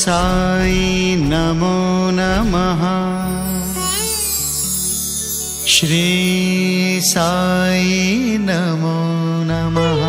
साई नमो नमः श्री साई नमो नमः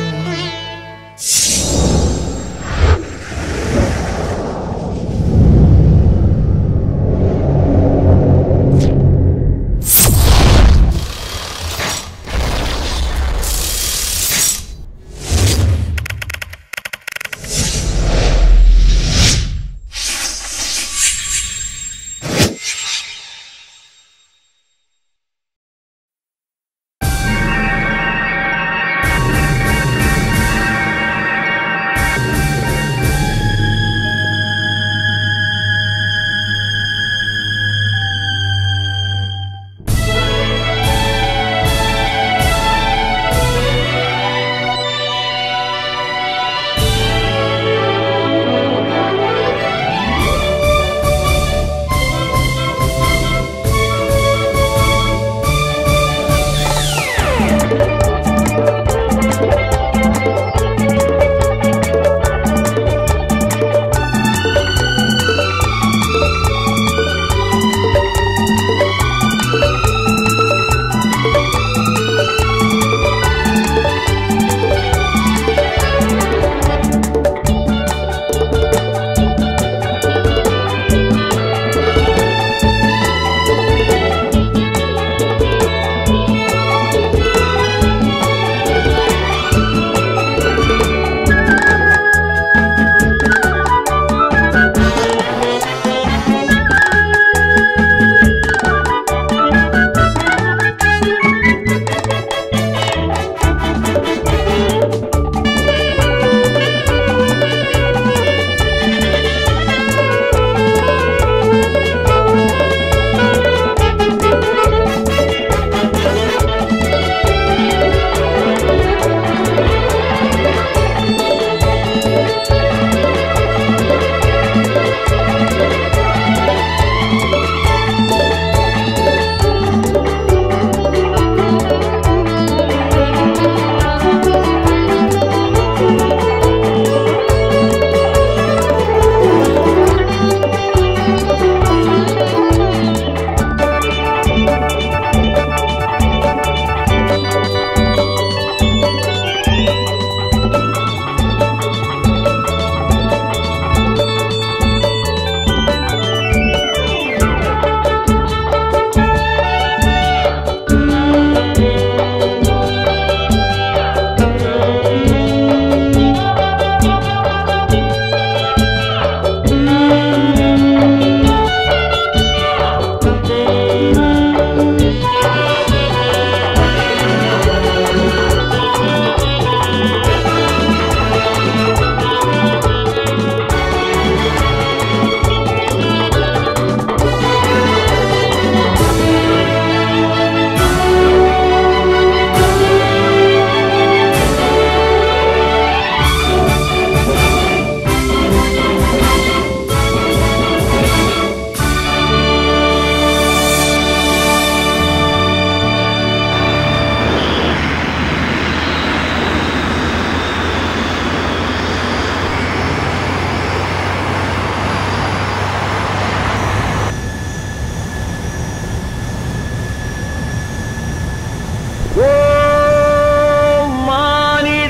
ஓ மானிட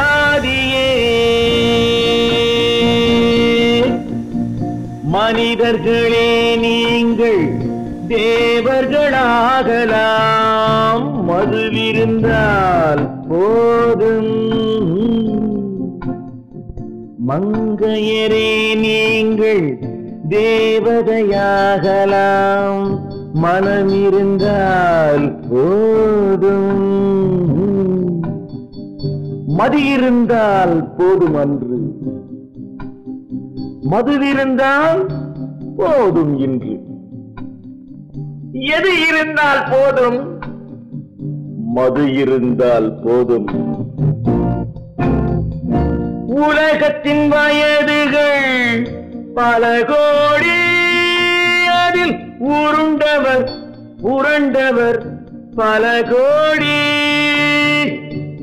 ஜாதியே மனிதர்களே நீங்கள் தேவர்களாகலாம் மதுவிருந்தால் போதும் மங்கையரே நீங்கள் தேவதையாகலாம் மனமிருந்தால் போதும் மதியிருந்தால் போதும் அன்று மதுவிருந்தால் போதும் இன்று எது இருந்தால் போதும் மது இருந்தால் போதும் உலகத்தின் வயதுகள் பல கோடி அதில் உருண்டவர் புரண்டவர் பல கோடி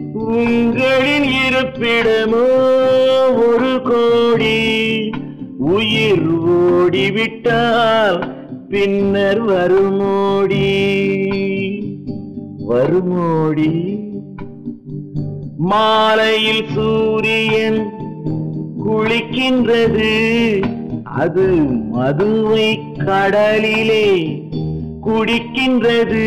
உங்களின் இருப்பிடமோ ஒரு கோடி உயிர் ஓடிவிட்டால் பின்னர் வருமோடி வருமோடி மாலையில் சூரியன் குளிக்கின்றது அது மதுவை கடலிலே குடிக்கின்றது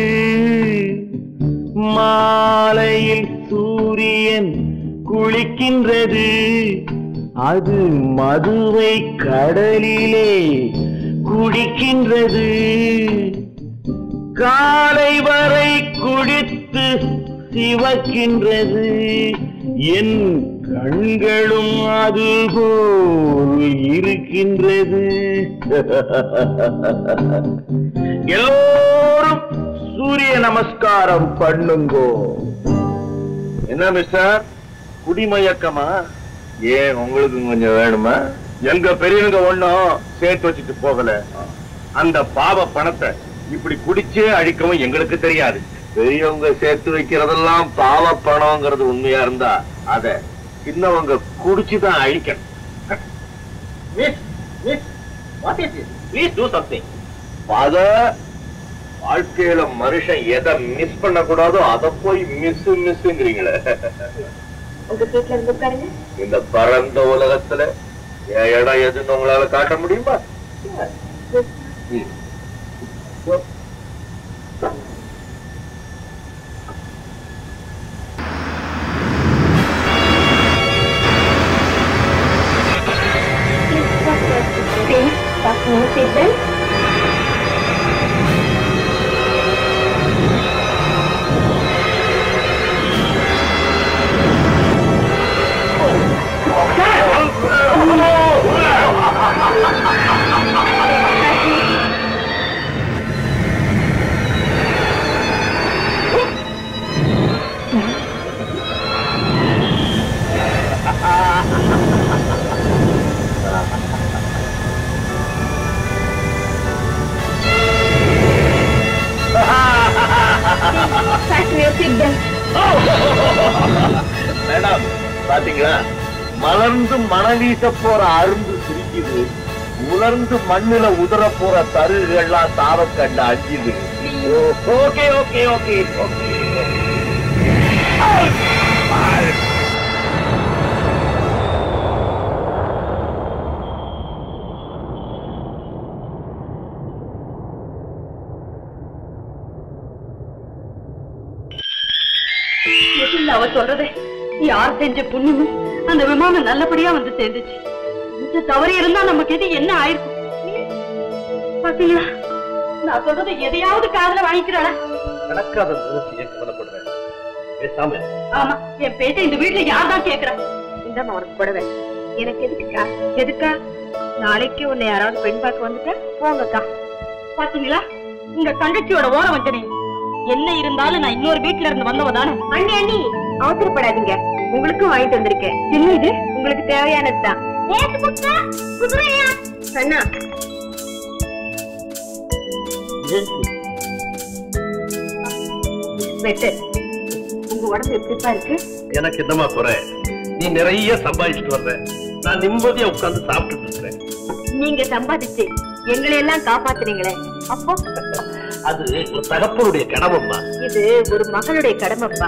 மாலையில் சூரியன் குளிக்கின்றது அது மதுவை கடலிலே குடிக்கின்றது காலை வரை குடித்து சிவக்கின்றது என் கண்களும் அதுபோல் இருக்கின்றது எல்லோரும் சூரிய நமஸ்காரம் பண்ணுங்கோ என்ன மிஸ்டர் குடிமயக்கமா ஏன் உங்களுக்கு கொஞ்சம் வேணுமா எங்க பெரியவங்க ஒண்ணும் சேர்த்து வச்சுட்டு போகல அந்த பாவ பணத்தை இப்படி குடிச்சே அழிக்கவும் எங்களுக்கு தெரியாது பெரியவங்க சேர்த்து வைக்கிறதெல்லாம் பாவ பணம்ங்கிறது உண்மையா இருந்தா அத சின்னவங்க குடிச்சுதான் அழிக்கணும் miss miss what is it please do something father வாழ்க்கையில மனுஷன் எதை மிஸ் பண்ண கூடாதோ அதை போய் மிஸ் மிஸ்ங்கிறீங்களே உங்க சீட்ல இருந்து உட்காருங்க இந்த பரந்த உலகத்துல என் இடம் எதுன்னு உங்களால காட்ட முடியுமா ம். Please, fasten your seatbelt. Fasten your seatbelt. Madam பாத்தீங்களா மலர்ந்து மணவீச போற அருந்து சிரிக்குது உலர்ந்து மண்ணுல உதற போற தருகெல்லாம் சாவ கண்டு அஞ்சுது ஓகே ஓகே ஓகே ஓகே இல்ல அவ சொல்றதே யார் செஞ்ச புண்ணியமும் அந்த விமானம் நல்லபடியா வந்து சேர்ந்துச்சு இந்த தவறு இருந்தா நமக்கு எது என்ன ஆயிருக்கும் பாத்தீங்களா நான் சொல்றது எதையாவது காதுல வாங்கிக்கிறாளா நடக்காத நிறுத்தி கவலைப்படுறேன் பேசாம ஆமா என் பேச்ச இந்த வீட்டுல யார் தான் கேக்குறா இந்தாம்மா உனக்கு புடவை எனக்கு எதுக்குக்கா எதுக்கா நாளைக்கு உன்னை யாராவது பெண் பார்க்க வந்துட்டா போங்கக்கா பாத்தீங்களா உங்க தங்கச்சியோட ஓர வஞ்சனை என்ன இருந்தாலும் நான் இன்னொரு வீட்டுல இருந்து வந்தவ தானே அண்ணி அண்ணி அவசரப்படாதீங்க உங்களுக்கும் வாங்கிட்டு வந்திருக்கேன் என்ன இது உங்களுக்கு தேவையானதுதான் அண்ணா பெட்டர் உங்க உடம்பு எப்படிப்பா இருக்கு எனக்கு என்னமா குறை நீ நிறைய சம்பாதிச்சுட்டு வர்ற நான் நிம்மதியா உட்கார்ந்து சாப்பிட்டுட்டு இருக்கிறேன் நீங்க சம்பாதிச்சு எங்களை எல்லாம் காப்பாத்துறீங்களே அப்போ அது ஒரு தகப்பனுடைய கடமைம்மா இது ஒரு மகளுடைய கடமைப்பா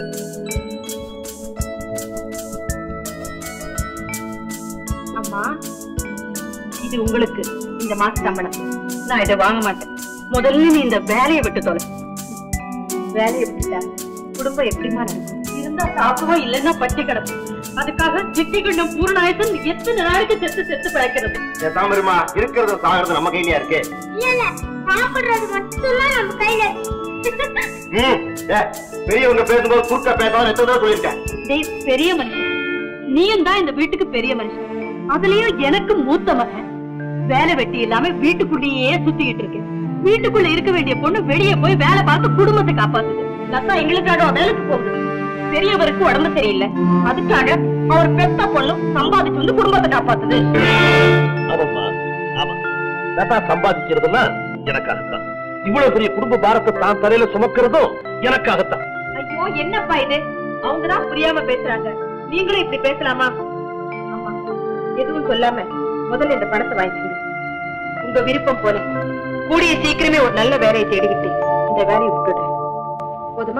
அம்மா இது உங்களுக்கு இந்த மாச சம்பளம் நான் இதை வாங்க மாட்டேன் முதல்ல நீ இந்த வேலையை விட்டு தொலை வேலையை விட்டுட்டா குடும்பம் எப்படிமா நடக்கும் இருந்தா சாப்பிடுவோம் இல்லைன்னா பட்டி கிடக்கும் அதுக்காக சிட்டி கண்டம் பூர்ணாயசன் எத்தனை நாளைக்கு செத்து செத்து பிழைக்கிறது தாமரமா இருக்கிறத சாகிறது நம்ம கையிலயா இருக்கு சாப்பிடுறது மட்டும்தான் நம்ம கையில ம், ஏ, பெரியவங்க பேசும்போது குறுக்க பேசாம எத்தனை தடவை சொல்லியிருக்கேன் டேய் பெரிய மனுஷன் நீயும் தான் இந்த வீட்டுக்கு பெரிய மனுஷன் அதுலயும் எனக்கு மூத்த மகன் வேலை வெட்டி இல்லாம வீட்டுக்குள்ளேயே சுத்திக்கிட்டு இருக்கேன் வீட்டுக்குள்ள இருக்க வேண்டிய பொண்ணு வெளியே போய் வேலை பார்த்து குடும்பத்தை காப்பாத்துது லத்தா எங்களுக்காக வேலைக்கு போகுது பெரியவருக்கு உடம்பு சரியில்லை அதுக்காக அவர் பெத்த பொண்ணும் சம்பாதிச்சு வந்து குடும்பத்தை காப்பாத்துது ஆமாம்மா ஆமா லதா சம்பாதிக்கிறதுலாம் எனக்காகத்தான் இவ்வளவு பெரிய குடும்ப பாரத்தை தான் தலையில சுமக்கிறதும் எனக்காகத்தான் ஐயோ என்னப்பா இது அவங்கதான் புரியாம பேசுறாங்க நீங்களும் இப்படி பேசலாமா ஆமா எதுவும் சொல்லாம முதல்ல இந்த பணத்தை வாங்கிக்கோங்க உங்க விருப்பம் போல கூடிய சீக்கிரமே ஒரு நல்ல வேலையை தேடிக்கிட்டு இந்த வேலையை விட்டுடுறேன் போதுமா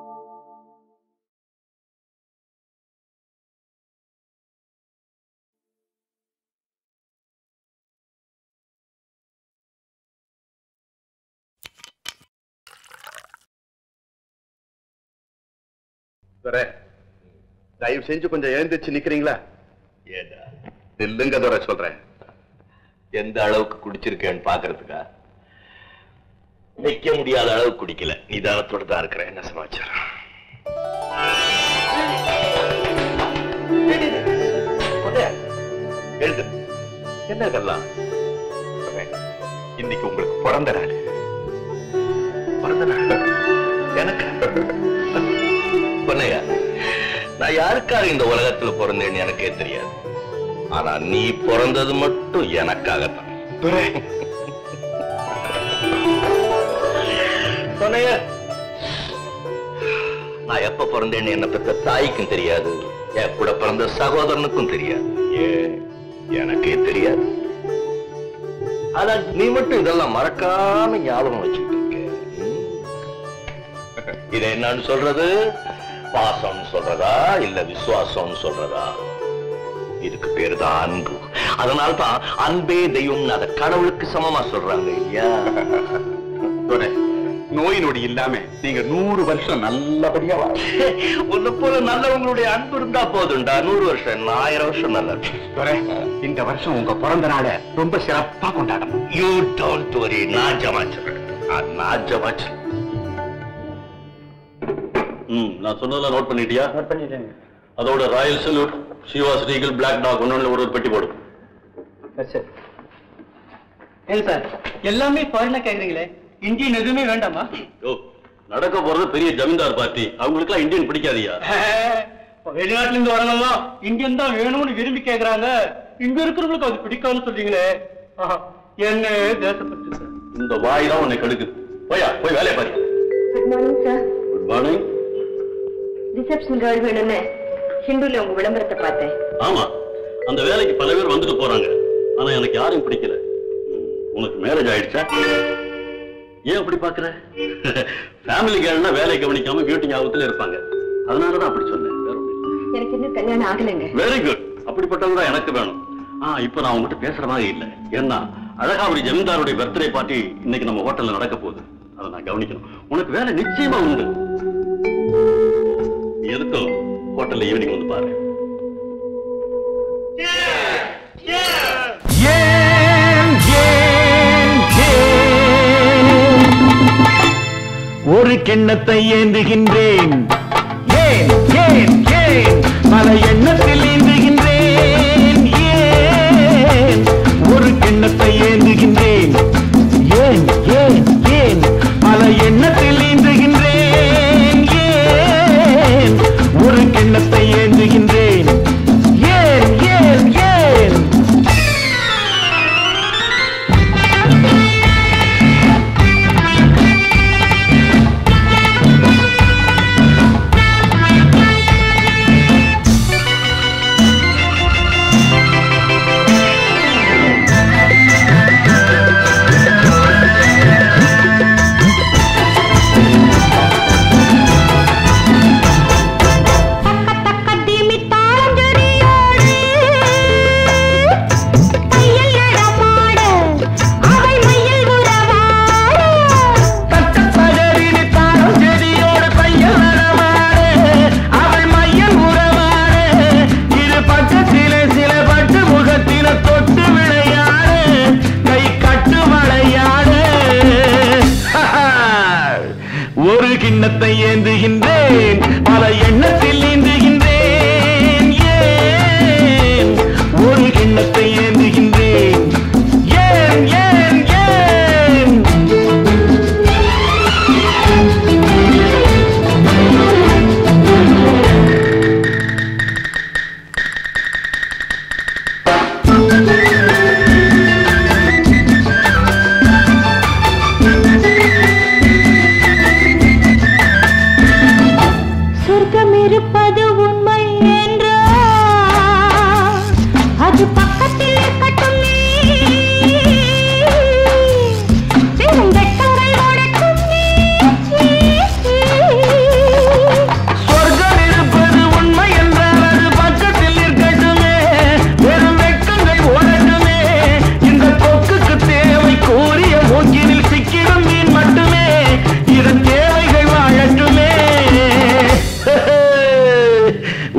துரை தயவு செஞ்சு கொஞ்சம் எழுந்திருச்சு நிக்கிறீங்களா ஏதா நில்லுங்க துரை சொல்றேன் எந்த அளவுக்கு குடிச்சிருக்கேன்னு பாக்குறதுக்கா நிக்க முடியாத அளவுக்கு குடிக்கல நிதானத்தோட தான் இருக்கிறேன் என்ன சமாச்சாரம் கொடையா, எழுது என்ன இதெல்லாம் துரை, இன்னைக்கு உங்களுக்கு பிறந்த நாள் பிறந்த நாள் எனக்கு பொன்னையா நான் யாருக்காக இந்த உலகத்துல பிறந்தேன்னு எனக்கே தெரியாது ஆனா நீ பிறந்தது மட்டும் எனக்காகத்தான் பொன்னையா நான் எப்ப பிறந்தேன்னு என்ன பெற்ற தாய்க்கும் தெரியாது என் கூட பிறந்த சகோதரனுக்கும் தெரியாது ஏன் எனக்கே தெரியாது ஆனா நீ மட்டும் இதெல்லாம் மறக்காம ஞாபகம் வச்சுட்டு இருக்க ம். இது என்னன்னு சொல்றது பாசம்னு சொல்றதா இல்ல விசுவாசம்னு சொல்றதா இதுக்கு பேரு தான் அன்பு அதனால தான் அன்பே தெய்வம்னு அத கடவுளுக்கு சமமா சொல்றாங்க இல்லையா நோய் நொடி இல்லாம நீங்க நூறு வருஷம் நல்லபடியா வாழ உன்னை போல நல்லவங்களுடைய அன்பு இருந்தா போதும்டா நூறு வருஷம் என்ன, ஆயிரம் வருஷம் நல்லா துரை, இந்த வருஷம் உங்க பிறந்த நாளை ரொம்ப சிறப்பா கொண்டாடணும் யூ டோன்ட் வரி நான் ஜமாச்சிடுறேன் நான் ஜமாச்சு ம் நான் சொன்னதெல்லாம் நோட் பண்ணிட்டியா நோட் பண்ணிட்டேன் அதோட Royal Salute Chivas Regal Black Dog ஒன்னு ஒரு ஒரு பெட்டி போடு ஏன் சார் எல்லாமே ஃபாரின்ல கேக்குறீங்களே இந்தியன் எதுவுமே வேண்டாமா ஓ நடக்க போறது பெரிய ஜமீன்தார் பார்ட்டி அவங்களுக்குலாம் இந்தியன் பிடிக்காதியா வெளிநாட்டுல இருந்து வரவங்க இந்தியன் தான் வேணும்னு விரும்பி கேக்குறாங்க இங்க இருக்கிறவங்களுக்கு அது பிடிக்காதுன்னு சொல்றீங்களே ஆஹா, என்ன தேசப்பட்டு சார் இந்த வாய் தான் உன்னை கெடுக்குது போயா போய் வேலையை பாரு good morning sir good morning reception girl வேணும்னு ஹிந்துல உங்க விளம்பரத்தை பார்த்தேன் ஆமா அந்த வேலைக்கு பல பேர் வந்துட்டு போறாங்க ஆனா எனக்கு யாரையும் பிடிக்கல ம், உனக்கு மேரேஜ் ஆயிடுச்சா ஏன் அப்படி பாக்குற ஃபேமிலி கேர்ள்னா வேலையை கவனிக்காம பியூட்டி ஞாபகத்துல இருப்பாங்க அதனாலதான் அப்படி சொன்னேன் வேற ஒண்ணும் இல்ல. எனக்கு இன்னும் கல்யாணம் ஆகலைங்க வெரி குட் அப்படிப்பட்டது தான் எனக்கு வேணும் ஆ இப்போ நான் உங்ககிட்ட பேசுற மாதிரி இல்லை ஏன்னா அழகாபுரி ஜமீன்தாருடைய பர்த்டே பார்ட்டி இன்னைக்கு நம்ம ஹோட்டல்ல நடக்க போகுது அதை நான் கவனிக்கணும் உனக்கு வேலை நிச்சயமா உண்டு நீ எதுக்கும் ஹோட்டல்ல ஈவினிங் வந்து பாரு ஏன் ஏன் ஏன் ஒரு கிண்ணத்தை ஏந்துகின்றேன் ஏன் ஏன் ஏன் பல எண்ணத்தில் ஏந்துகின்றேன் ஏன் ஒரு கிண்ணத்தை ஏந்துகின்றேன் ஏன் ஏன் ஏன் பல எண்ணத்தில் ஏந்துகின்றேன் ஏன் ஒரு கிண்ணத்தை ஏந்துகின்றேன் ஏன் ஏன் ஏன்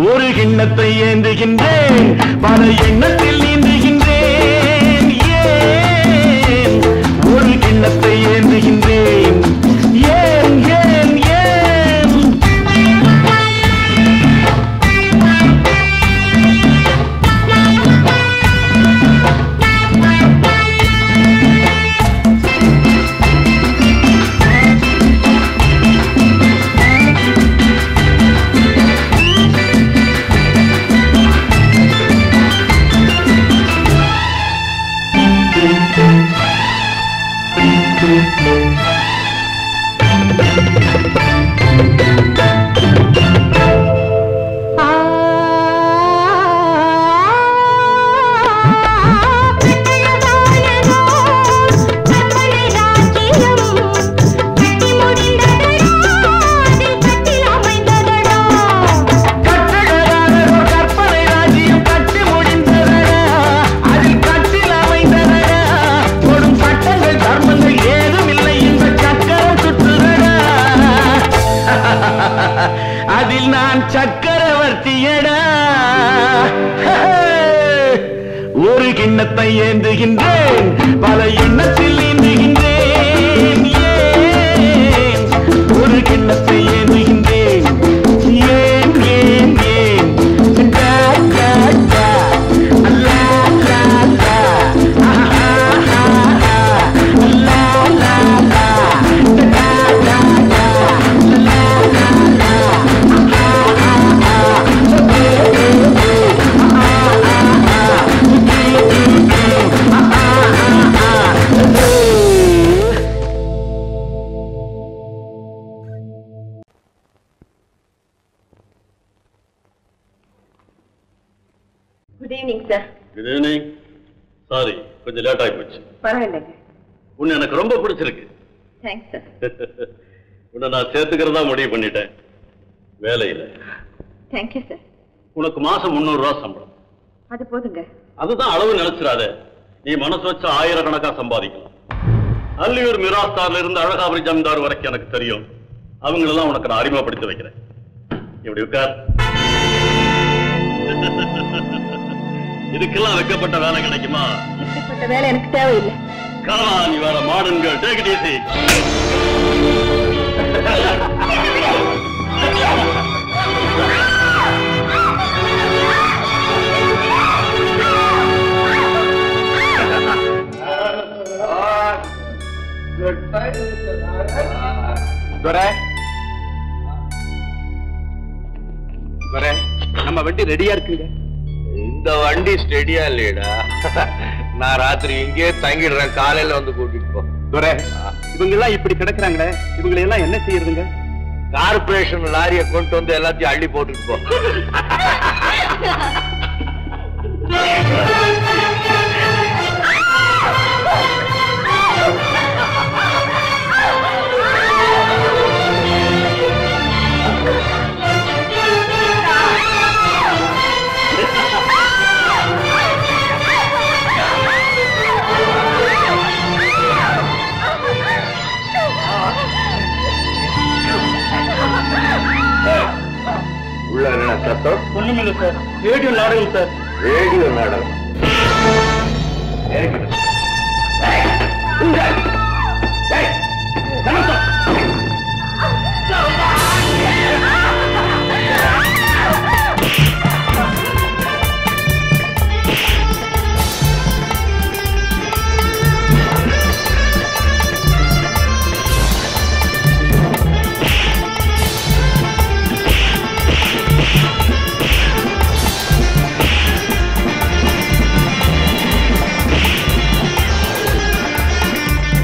ஒரு கிண்ணத்தை ஏந்துகின்றேன் பல எண்ணத்தில் நீந்துகின்றேன் ஏன் ஒரு கிண்ணத்தை ஏந்துகின்றேன் ஏன் ஏன் ஏன் கட்டழகானதோர் கற்பனை ராஜ்யம் கட்டி முடிந்ததடா அதில் கட்டில் அமைந்ததடா கொடும் சட்டங்கள் தர்மங்கள் ஏதும் இல்லை இந்த சக்கரம் சுற்றுதடா அதில் நான் சக்கரவர்த்தியடா ஒரு கிண்ணத்தை ஏந்துகின்றேன் பல எண்ணத்தில் நீந்துகின்றேன் ஏன் ஒரு கிண்ணத்தை ஏந்துகின்றேன் ஏன் ஏன் ஏன் டா, டா, டா. லா, லா, லா. ஆஹா, ஆஹா, ஆஹா. லா, லா, லா. டா, டா, டா. லா, லா, லா. ஆஹா, ஆஹா. ஏ, ஏ, ஏ. ஆஹா, ஆஹா. ஏ, ஏ, ஏ. ஆஹா, ஆஹா. ஏ. Good evening sir good evening sorry கொஞ்சம் லேட் ஆகி போச்சு பரவாயில்லைங்க உன்னை எனக்கு ரொம்ப பிடிச்சிருக்கு தேங்க்ஸ் சார் உன்னை நான் சேர்த்துக்கிறதா முடிவு பண்ணிட்டேன் வேலையில தேங்க்யூ சார் உனக்கு மாசம் முந்நூறு ரூபா சம்பளம் அது போதுங்க அதுதான் அளவு நினைச்சிடாத நீ மனசு வச்ச ஆயிரக்கணக்கா சம்பாதிக்கலாம் அல்லியூர் மிராஸ்தார்ல இருந்து அழகாபுரி ஜமீன்தார் வரைக்கும் எனக்கு தெரியும் அவங்களெல்லாம் உனக்கு நான் அறிமுகப்படுத்தி வைக்கிறேன் இப்படி உட்கார் இதுக்கெல்லாம் வைக்கப்பட்ட வேலை கிடைக்குமா இப்படிப்பட்ட வேலை எனக்கு தேவையில்லை காமா நீ வேற modern girl take it easy துரை துரை நம்ம வண்டி ரெடியா இருக்குங்க இந்த வண்டி ஸ்டெடியா இல்லையடா நான் ராத்திரி இங்கேயே தங்கிடுறேன் காலையில வந்து கூட்டிட்டு போ துரை இவங்க எல்லாம் இப்படி கிடக்குறாங்களே இவங்களை எல்லாம் என்ன செய்யறதுங்க கார்பரேஷன் லாரியை கொண்டு வந்து எல்லாத்தையும் அள்ளி போட்டுட்டு போ உள்ள என்ன சத்தம் ஒண்ணுமில்லை சார் ரேடியோ நாடகம் சார் ரேடியோ நாடகம் ஆ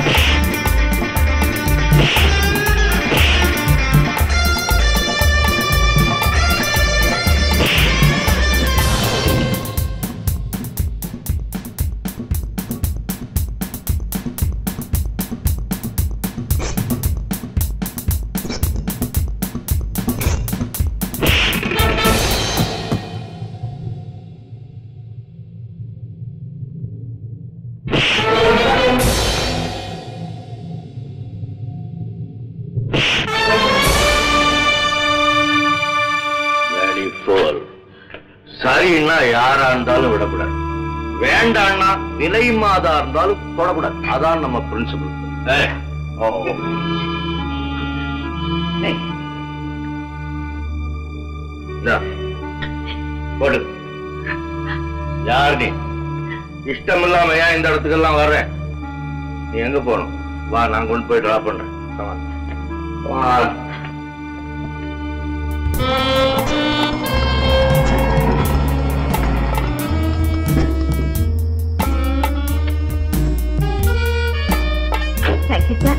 சரின்னா யாரா இருந்தாலும் விடக்கூடாது வேண்டாம்னா நிலை மாதா இருந்தாலும் தொடக்கூடாது அதான் நம்ம பிரின்சிபல் ஓ ஏய். இந்தா, போடு யார் நீ இஷ்டம் இல்லாம ஏன் இந்த இடத்துக்கெல்லாம் வர்றேன் நீ எங்க போகணும் வா நான் கொண்டு போய் டிரா பண்றேன் Come on. வா தேங்க்யூ சார்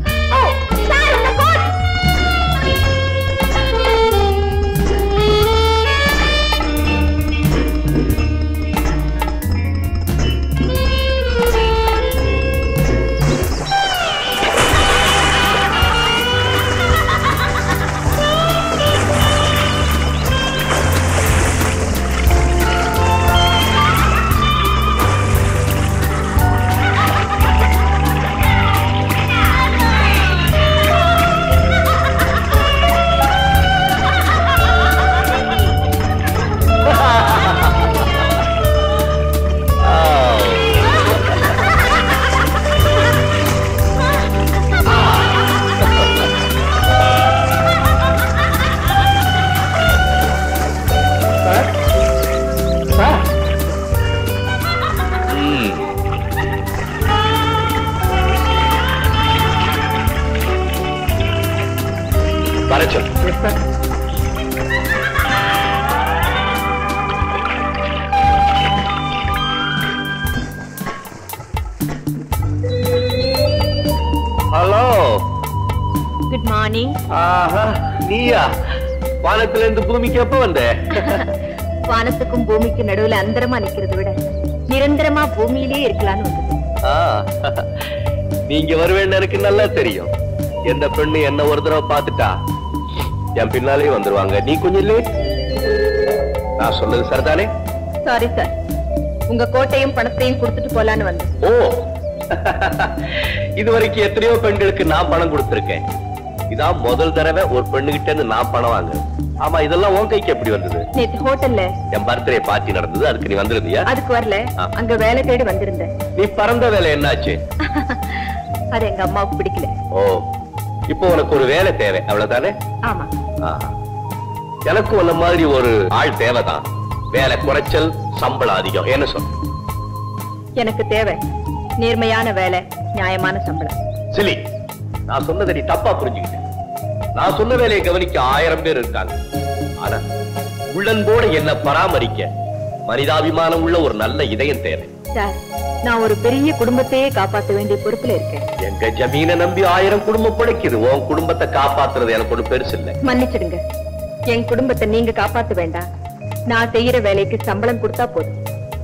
வரைச்சல் ஹலோ குட் மார்னிங் ஆஹா நீயா வானத்துல இருந்து பூமிக்கு எப்ப வந்த வானத்துக்கும் பூமிக்கும் நடுவுல அந்தரமா நிக்கிறதை விட நிரந்தரமா பூமியிலேயே இருக்கலாம்னு வந்தது ஆ, நீங்க வருவேன்னு எனக்கு நல்லா தெரியும் எந்த பெண்ணு என்ன ஒரு தடவை பார்த்துட்டா என் பின்னாலே வந்துருவாங்க நீ கொஞ்சம் லேட் நான் சொன்னது சரிதானே சாரி சார் உங்க கோட்டையும் பணத்தையும் கொடுத்துட்டு போலான்னு வந்தேன் ஓ இது வரைக்கும் எத்தனையோ பெண்களுக்கு நான் பணம் கொடுத்திருக்கேன் இதான் முதல் தடவை ஒரு பெண்ணுகிட்ட இருந்து நான் பணம் வாங்குறேன் ஆமா இதெல்லாம் உன் கைக்கு எப்படி வந்தது நேத்து ஹோட்டல்ல என் பர்த்டே பார்ட்டி நடந்தது அதுக்கு நீ வந்திருந்தியா அதுக்கு வரல ஆ. அங்க வேலை தேடி வந்திருந்தேன் நீ பறந்த வேலை என்னாச்சு அது எங்க அம்மாவுக்கு பிடிக்கல ஓ இப்போ உனக்கு ஒரு வேலை தேவை அவ்வளவுதானே ஆமா ஆஹா. எனக்கு உன்ன மாதிரி ஒரு ஆள் தேவைதான் வேலை குறைச்சல் சம்பளம் அதிகம் என்ன சொல் எனக்கு தேவை நேர்மையான வேலை நியாயமான சம்பளம் சிலி நான் சொன்னதை நீ தப்பா புரிஞ்சுக்கிட்ட நான் சொன்ன வேலையை கவனிக்க ஆயிரம் பேர் இருக்காங்க ஆனா உள்ளன்போட என்ன பராமரிக்க மனிதாபிமானம் உள்ள ஒரு நல்ல இதயம் தேவை சார் நான் ஒரு பெரிய குடும்பத்தையே காப்பாத்த வேண்டிய பொறுப்புல இருக்கேன் எங்க ஜமீனை நம்பி ஆயிரம் குடும்பம் பிழைக்குது உன் குடும்பத்தை காப்பாத்துறது எனக்கு ஒண்ணு பெருசு இல்லை மன்னிச்சிடுங்க என் குடும்பத்தை நீங்க காப்பாத்த வேண்டாம் நான் செய்யற வேலைக்கு சம்பளம் கொடுத்தா போதும்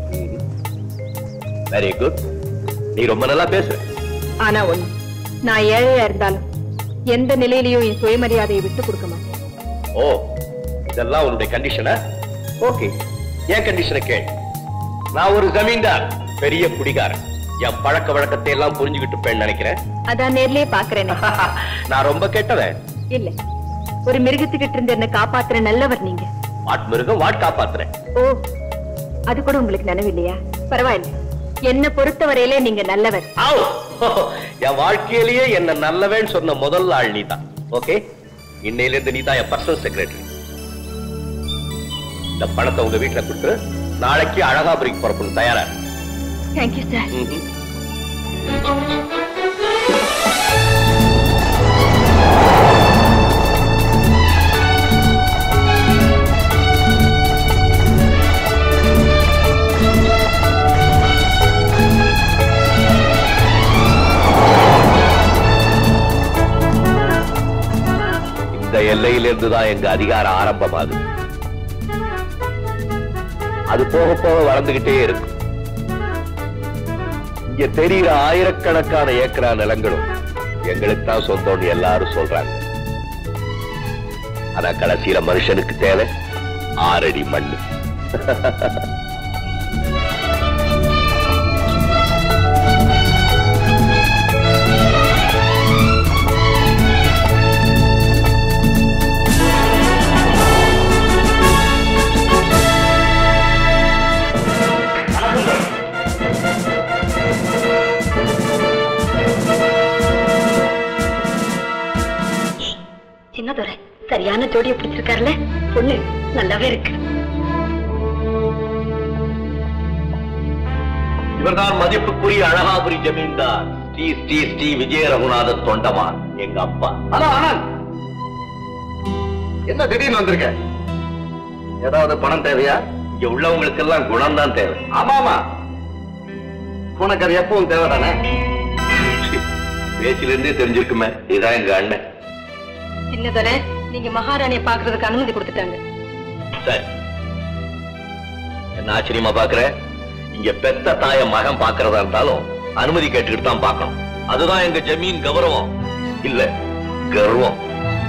வெரி குட் நீ ரொம்ப நல்லா பேசுற ஆனா ஒண்ணு நான் ஏழையா இருந்தாலும் எந்த நிலையிலயும் என் சுயமரியாதையை விட்டு கொடுக்க மாட்டேன் ஓ இதெல்லாம் உன்னுடைய கண்டிஷனா ஓகே என் கண்டிஷனை கேள் நான் ஒரு ஜமீன்தார் பெரிய குடிகாரன் என் பழக்க வழக்கத்தை எல்லாம் புரிஞ்சுக்கிட்டு பெண் நினைக்கிறேன் அதான் நேர்லயே பாக்குறேனே நான் ரொம்ப கெட்டவன் இல்ல ஒரு மிருகத்துக்கிட்ட இருந்து என்ன காப்பாத்துற நல்லவர் நீங்க வாட் மிருகம் வாட் காப்பாத்துறேன் ஓ அது கூட உங்களுக்கு நினைவில்லையா பரவாயில்ல என்ன பொறுத்தவரையிலே நீங்க நல்லவர் ஆவ். என் வாழ்க்கையிலேயே என்ன நல்லவன் சொன்ன முதல் ஆள் நீதான் ஓகே இன்னையில இருந்து நீதான் என் பர்சனல் செக்ரட்டரி இந்த பணத்தை உங்க வீட்டுல கொடுத்து நாளைக்கு அழகாபுரிக்கு புறப்படும் தயாரா இரு. தேங்க்யூ சார் ம்ஹும். இந்த எல்லையிலிருந்து தான் எங்க அதிகாரம் ஆரம்பமாகுது அது போக போக வளர்ந்துகிட்டே இருக்கும் இங்க தெரிகிற ஆயிரக்கணக்கான ஏக்கரா நிலங்களும் எங்களுக்கு தான் சொந்தம்னு எல்லாரும் சொல்றாங்க ஆனா கடைசியில மனுஷனுக்கு தேவை ஆறடி மண்ணு சரியான ஜோடியை பிடிச்சிருக்காருல்ல பொண்ணு நல்லாவே இருக்கு இவர்தான் மதிப்புக்குரிய அழகாபுரி ஜமீன்தார் ஸ்ரீ ஸ்ரீ ஸ்ரீ விஜய ரகுநாத தொண்டமான் எங்க அப்பா ஹலோ ஆனந்த் என்ன திடீர்னு வந்திருக்க ஏதாவது பணம் தேவையா இங்க உள்ளவங்களுக்கு எல்லாம் குணம் தான் தேவை ஆமாமா உனக்கு அது எப்பவும் தேவைதானே பேச்சில இருந்தே தெரிஞ்சிருக்குமே இதான் எங்க அண்ணன் சின்னதர நீங்க மகாராணியை பாக்குறதுக்கு அனுமதி கொடுத்துட்டாங்க சரி என்ன ஆச்சரியமா பாக்குற இங்க பெத்த தாய மகன் பாக்குறதா இருந்தாலும் அனுமதி கேட்டுக்கிட்டு தான் பார்க்கணும் அதுதான் எங்க ஜமீன் கௌரவம் இல்ல கர்வம்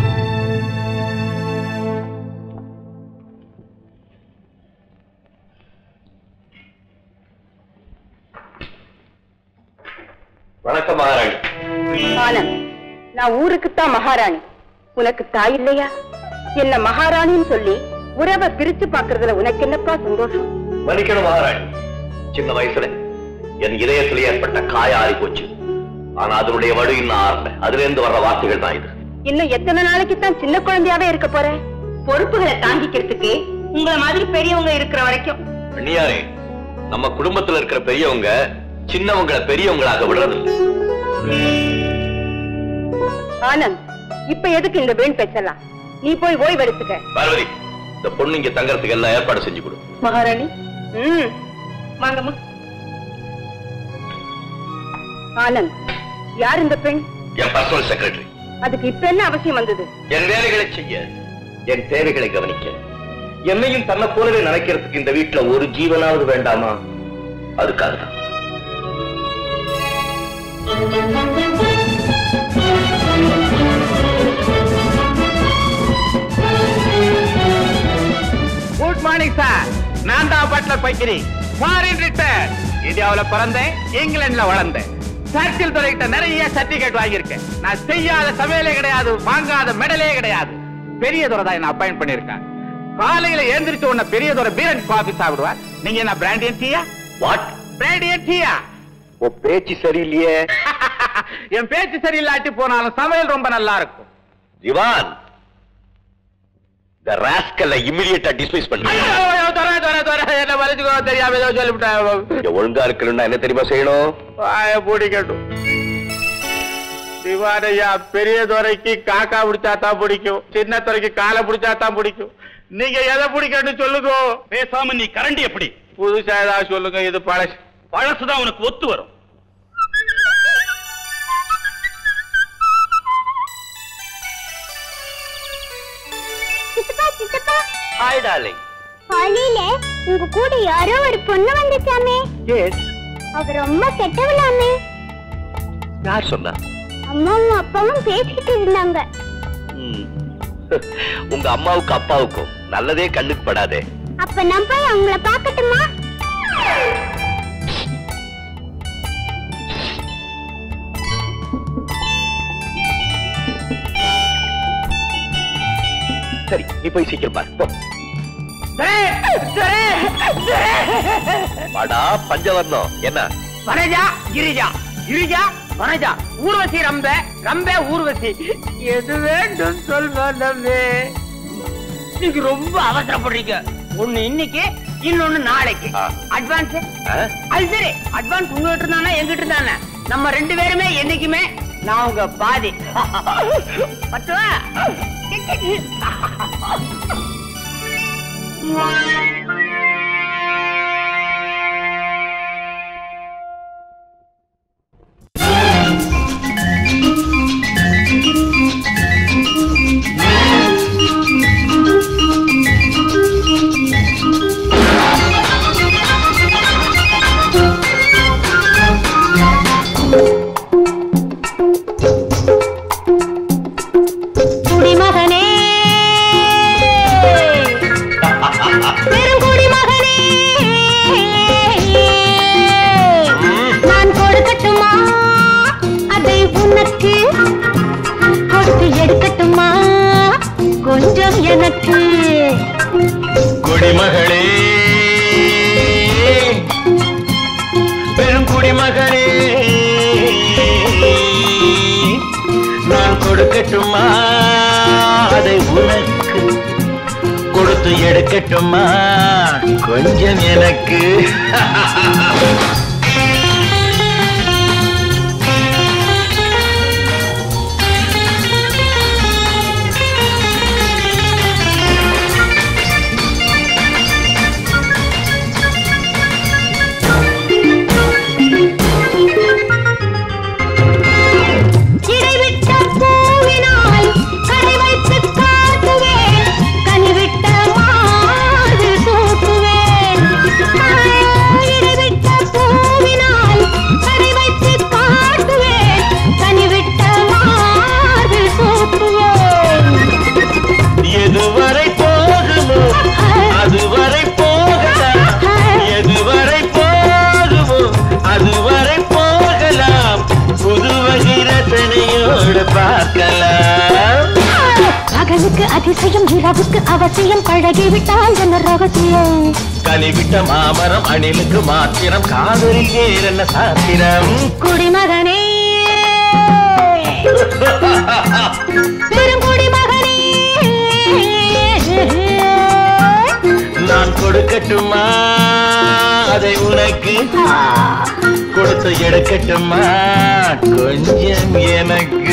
வணக்கம் மகாராணி ஆனந்த் நான் ஊருக்குத்தான் மகாராணி உனக்கு தாய் இல்லையா என்ன மகாராணின்னு சொல்லி உறவை பிரிச்சு பாக்குறதுல உனக்கு என்னப்பா சந்தோஷம் மன்னிக்கணும் மகாராணி சின்ன வயசுல என் இதயத்தில் ஏற்பட்ட காயாறி போச்சு ஆனா அதனுடைய வடு இன்னும் ஆறல அதுல இருந்து வர்ற வார்த்தைகள் தான் இது இன்னும் எத்தனை நாளைக்கு தான் சின்ன குழந்தையாவே இருக்க போற பொறுப்புகளை தாங்கிக்கிறதுக்கு உங்களை மாதிரி பெரியவங்க இருக்கிற வரைக்கும் அண்ணியாரே நம்ம குடும்பத்துல இருக்கிற பெரியவங்க சின்னவங்களை பெரியவங்களாக விடுறது ஆனந்த் இப்ப எதுக்கு இந்த வீண் பேச்சலாம் நீ போய் ஓய்வெடுத்துக்க பார்வதி இந்த பொண்ணு இங்க தங்கறதுக்கு எல்லாம் ஏற்பாடு செஞ்சு கொடு மகாராணி ம் வாங்கம்மா ஆனந்த் யார் இந்த பெண் என் பர்சனல் செக்ரட்டரி அதுக்கு இப்ப என்ன அவசியம் வந்தது என் வேலைகளை செய்ய என் தேவைகளை கவனிக்க என்னையும் தன்னை போலவே நினைக்கிறதுக்கு இந்த வீட்டுல ஒரு ஜீவனாவது வேண்டாமா அதுக்காக தான் குட் மார்னிங் சார் நான் தான் பட்லர் பைக்கிரி ஃபாரின் ரிட்டர்ன் இந்தியாவுல பிறந்தேன் இங்கிலாந்துல வளர்ந்தேன் சர்க்கிள் துறைகிட்ட நிறைய சர்டிபிகேட் வாங்கியிருக்கேன் நான் செய்யாத சமையலே கிடையாது வாங்காத மெடலே கிடையாது பெரிய துறை தான் என்ன அப்பாயிண்ட் பண்ணிருக்காங்க காலையில எழுந்திரிச்ச உடனே பெரிய துறை பீரன் காபி சாப்பிடுவார் நீங்க என்ன பிராண்டியன் டீயா வாட் பிராண்டியன் டீயா உன் பேச்சு சரியில்லையே என் பேச்சு சரியில்லாட்டி போனாலும் சமையல் ரொம்ப நல்லா இருக்கும் திவான் இந்த ராஸ்கல்ல இமிடியேட்டா டிஸ்மிஸ் பண்ணு ஐயோ, ஐயோ, துரை, துரை, துரை, என்ன மறைச்சுக்கோ தெரியாம ஏதோ சொல்லிவிட்டேன் இங்க ஒழுங்கா இருக்கணும்னா என்ன தெரியுமா செய்யணும் வாய பிடிக்கட்டும் திவாரையா பெரிய துறைக்கு காக்கா பிடிச்சா தான் பிடிக்கும் சின்ன துறைக்கு காலை பிடிச்சா தான் பிடிக்கும் நீங்க எதை பிடிக்கணும் சொல்லுங்க பேசாம நீ கரண்டி எப்படி புதுசா ஏதாவது சொல்லுங்க இது பழசு பழசுதான் உனக்கு ஒத்து வரும் சித்தப்பா சித்தப்பா ஹாய் டார்லிங் காலையில உங்க கூட யாரோ ஒரு பொண்ணு வந்துச்சாமே எஸ் அவ ரொம்ப கெட்டவளாமே யார் சொன்னா அம்மாவும் அப்பாவும் பேசிக்கிட்டு இருந்தாங்க ம். உங்க அம்மாவுக்கு அப்பாவுக்கும் நல்லதே கண்ணுக்கு படாதே அப்ப நான் போய் அவங்கள பார்க்கட்டுமா சரி நீ போய் சீக்கிரம் பாரு போ. வாடா பஞ்சவர்ணம் என்ன வனஜா கிரிஜா கிரிஜா வனஜா ஊர்வசி ரம்ப ரம்ப ஊர்வசி எது வேண்டும் சொல்வதே நீங்க ரொம்ப அவசரப்படுறீங்க ஒண்ணு இன்னைக்கு இன்னொன்னு நாளைக்கு ஆ. அட்வான்ஸ் ஆ? அது சரி அட்வான்ஸ் உங்ககிட்ட இருந்தானே எங்கிட்ட இருந்தானே நம்ம ரெண்டு பேருமே என்னைக்குமே நான் உங்க பாதி பத்துவா குடிமகனே பெருங்குடிமகனே நான் கொடுக்கட்டுமா அதை உனக்கு கொடுத்து எடுக்கட்டுமா கொஞ்சம் எனக்கு குடிமகளே பெருங்குடிமகளே நான் கொடுக்கட்டுமா அதை உனக்கு கொடுத்து எடுக்கட்டுமா கொஞ்சம் எனக்கு இடைவிட்ட பூவினால் கடை வைத்து காட்டுவேன் கனிவிட்ட மார்பில் சூட்டுவேன் இடைவிட்ட பூவினால் கடை வைத்து காட்டுவேன் கனிவிட்ட மார்பில் சூட்டுவேன் எதுவரை போகுமோ அதுவரை போகலாம் எதுவரை போகுமோ அதுவரை போகலாம் புது வகை ரசனையோடு பார்க்கலாம் பகலுக்கு அதிசயம் இரவுக்கு அவசியம் பழகிவிட்டால் என்ன ரகசியம் கனிவிட்ட மாமரம் அணிலுக்கு மாத்திரம் காதலில் வேறென்ன சாத்திரம் குடிமகனே பெருங்குடிமகனே நான் கொடுக்கட்டுமா அதை உனக்கு கொடுத்து எடுக்கட்டுமா கொஞ்சம் எனக்கு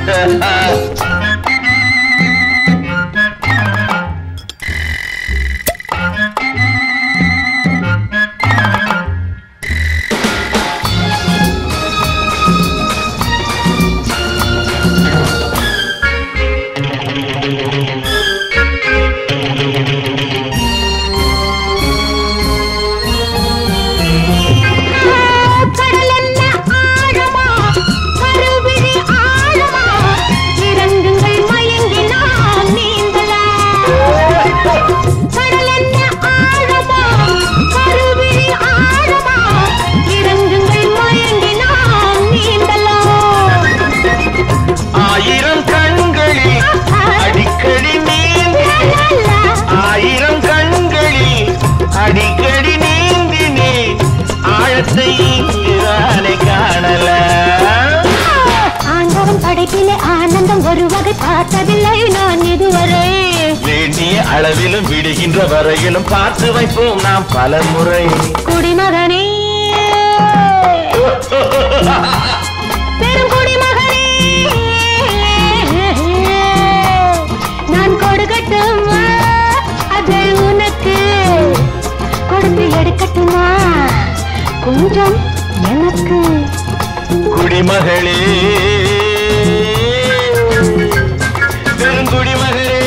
கடல் என்ன ஆழமா கருவிழி ஆழமா இறங்குங்கள் மயங்கி நாம் நீந்தலாம் கடல் என்ன ஆழமா கருவிழி ஆழமா இறங்குங்கள் மயங்கி நாம் நீந்தலாம் ஆயிரம் கண்களில் அடிக்கடி நீந்தி ஆயிரம் கண்களில் அடிக்கடி நீந்தினேன் ஆழத்தை இங்குதானே காணலாம் ஆண்டவன் படைப்பிலே ஆனந்தம் ஒரு வகை பார்த்ததில்லை நான் இதுவரை வேண்டிய அளவிலும் விடுகின்ற வரையிலும் பார்த்து வைப்போம் நாம் பல முறை குடிமகனே பெரும் குடிமகனே நான் கொடுக்கட்டுமா அதை உனக்கு கொடுத்து எடுக்கட்டுமா கொஞ்சம் எனக்கு குடிமகளே பெருங்குடிமகளே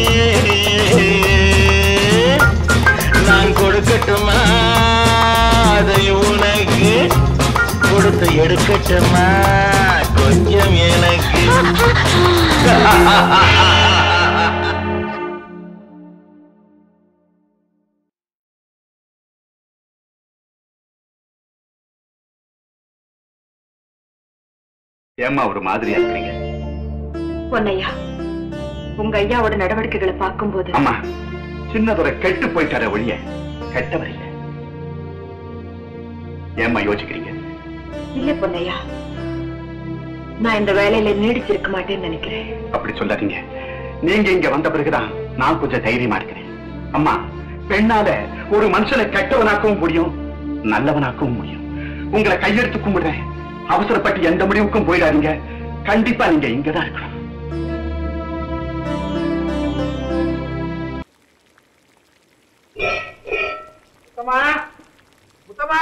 நான் கொடுக்கட்டுமா அதை உனக்கு கொடுத்து எடுக்கட்டுமா கொஞ்சம் எனக்கு ஏம்மா ஒரு மாதிரியா இருக்கிறீங்க பொன்னையா உங்க ஐயாவோட நடவடிக்கைகளை பார்க்கும்போது அம்மா சின்னதொரு கெட்டு போயிட்டார ஒழிய கெட்டவர் இல்ல ஏம்மா யோசிக்கிறீங்க இல்ல பொன்னையா நான் இந்த வேலையில நீடிச்சிருக்க மாட்டேன்னு நினைக்கிறேன் அப்படி சொல்லாதீங்க நீங்க இங்க வந்த பிறகுதான் நான் கொஞ்சம் தைரியமா இருக்கிறேன் அம்மா பெண்ணால ஒரு மனுஷனை கெட்டவனாக்கவும் முடியும் நல்லவனாக்கவும் முடியும் உங்களை கையெடுத்து கும்பிடுறேன் அவசரப்பட்டு எந்த முடிவுக்கும் போயிடாதீங்க கண்டிப்பா நீங்க இங்கதான் இருக்கணும் முத்தமா முத்தமா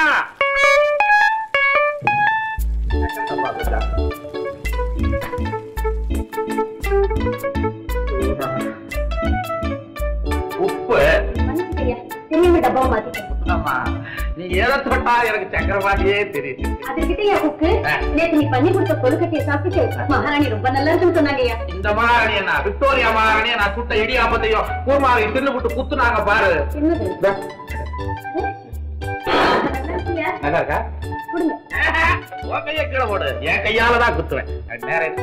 உப்பு திரும்பி டப்பா மாத்திட்டேன் ஆமா நீ எதை தொட்டா எனக்கு சக்கர மாதிரியே தெரியுது அதுகிட்டயா குக்கு நேத்து நீ பண்ணி கொடுத்த கொழுக்கட்டையை சாப்பிட்டுட்டு மகாராணி ரொம்ப நல்லா இருக்குன்னு சொன்னாங்கய்யா இந்த மகாராணி என்ன விக்டோரியா மகாராணியை நான் சுட்ட இடியாப்பத்தையும் கூர்மாவை தின்னு விட்டு குத்துனாங்க பாரு என்னது நல்லா இருக்கா கொடுங்க உன் கையை கீழே போடு என் கையால தான் குத்துவேன் அது நேரம்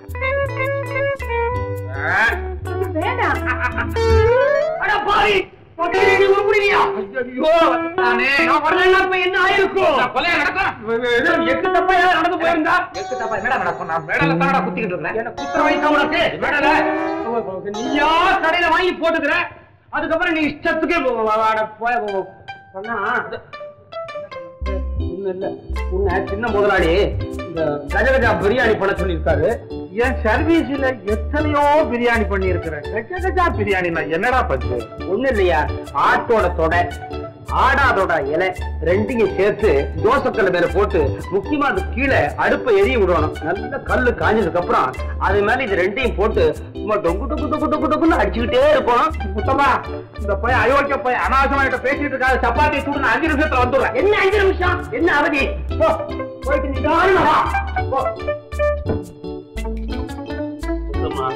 ஆ. வேண்டாம் அட பாவி நீ உருப்பிடுவியா ஐயோ நானே நான் வரலன்னா இப்ப என்ன ஆயிருக்கும் கொலையா நடக்கும் எட்டு தப்பா ஏதாவது நடந்து போயிருந்தா எட்டு தப்பா என்னடா நடக்கும் நான் மேடல தானடா குத்திக்கிட்டு இருக்கேன் என்ன குத்துற வயசா உனக்கு மேடல நீயா கடையில வாங்கி போட்டுக்கிற அதுக்கப்புறம் நீ இஷ்டத்துக்கு போய சொன்னா ஒண்ணும் இல்ல உன்னை சின்ன முதலாளி இந்த கஜகஜா பிரியாணி பண்ண சொல்லியிருக்காரு என் சர்வீஸ்ல எத்தனையோ பிரியாணி பண்ணி இருக்கிறேன் கஜகஜா பிரியாணி நான் என்னடா பண்றது ஒண்ணு இல்லையா ஆட்டோட தொடை ஆடாதோட இலை ரெண்டையும் சேர்த்து தோசைக்கல்ல மேல போட்டு முக்கியமா அது கீழே அடுப்பை எரிய விடணும் நல்ல கல்லு காஞ்சதுக்கு அப்புறம் அது மேல இது ரெண்டையும் போட்டு சும்மா டொங்கு டொங்கு டொங்கு டொங்கு டொங்குன்னு அடிச்சுக்கிட்டே இருக்கணும் முத்தமா இந்த போய் அயோக்கிய போய் அனாவசியமா கிட்ட பேசிட்டு இருக்காது சப்பாத்தி தூடு நான் அஞ்சு நிமிஷத்துல வந்துடுறேன் என்ன அஞ்சு நிமிஷம் என்ன அவதி போ போயிட்டு நிதானமா வா போ சுத்தமா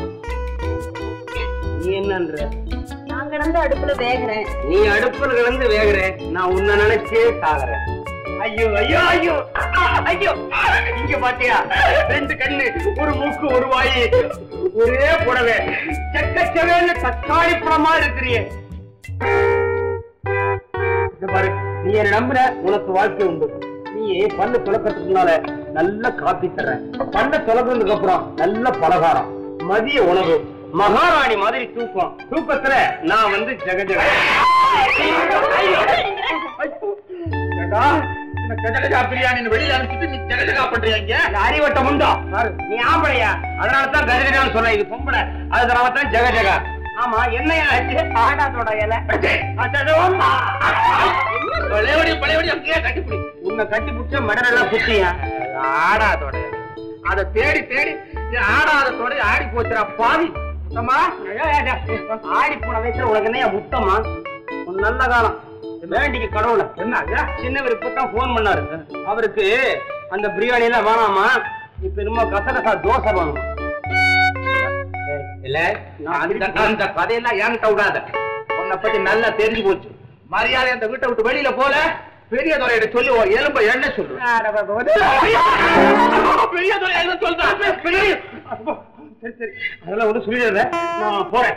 நீ என்னன்ற நான் கிடந்து அடுப்புல வேகிறேன் நீ அடுப்புல கிடந்து வேகுற நான் உன்னை நினைச்சே சாகுறேன் ஐயோ ஐயோ ஐயோ ஐயோ இங்க பாத்தியா ரெண்டு கண்ணு ஒரு மூக்கு ஒரு வாய் ஒரே புடவை செக்கச்சவேன்னு தக்காளி பழமா இருக்கிறியே இந்த பாரு நீ என்ன நம்புற உனக்கு வாழ்க்கை உண்டு நீ பல்லு துளக்கத்துக்கு முன்னால நல்ல காப்பி தர்றேன் பல்ல துளக்கிறதுக்கு அப்புறம் நல்ல பலகாரம் மதிய உணவு மகாராணி மாதிரி தூக்கம் தூக்கத்துல நான் வந்து ஜெகஜக ஏண்டா, இந்த கஜகஜா பிரியாணின்னு வெளியில அனுப்பிச்சிட்டு நீ ஜெகஜகா பண்றியா இங்க அறிவட்டம் உண்டோ நீ ஆம்பளையா அதனால தான் கஜகஜான்னு சொல்றேன் இது பொம்பளை அதனால தான் ஜெகஜகா ஆமா என்னையா ஆச்சு ஆடாதோட இலை அச்சோ, அம்மா. பழையபடி பழையபடி அங்கேயே கட்டிப்பிடி உன்னை கட்டி பிடிச்ச மெடலெல்லாம் குத்தியா ஆடாதோட அதை தேடி தேடி நீ ஆடாதத்தோட ஆடி போச்சுடா பாவி சுத்தமா ஆடி போன வயசுல உனக்கு என்னையா முத்தமா உன் நல்ல காலம் வேண்டிக்கு கடவுள என்ன ஐயா? சின்னவர் இப்பதான் போன் பண்ணாரு அவருக்கு அந்த பிரியாணி எல்லாம் வேணாமா இப்ப என்னமோ கசகசா தோசை வேணும் இல்ல அந்த அந்த கதையெல்லாம் என்கிட்ட விடாத உன்னை பத்தி நல்லா தெரிஞ்சு போச்சு மரியாதை அந்த வீட்டை விட்டு வெளியில போல பெரிய துறையிட சொல்லி உன் எலும்ப என்ன சொல்லு பெரிய துறை என்ன சொல்றான் பெரிய அப்போ, சரி சரி அதெல்லாம் ஒண்ணு சொல்லிடுறேன் நான் போறேன்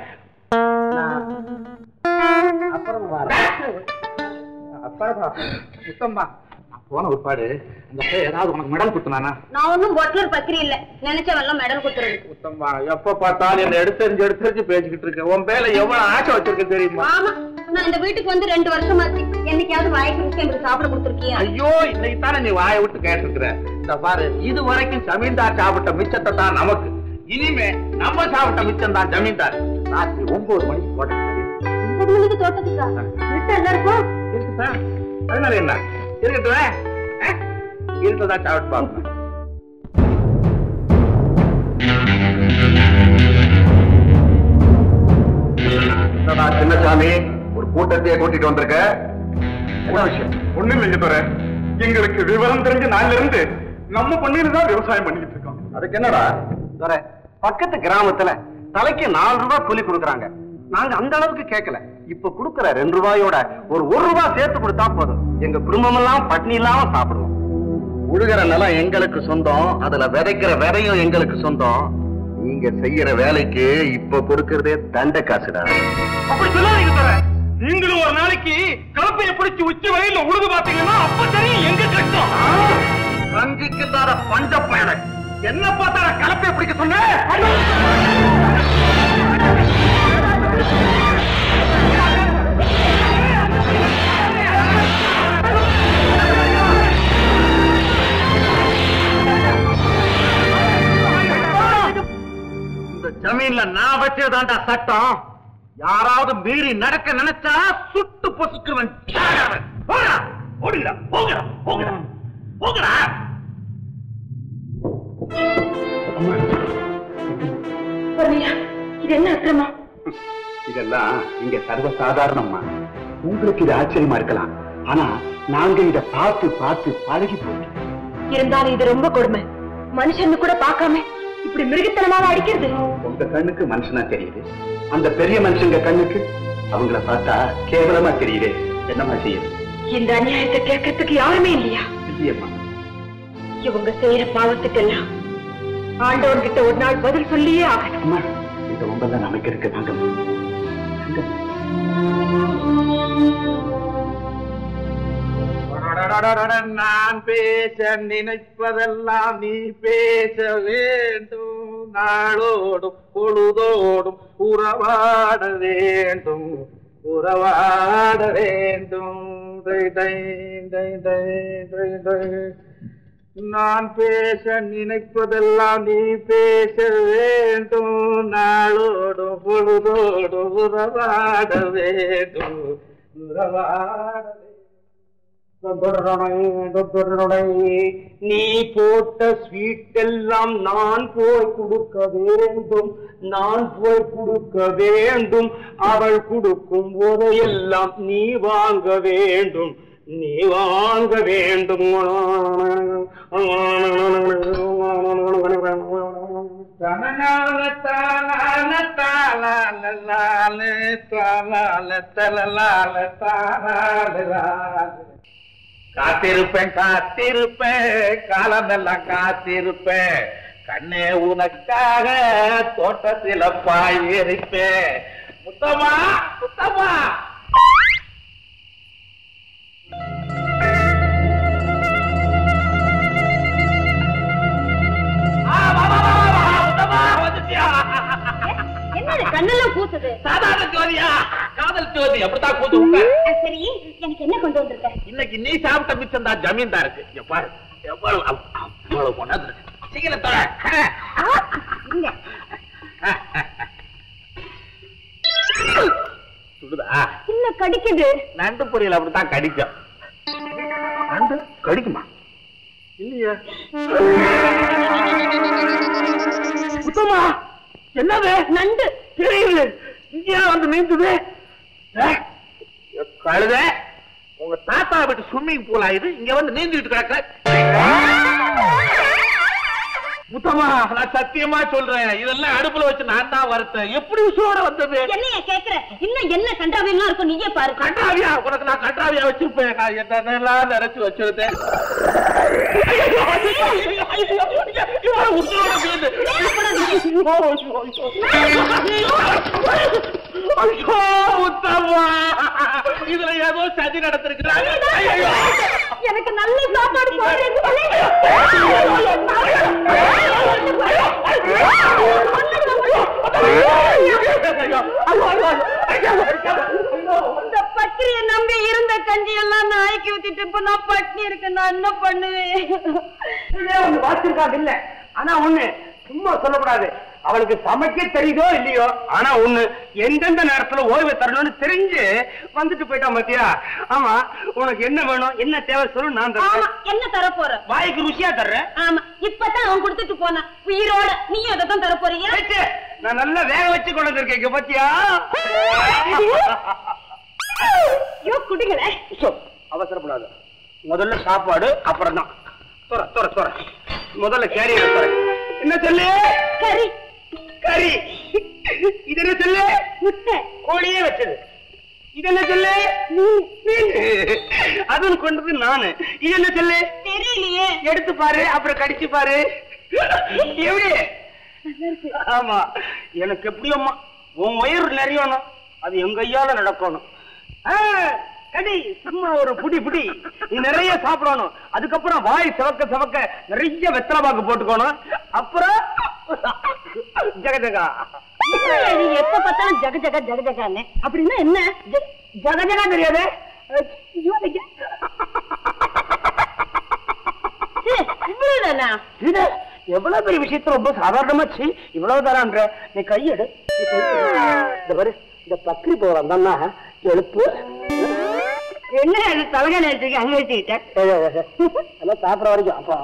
அப்புறம் வரேன். அப்பாடா சுத்தம்மா நான் போன ஒருபாடு அந்த பையன் ஏதாவது உனக்கு மெடல் கொடுத்தனானா நான் ஒன்னும் பொட்லர் பத்திரி இல்ல நினைச்சவெல்லாம் மெடல் கொடுத்துறது சுத்தம்மா எப்ப பார்த்தாலும் என்ன எடுத்தறிஞ்சு எடுத்தறிஞ்சு பேசிக்கிட்டு இருக்கேன் உன் பேர்ல எவ்வளவு ஆசை வச்சிருக்க தெரியுமா ஆமா நான் இந்த வீட்டுக்கு வந்து ரெண்டு வருஷம் ஆச்சு என்னைக்காவது வாய்க்கு ருசி எனக்கு சாப்பிட கொடுத்துருக்கியா ஐயோ இன்னைக்கு தானே நீ வாயை விட்டு கேட்டிருக்கிற இந்த பாரு இது வரைக்கும் ஜமீன்தார் சாப்பிட்ட மிச்சத்தை தான் நமக்கு இனிமே நம்ம சாப்பிட்ட மிச்சம் தான் ஜமீன்தார் ராத்திரி ஒன்பது மணிக்கு போட்டேன் ஒன்பது மணிக்கு தோட்டத்துக்கா வீட்டு எல்லாருக்கும் இருக்குதா அதனால என்ன இருக்கட்டும் இருக்கதான் சாப்பிட்டு பார்க்கணும் என்னடா சின்னசாமி ஒரு கூட்டத்தையே கூட்டிட்டு வந்திருக்க என்ன விஷயம் ஒண்ணும் இல்லைங்க துறை எங்களுக்கு விவரம் தெரிஞ்ச நாள்ல இருந்து நம்ம பண்ணிட்டு தான் விவசாயம் பண்ணிட்டு இருக்கோம் அதுக்கு என்னடா துரை, பக்கத்து கிராமத்துல தலைக்கு நாலு ரூபாய் கூலி கொடுக்குறாங்க நாங்க அந்த அளவுக்கு கேட்கல இப்ப கொடுக்கற ரெண்டு ரூபாயோட ஒரு ஒரு ரூபாய் சேர்த்து கொடுத்தா போதும் எங்க குடும்பம் எல்லாம் பட்னி இல்லாம சாப்பிடுவோம் உழுகிற நிலம் எங்களுக்கு சொந்தம் அதுல விதைக்கிற விதையும் எங்களுக்கு சொந்தம் நீங்க செய்யற வேலைக்கு இப்ப கொடுக்கறதே தண்ட காசுடா அப்படி சொல்லாதீங்க தர நீங்களும் ஒரு நாளைக்கு கலப்பைய பிடிச்சு உச்சி வரையில உழுது பாத்தீங்கன்னா அப்ப தெரியும் எங்க கஷ்டம் ரஞ்சிக்கு இல்லாத பஞ்ச பயணம் என்ன பார்த்தா கலப்பைய பிடிக்க சொன்ன இந்த ஜமீன்ல நான் வச்சதாண்டா சட்டம் யாராவது மீறி நடக்க நினைச்சா சுட்டு பொசுக்குவன் போடா ஓடுகிறா போகிறா போகிறா போகிறா இது என்ன அக்கிரமா இதெல்லாம் இங்க சர்வ சாதாரணம்மா உங்களுக்கு இது ஆச்சரியமா இருக்கலாம் ஆனா நாங்க இத பார்த்து பார்த்து பழகி போட்டோம் இருந்தாலும் இது ரொம்ப கொடுமை மனுஷன்னு கூட பார்க்காம இப்படி மிருகத்தனமாக அடிக்கிறது உங்க கண்ணுக்கு மனுஷனா தெரியுது அந்த பெரிய மனுஷங்க கண்ணுக்கு அவங்கள பார்த்தா கேவலமா தெரியுது என்னமா செய்யுது இந்த அநியாயத்தை கேட்கறதுக்கு யாருமே இல்லையா இல்லையம்மா இவங்க செய்யற பாவத்துக்கெல்லாம் ஆண்டவன் கிட்ட ஒரு நாள் பதில் சொல்லியே ஆகணும் அம்மா இந்த ஒன்பதாம் நமக்கு இருக்கு நாங்க அடடடடட, நான் பேச நினைப்பதெல்லாம் நீ பேச வேண்டும் நாளோடும் பொழுதோடும் உறவாட வேண்டும் உறவாட வேண்டும் தை, தை, தை, தை, தை, தை. நான் பேச நினைப்பதெல்லாம் நீ பேச வேண்டும் நாளோடும் பொழுதோடும் உறவாட வேண்டும் உறவாட நீ போட்ட ஸ்வீட் எல்லாம் நான் போய் கொடுக்க வேண்டும் நான் போய் கொடுக்க வேண்டும் அவள் கொடுக்கும் போதையெல்லாம் நீ வாங்க வேண்டும் நீ வாங்க வேண்டும் தனநாள தாளால தாளால லால தாளால தலலால தாளால லால. காத்திருப்பேன் காத்திருப்பேன் காலமெல்லாம் காத்திருப்பேன் கண்ணே உனக்காக தோட்டத்தில பாய் எரிப்பேன் முத்தமா முத்தமா ஆ, வா, வா, வா, வா, வா, முத்தமா, வந்துட்டியா? என்னது கண்ணெல்லாம் கூசுது சாதாரண ஜோதியா காதல் ஜோதி அப்படித்தான் கூத்து விட்ட சரி எனக்கு என்ன கொண்டு வந்திருக்க இன்னைக்கு நீ சாப்பிட்ட மிச்சம் தான் ஜமீன்தாருக்கு இங்க பாரு எவ்வளவு அவ்- அவ்வளவு கொண்டாந்து சீக்கிரம் தர இருங்க சுடுதா இல்ல கடிக்குது நண்டு பொரியல் அப்படித்தான் கடிக்கும் நண்டு கடிக்குமா இல்லையா சுத்தமா என்னது நண்டு தெரியுது இங்கேயா வந்து நீந்துது ஏ, கழுத உங்க தாத்தா வீட்டு ஸ்விம்மிங் பூல் ஆயுது இங்க வந்து நீந்திட்டு கிடக்க முத்தமா நான் சத்தியமா சொல்றேன் இதெல்லாம் அடுப்புல வச்சு நான் தான் வறுத்தேன் எப்படி உசுரோட வந்தது என்னைய கேக்குற இன்னும் என்ன கண்டாவியெல்லாம் இருக்கும் நீயே பாரு கன்றாவியா உனக்கு நான் கன்றாவியா வச்சிருப்பேன் நான் என்னென்னலாம் நினைச்சு வச்சிருந்தேன் உசுரோட விழுந்து. ஐயோ, முத்தம்மா. இதுல ஏதோ சதி நடந்திருக்கிறாங்க ஐயோ. எனக்கு நல்ல சாப்பாடு போடுறேன்னு சொல்லி இந்த பத்திரிய நம்பி இருந்த கஞ்சி எல்லாம் நாய்க்கு ஊத்திட்டு இப்ப நான் பட்னி இருக்கேன் நான் என்ன பண்ணுவேன் ஒண்ணு வாசிருக்காங்க இல்ல ஆனா ஒண்ணு சும்மா சொல்லக்கூடாது அவளுக்கு சமைக்க தெரியுதோ இல்லையோ ஆனா ஒண்ணு எந்தெந்த நேரத்துல ஓய்வு தரணும்னு தெரிஞ்சு வந்துட்டு போயிட்டான் பாத்தியா ஆமா உனக்கு என்ன வேணும் என்ன தேவை சொல்லு நான் ஆமா தரேன் என்ன தர போற வாய்க்கு ருசியா தர்றேன் ஆமா இப்பதான் அவன் கொடுத்துட்டு போனான் உயிரோட நீயும் அதை தான் தர போறியா வச்சு, நான் நல்லா வேக வச்சு கொண்டு வந்திருக்கேன் இங்க பாத்தியா ஐயோ குடிங்களே சோ, அவசரப்படாத முதல்ல சாப்பாடு அப்புறம் தான் துற துற துற முதல்ல கேரியர் துற என்ன சொல்லு கறி கறி இது என்ன சொல்லு முட்டை கோழியே வச்சது இது என்ன சொல்லு மீன் அதுவும் கொண்டது நானு இது என்ன சொல்லு தெரியலையே எடுத்து பாரு அப்புறம் கடிச்சு பாரு எப்படி ஆமா எனக்கு எப்படியோம்மா உன் வயிறு நிறையணும் அது எங்க கையால நடக்கணும் ஆ, கடி சும்மா ஒரு புடி புடி நீ நிறைய சாப்பிடணும் அதுக்கப்புறம் வாய் சவக்க சவக்க நிறைய வெத்தலை பாக்கு போட்டுக்கணும் அப்புறம் ஜக ஜகா என்னய்யா இது எப்ப பார்த்தாலும் ஜக ஜக ஜக ஜகான்னு அப்படின்னா என்ன ஜ- ஜக ஜகா தெரியாது ஐயோ, ஐயா. சே, இவ்வளவுதானா இது எவ்வளவு பெரிய விஷயத்த ரொம்ப சாதாரணமாச்சு இவ்வளவு தரான்ற நீ கையெடு நீ கையெடு. இந்த பாரு இந்த பக்ரி போறான் தானா எழுப்பு என்ன அது தலைகால எடுத்துக்க அங்க வச்சுக்கிட்டேன் எல்லாம் சாப்பிட வரைக்கும் அப்பா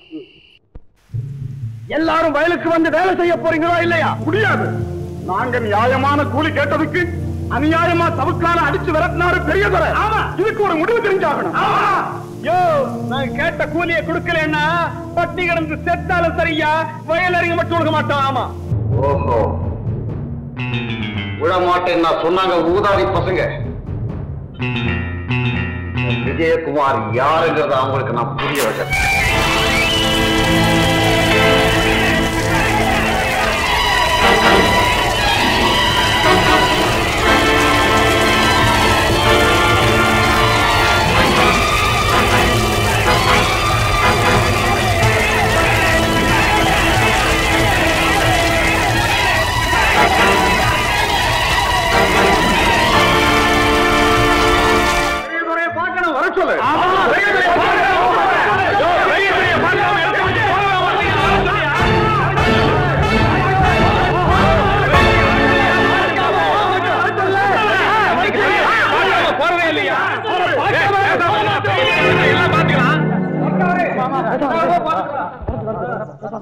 எல்லாரும் வயலுக்கு வந்து வேலை செய்ய போறீங்களா இல்லையா முடியாது நாங்க நியாயமான கூலி கேட்டதுக்கு அநியாயமா சவுக்கால அடிச்சு விரட்டினாரு பெரிய துறை ஆமா இதுக்கு ஒரு முடிவு தெரிஞ்சாகணும் யோ நான் கேட்ட கூலியை கொடுக்கலன்னா பட்டி கிடந்து செத்தாலும் சரியா வயல் அறிய மட்டும் கொடுக்க மாட்டோம் ஆமா ஓஹோ விழமாட்டேன் நான் சொன்னாங்க ஊதாரி பசங்க விஜயகுமார் யாருங்கிறத அவங்களுக்கு நான் புரிய வச்சேன் ஆ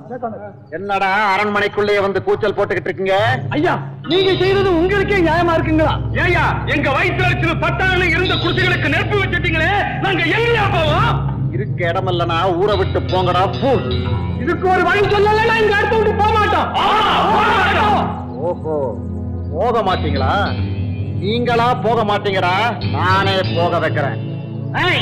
என்னடா அரண்மனைக்குள்ளே வந்து கூச்சல் போட்டுக்கிட்டு இருக்கீங்க ஐயா நீங்க செய்தது உங்களுக்கே நியாயமா இருக்குங்களா ஏயா எங்க வயிற்று பட்டாளு இருந்த குடிசைகளுக்கு நெருப்பு வச்சுட்டீங்களே நாங்க எங்கயா போவோம் இருக்க இடமில்லனா ஊரை விட்டு போங்கடா பூ இதுக்கு ஒரு வழி சொல்லல இந்த இடத்த விட்டு போக மாட்டோம் ஓஹோ போக மாட்டீங்களா நீங்களா போக மாட்டீங்கடா நானே போக வைக்கிறேன் ஏய்,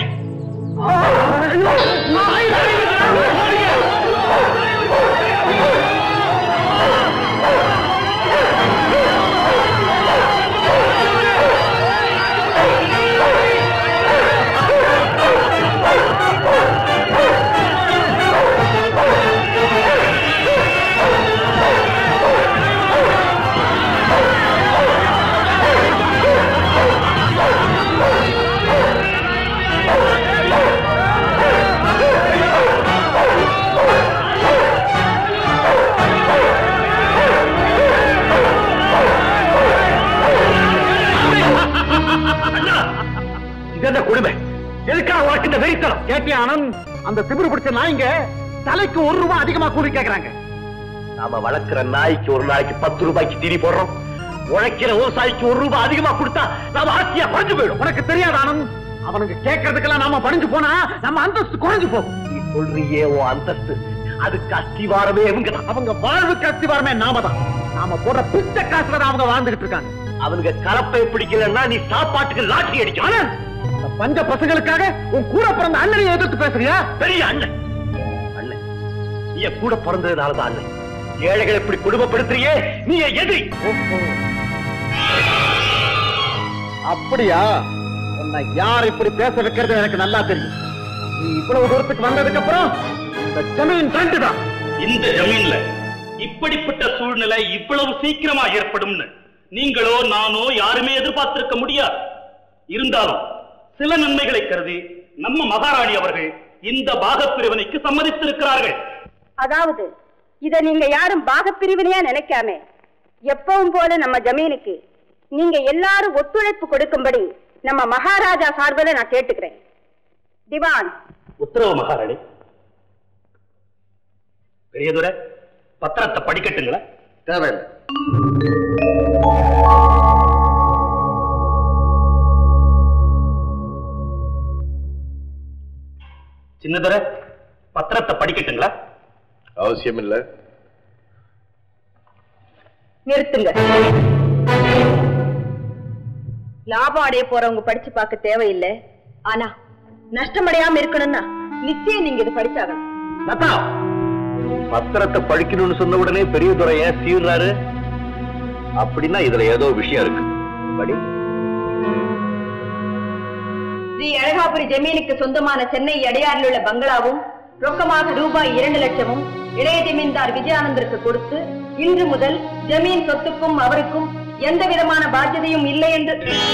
இது என்ன கொடுமை எதுக்காக உனக்கு இந்த வெறித்தனம் கேட்டியா ஆனந்த் அந்த திமிரு பிடிச்ச நாய்ங்க தலைக்கு ஒரு ரூபாய் அதிகமா கூலி கேக்குறாங்க நாம வளர்க்கிற நாய்க்கு ஒரு நாளைக்கு பத்து ரூபாய்க்கு தீனி போடுறோம் உழைக்கிற விவசாயிக்கு ஒரு ரூபாய் அதிகமா கொடுத்தா நாம ஆட்சியா பறிஞ்சு போயிடும் உனக்கு தெரியாது ஆனந்த் அவனுக்கு கேட்கறதுக்கெல்லாம் நாம பணிஞ்சு போனா நம்ம அந்தஸ்து குறைஞ்சு போகும் நீ சொல்றியே உன் அந்தஸ்து அதுக்கு அஸ்திவாரமே இவங்க தான் அவங்க வாழ்வுக்கு அஸ்திவாரமே நாம தான் நாம போடுற பிச்சை காசுல தான் அவங்க வாழ்ந்துகிட்டு இருக்காங்க அவனுக்கு கலப்பை பிடிக்கலன்னா நீ சாப்பாட்டுக்கு லாட்டரி அடிக்கும் ஆனந்த் இந்த பஞ்ச பசங்களுக்காக உன் கூட பிறந்த அண்ணனையும் எதிர்த்து பேசுறியா பெரிய அண்ணன் அண்ணன் நீ என் கூட பிறந்ததுனாலதான் அண்ணன் ஏழைகளை இப்படி குடும்பப்படுத்துறியே நீ என் எதிரி அப்படியா உன்னை யார் இப்படி பேச வைக்கிறது எனக்கு நல்லா தெரியும் நீ இவ்வளவு தூரத்துக்கு வந்ததுக்கு அப்புறம் இந்த ஜமீன் ரெண்டு தான் இந்த ஜமீன்ல இப்படிப்பட்ட சூழ்நிலை இவ்வளவு சீக்கிரமா ஏற்படும்னு நீங்களோ நானோ யாருமே எதிர்பார்த்திருக்க முடியாது இருந்தாலும் சில நன்மைகளை கருதி நம்ம மகாராணி அவர்கள் இந்த பாகப் பிரிவினைக்கு சம்மதித்திருக்கிறார்கள் அதாவது இத நீங்க யாரும் பாகப்பிரிவினையா நினைக்காம எப்பவும் போல நம்ம ஜமீனுக்கு நீங்க எல்லாரும் ஒத்துழைப்பு கொடுக்கும்படி நம்ம மகாராஜா சார்பில் நான் கேட்டுக்கிறேன் திவான் உத்தரவு மகாராணி பெரியதுரை பத்திரத்தை படிக்கட்டுங்களா தேவையில்லை சின்னதுரை பத்திரத்தை படிக்கட்டுங்களா அவசியம் இல்ல நிறுத்துங்க லாபம் அடைய போறவங்க படிச்சு பார்க்க தேவையில்லை ஆனா நஷ்டமடையாம இருக்கணும்னா நிச்சயம் நீங்க இது படிச்சாகணும் லதா பத்திரத்தை படிக்கணும்னு சொன்ன உடனே பெரியதுரை ஏன் சீர்றாரு அப்படின்னா இதுல ஏதோ விஷயம் இருக்கு படி ஸ்ரீ அழகாபுரி ஜமீனுக்கு சொந்தமான சென்னை அடையாறில் உள்ள பங்களாவும் ரொக்கமாக ரூபாய் இரண்டு லட்சமும் இளைய ஜமீன்தார் விஜயானந்தருக்கு கொடுத்து இன்று முதல் ஜமீன் சொத்துக்கும் அவருக்கும் எந்த விதமான பாத்தியதையும் இல்லை என்று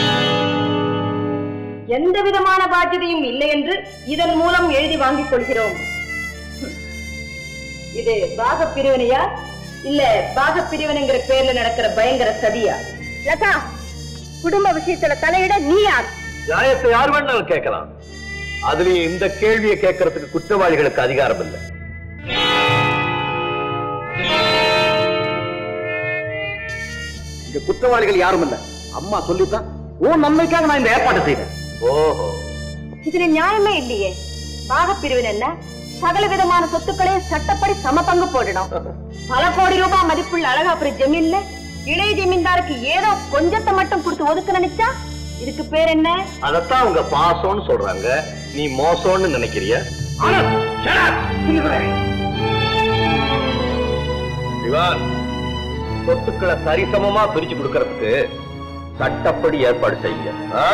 எந்த விதமான பாத்தியதையும் இல்லை என்று இதன் மூலம் எழுதி வாங்கிக் கொள்கிறோம் இது பாக பிரிவினையா இல்ல பாக பிரிவினைங்கிற பேர்ல நடக்கிற பயங்கர சதியா லதா குடும்ப விஷயத்துல தலையிட நீ யார் நியாயத்தை யார் வேணாலும் கேட்கலாம் அதுலயும் இந்த கேள்வியை கேட்கறதுக்கு குற்றவாளிகளுக்கு அதிகாரம் இல்லை இங்க குற்றவாளிகள் யாரும் இல்ல அம்மா சொல்லித்தான் உன் நன்மைக்காக நான் இந்த ஏற்பாடு செய்தேன் ஓஹோ இதுல நியாயமே இல்லையே பாக பிரிவினை என்ன சகல விதமான சொத்துக்களையும் சட்டப்படி சம பங்கு போடணும் பல கோடி ரூபாய் மதிப்புள்ள அழகாபுரி ஜமீன்ல இளைய ஜமீன்தாருக்கு ஏதோ கொஞ்சத்தை மட்டும் கொடுத்து ஒதுக்க நினைச்சா இதுக்கு பேர் என்ன அதத்தான் அவங்க பாசம்னு சொல்றாங்க நீ மோசம்னு நினைக்கிறிய திவான் சொத்துக்களை சரிசமமா பிரிச்சு கொடுக்கறதுக்கு சட்டப்படி ஏற்பாடு செய்யுங்க ஆ?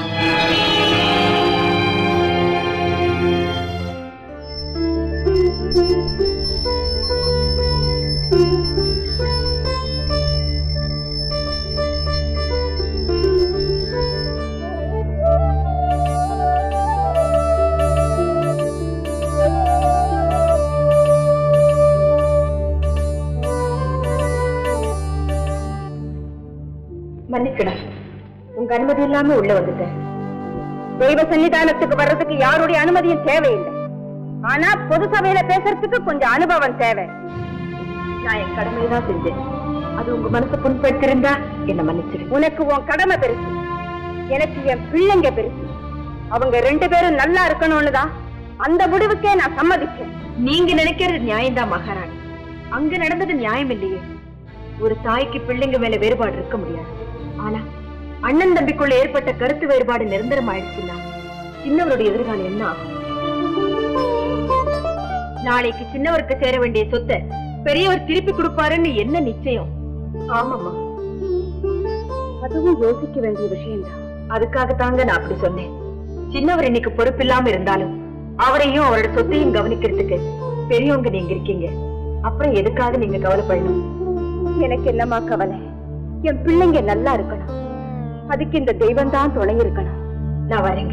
மன்னிக்கணும் உங்க அனுமதி இல்லாம உள்ள வந்துட்டேன் தெய்வ சன்னிதானத்துக்கு வர்றதுக்கு யாருடைய அனுமதியும் தேவையில்லை ஆனா பொது சபையில பேசுறதுக்கு கொஞ்சம் அனுபவம் தேவை நான் என் கடமையை தான் செஞ்சேன் அது உங்க மனசை புண்படுத்திருந்தா என்ன மன்னிச்சிரு உனக்கு உன் கடமை பெருசு எனக்கு என் பிள்ளைங்க பெருசு அவங்க ரெண்டு பேரும் நல்லா இருக்கணும்னு தான் அந்த முடிவுக்கே நான் சம்மதிச்சேன் நீங்க நினைக்கிறது நியாயம்தான் மகாராணி அங்க நடந்தது நியாயம் இல்லையே ஒரு தாய்க்கு பிள்ளைங்க மேல வேறுபாடு இருக்க முடியாது ஆனா அண்ணன் தம்பிக்குள்ள ஏற்பட்ட கருத்து வேறுபாடு நிரந்தரம் ஆயிடுச்சுன்னா சின்னவருடைய எதிர்காலம் என்ன ஆகும் நாளைக்கு சின்னவருக்கு சேர வேண்டிய சொத்தை பெரியவர் திருப்பி கொடுப்பாருன்னு என்ன நிச்சயம் ஆமாமா அதுவும் யோசிக்க வேண்டிய விஷயம்தான் அதுக்காக தாங்க நான் அப்படி சொன்னேன் சின்னவர் இன்னைக்கு பொறுப்பில்லாம இருந்தாலும் அவரையும் அவரோட சொத்தையும் கவனிக்கிறதுக்கு பெரியவங்க நீங்க இருக்கீங்க அப்புறம் எதுக்காக நீங்க கவலைப்படணும் எனக்கு என்னமா கவலை என் பிள்ளைங்க நல்லா இருக்கணும் அதுக்கு இந்த தெய்வம் தான் துணை இருக்கணும் நான் வரேங்க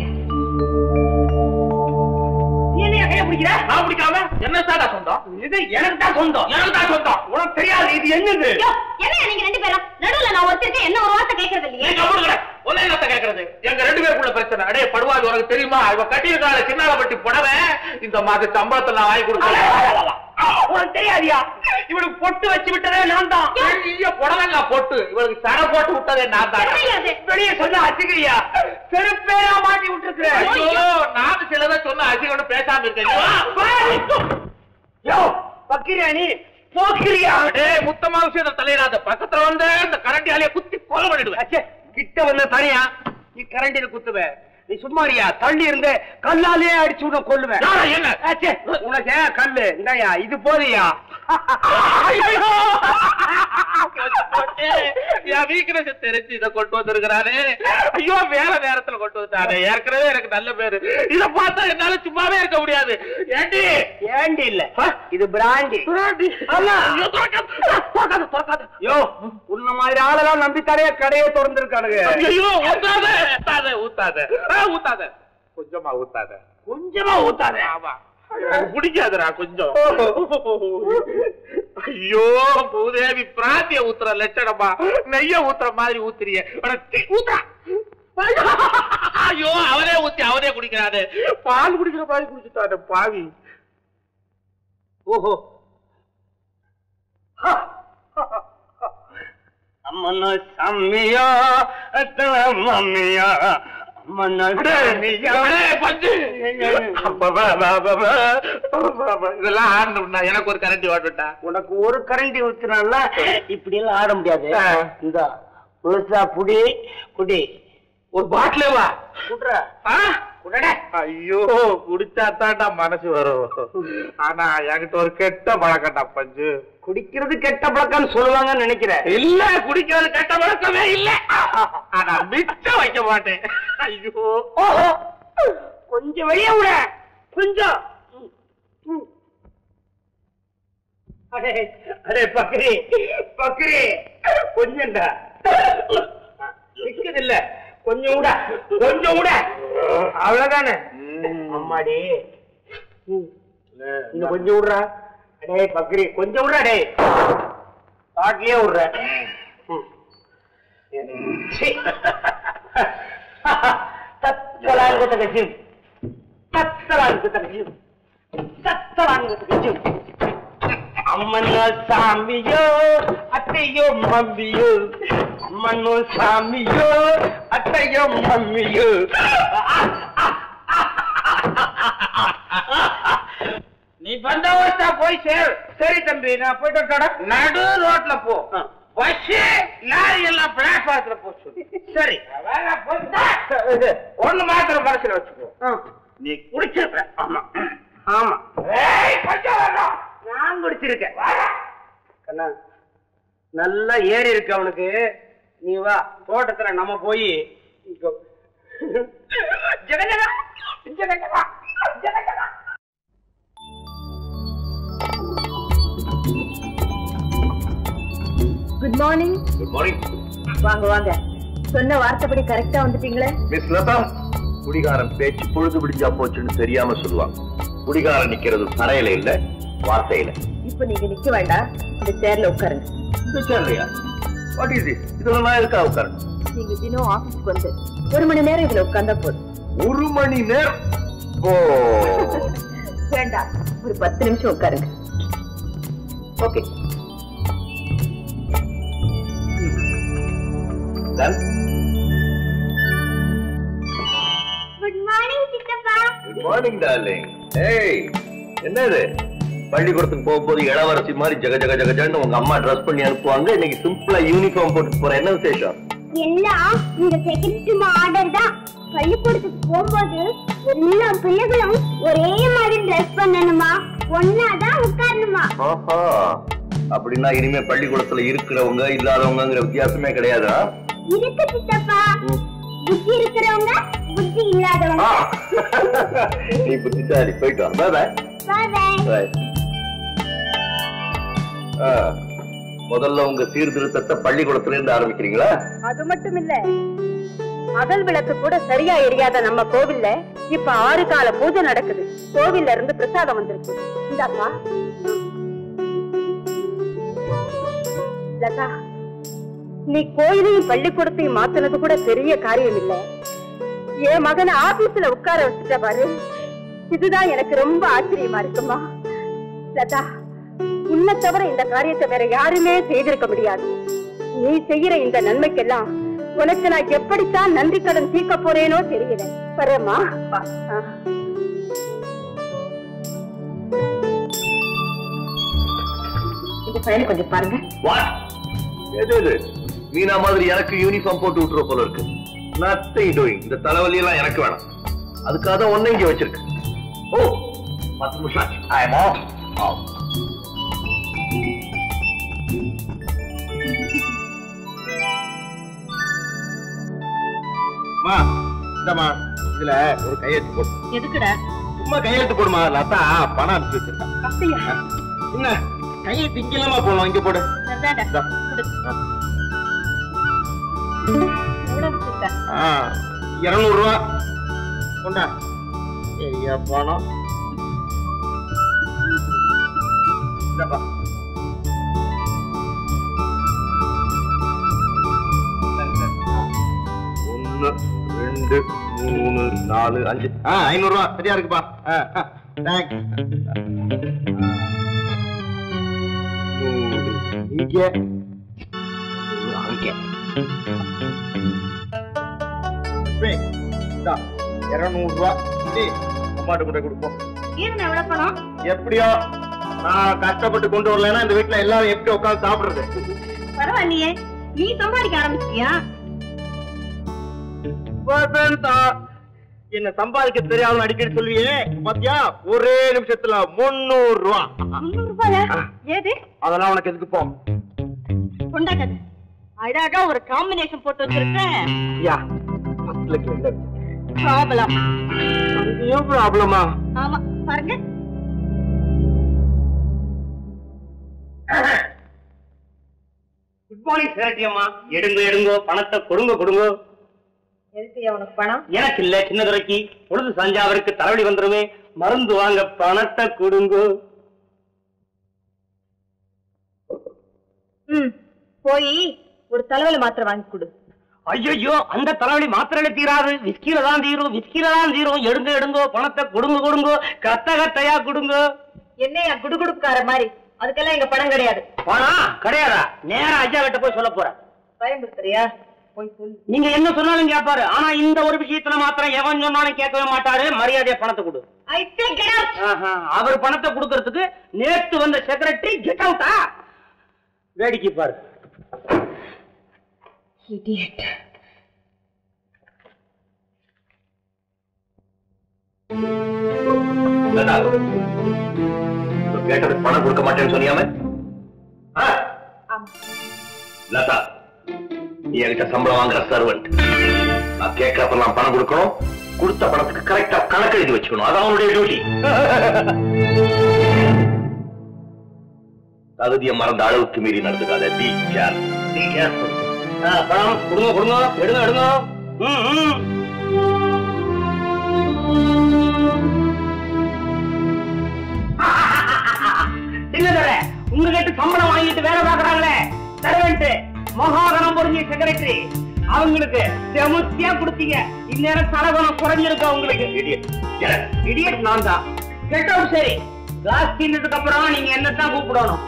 நீ என்ன கைய பிடிக்கிற நான் பிடிக்காம என்ன சார் சொந்தம் இது எனக்கு தான் சொந்தம் எனக்கு தான் சொந்தம் உனக்கு தெரியாது இது என்னது என்ன நீங்க ரெண்டு பேரும் நடுவுல நான் ஒருத்தருக்கு என்ன ஒரு வார்த்தை கேட்கறது நீ கம்முனுங்கடா. உன்னை என்னத்த கேக்குறது எங்க ரெண்டு பேருக்குள்ள பிரச்சனை அடே படுவாது உனக்கு தெரியுமா இவ கட்டியிருக்காள சின்னாலப்பட்டி புடவை இந்த மாத சம்பளத்துல நான் வாங்கி கொடுத்தேன் உனக்கு தெரியாதியா இவனுக்கு பொட்டு வச்சு விட்டதே நான் தான் ஐயோ புடவைங்க பொட்டு இவனுக்கு சர போட்டு விட்டதே நான் தான் தெரியாது. வெளியே சொன்ன அசிக்கிறியா செருப்பேரா மாட்டி விட்டுருக்கிறேன் ஐயோ நான் சிலதை சொன்ன அசிகன்னு பேசாம இருக்கேன் யோ பக்கிரியா நீ போக்கிரியா டேய் முத்தமா விஷயத்த தலையிடாத பக்கத்துல வந்து இந்த கரண்டியாலே குத்தி கொலை பண்ணிடுவேன் கிட்ட வந்து தனியா நீ கரண்டியில குத்துவ நீ சும்மாரியா தள்ளி இருந்து கல்லாலே அடிச்சு விட கொல்லுவேன் என்ன ஆச்சே, உனக்கு ஏன் கல்லு இந்தாயா இது போதியா என் வீக்னஸ் தெரிஞ்சு இதை கொண்டு வந்திருக்கிறானே ஐயோ வேற நேரத்துல கொண்டு வந்தானே ஏற்கனவே எனக்கு நல்ல பேரு இத பார்த்தா என்னால சும்மாவே இருக்க முடியாது ஏண்டி ஏண்டி இல்ல இது பிராண்டி பிராண்டி யோ உன்ன மாதிரி ஆளெல்லாம் நம்பித்தானே கடையை திறந்திருக்கானுங்க ஐயோ ஊத்தாத ஊத்தாத ஊத்தாத ஆ, ஊத்தாத கொஞ்சமா ஊத்தாத கொஞ்சமா ஊத்தாத ஆமா எனக்கு பிடிக்காதுடா கொஞ்சம் ஐயோ பூதேவி பிராந்திய ஊத்துற லட்சணமா நெய்ய ஊத்துற மாதிரி ஊத்துறிய ஊத்துறா ஐயோ அவனே ஊத்தி அவனே குடிக்கிறாரு பால் குடிக்கிற மாதிரி குடிச்சுட்டாரு பாவி ஓஹோ அம்மனோ சம்மியோ மம்மியோ இதெல்லாம் ஆடணும்னா எனக்கு ஒரு கரண்டி ஓட்டுட்டா உனக்கு ஒரு கரண்டி ஊத்துனால இப்படி எல்லாம் ஆட முடியாது இந்த முழுசா புடி குடி ஒரு பாட்டிலே வா குடுற குடடே. ஐயோ குடிச்சாத்தாண்டா மனசு வரும் ஆனா என்கிட்ட ஒரு கெட்ட பழக்கம்டா பஞ்சு குடிக்கிறது கெட்ட பழக்கம்னு சொல்லுவாங்கன்னு நினைக்கிறேன் இல்ல குடிக்கிறது கெட்ட பழக்கமே இல்ல ஆனா மிச்சம் வைக்க மாட்டேன் ஐயோ ஓஹோ கொஞ்சம் வெளியே விட கொஞ்சம் ம், ம். அடே அடே பக்ரி பக்ரி கொஞ்சம்டா நிக்குது இல்ல கொஞ்சம் விட கொஞ்சம் விட அவ்வளவுதானே அம்மாடி ம். இன்னும் கொஞ்சம் விடுறா அடே பக்ரி கொஞ்சம் விடுறா டே காட்டிலே விடுற ம். சி. தத்தலாங்க தகஜம் தத்தலாங்க தகஜம் தத்தலாங்க தகஜம் அம்மனோ சாமியோ அத்தையோ மம்மியோ அம்மனோ சாமியோ அத்தையோ மம்மியோ நீ பந்தோபஸ்தா போய் சேர் சரி தம்பி நான் போயிட்டு வரட்டா நடு ரோட்ல போ பஸ் லாரி எல்லாம் பிளாட்பாரத்துல போ சொல்லு சரி ஒண்ணு மாத்திரம் மனசுல வச்சுக்கோ நீ குடிச்சிருக்க ஆமா ஆமா ஏய், கொஞ்சம் வரணும். நான் குடிச்சிருக்கேன் கண்ணா நல்லா ஏறி இருக்கு அவனுக்கு நீ வா தோட்டத்துல நம்ம போய் ஜெகஜகா, ஜெகஜகா, ஜெகஜகா. குட் மார்னிங் குட் மார்னிங் வாங்க வாங்க சொன்ன வார்த்தைப்படி கரெக்டா வந்துட்டீங்களே மிஸ் லதா குடிகாரன் பேச்சு பொழுது விடிஞ்சா போச்சுன்னு தெரியாம சொல்லுவாங்க குடிகாரன் நிக்கிறது தரையில இல்ல வார்த்தையில இப்ப நீங்க நிக்க வேண்டாம் இந்த சேர்ல உட்காருங்க இந்த சேர்லையா வாட் இஸ் இட் இதுல நான் இருக்கா உட்காரன் நீங்க தினம் ஆபீஸ்க்கு வந்து ஒரு மணி நேரம் இதுல உட்கார்ந்தா போதும் ஒரு மணி நேரம் ஓ வேண்டாம் ஒரு பத்து நிமிஷம் உட்காருங்க ஓகே குட் மார்னிங் சித்தப்பா குட் மார்னிங் டார்லிங் ஏய் என்னது பள்ளிக்கூடத்துக்கு போகும்போது இளவரசி மாதிரி ஜக ஜக ஜக ஜகன்னு உங்க அம்மா ட்ரெஸ் பண்ணி அனுப்புவாங்க இன்னைக்கு சிம்பிளா யூனிஃபார்ம் போட்டு போற என்ன விசேஷம் எல்லாம் இந்த செக்ரட்டரி ஆர்டர் தான் பள்ளிக்கூடத்துக்கு போகும்போது எல்லா பிள்ளைகளும் ஒரே மாதிரி ட்ரெஸ் பண்ணணுமா ஒன்னாதான் உட்காரணுமா ஆஹா அப்படின்னா இனிமே பள்ளிக்கூடத்துல இருக்கிறவங்க இல்லாதவங்கங்கிற வித்தியாசமே கிடையாதா இருக்கு சித்தப்பா புத்தி இருக்கிறவங்க புத்தி இல்லாதவங்க நீ புத்திசாலி போயிட்டு வா பாய் பாய் பாய் பாய் முதல்ல உங்க சீர்திருத்தத்தை பள்ளிக்கூடத்துல இருந்து ஆரம்பிக்கிறீங்களா அது மட்டும் இல்ல அகல் விளக்கு கூட சரியா எரியாத நம்ம கோவில்ல இப்ப ஆறு கால பூஜை நடக்குது கோவில்ல இருந்து பிரசாதம் வந்திருக்கு இந்தாப்பா லதா நீ கோயிலையும் பள்ளிக்கூடத்தையும் மாத்துனது கூட பெரிய காரியம் இல்ல என் மகனை ஆபீஸ்ல உட்கார வச்சுட்ட பாரு இதுதான் எனக்கு ரொம்ப ஆச்சரியமா இருக்குமா லதா உன்னை தவிர இந்த காரியத்தை வேற யாருமே செய்திருக்க முடியாது நீ செய்யற இந்த நன்மைக்கெல்லாம் உனக்கு நான் எப்படித்தான் நன்றி கடன் தீர்க்க போறேனோ தெரியல வரேம்மா ஆ. இந்த பையனை கொஞ்சம் பாருங்க வாட் எது இது மீனா மாதிரி எனக்கு யூனிஃபார்ம் போட்டு விட்டுற போல இருக்கு நத்திங் டூயிங் இந்த தலைவலி எல்லாம் எனக்கு வேணாம் அதுக்காக தான் ஒன்னும் இங்க வச்சிருக்கு ஓ பத்து நிமிஷம் ஆச்சு ஐ எம் ஆஃப் ஆஃப் அம்மா இந்தம்மா இதுல ஒரு கையெழுத்து போடு எதுக்குடா சும்மா கையெழுத்து போடுமா லதா பணம் அனுப்பிச்சு வச்சிருக்கேன் அப்படியா என்ன கையெழுத்து இங்க இல்லாம போடணும் இங்க போடு அதான்டா. இந்தா. கொடு. ஆ. எவ்வளவு வச்சிருக்க? ஆ, இருநூறு ரூபா கொண்டா சரியா பணம் இந்தாப்பா. ஒண்ணு ரெண்டு மூணு நாலு அஞ்சு ஆ ஐநூறு ரூபா சரியா இருக்குப்பா ஆ, ஆ, thanks. நூறு இங்க நூறு அங்க டேய், இந்தா, இருநூறு ரூபா டேய், அம்மாட்ட கொண்டு போய் கொடுப்போம் ஏன் எவ்வளவு பணம் எப்படியோ நான் கஷ்டப்பட்டு கொண்டு வரலைன்னா இந்த வீட்டுல எல்லாரும் எப்படி உட்கார்ந்து சாப்பிடுறது பரவாயில்லையே நீ சம்பாதிக்க ஆரம்பிச்சிட்டியா வசந்தா, என்ன சம்பாதிக்க தெரியாதுன்னு அடிக்கடி சொல்லுவியே பாத்தியா ஒரே நிமிஷத்துல முன்னூறு ரூபா முன்னூறு ரூபாயா ஏது அதெல்லாம் உனக்கு எதுக்கு போ கொண்டாக்காது அழகா ஒரு காம்பினேஷன் போட்டு வச்சிருக்கேன் யா பத்துலக்கு என்ன ப்ராப்ளம் அங்கேயும் ப்ராப்ளமா ஆமா பாருங்க குட் மார்னிங் சேரட்டி அம்மா எடுங்க எடுங்கோ பணத்தை கொடுங்க கொடுங்க எதுக்கு உனக்கு பணம் எனக்கு இல்ல சின்னதுரைக்கு பொழுது சஞ்சா அவருக்கு தலைவலி வந்துருமே மருந்து வாங்க பணத்தை கொடுங்க ம் போய் ஒரு தலைவலி மாத்திரை வாங்கி கொடு ஐயோ அந்த தலைவலி மாத்திரையில தீராது விஸ்கில தான் தீரும் விஸ்கில தான் தீரும் எடுங்க எடுங்கோ பணத்தை கொடுங்க கொடுங்க கத்த கத்தையா கொடுங்க என்னையா குடுகுடுக்கார மாதிரி அதுக்கெல்லாம் எங்க பணம் கிடையாது பணம் கிடையாதா நேரா ஐயா கிட்ட போய் சொல்ல போறேன் பயன்படுத்துறியா போய் சொல்லு நீங்க என்ன சொன்னாலும் கேட்பாரு ஆனா இந்த ஒரு விஷயத்துல மாத்திரம் எவன் சொன்னாலும் கேட்கவே மாட்டாரு மரியாதையா பணத்தை கொடு ஐ டேக் இட் அவுட் ஆஹா, அவர் பணத்தை கொடுக்கறதுக்கு நேத்து வந்த செக்ரட்டரி கெட் அவுட்டா வேடிக்கை பாரு இடியட் லதா, இப்ப கேட்டதுக்கு பணம் கொடுக்க மாட்டேன்னு சொன்னியாம ஆ? லதா நீ என்கிட்ட சம்பளம் வாங்குற சர்வெண்ட் நான் கேட்கறப்பெல்லாம் பணம் கொடுக்கணும் கொடுத்த பணத்துக்கு கரெக்டா கணக்கு எழுதி வச்சுக்கணும் அதான் அவனுடைய டியூட்டி தகுதியை மறந்த அளவுக்கு மீறி நடந்துக்காத பி கேர் பி கேர்ஃபுல் ஆ, பணம் கொடுங்க கொடுங்க எடுங்க எடுங்க ம், ம். சின்னதரே உங்ககிட்ட சம்பளம் வாங்கிட்டு வேலை பார்க்கறாங்களே சர்வெண்ட் மகாகணம் பொருந்திய செக்ரட்டரி அவங்களுக்கு செமுத்தியா கொடுத்தீங்க இந்நேரம் தலகுணம் குறைஞ்சிருக்கும் உங்களுக்கு Idiot. Get out. இடியட் நான் தான் கெட் அவுட் சரி கிளாஸ் தீர்ந்ததுக்கு அப்புறம் நீங்க என்னத்தான் கூப்பிடணும்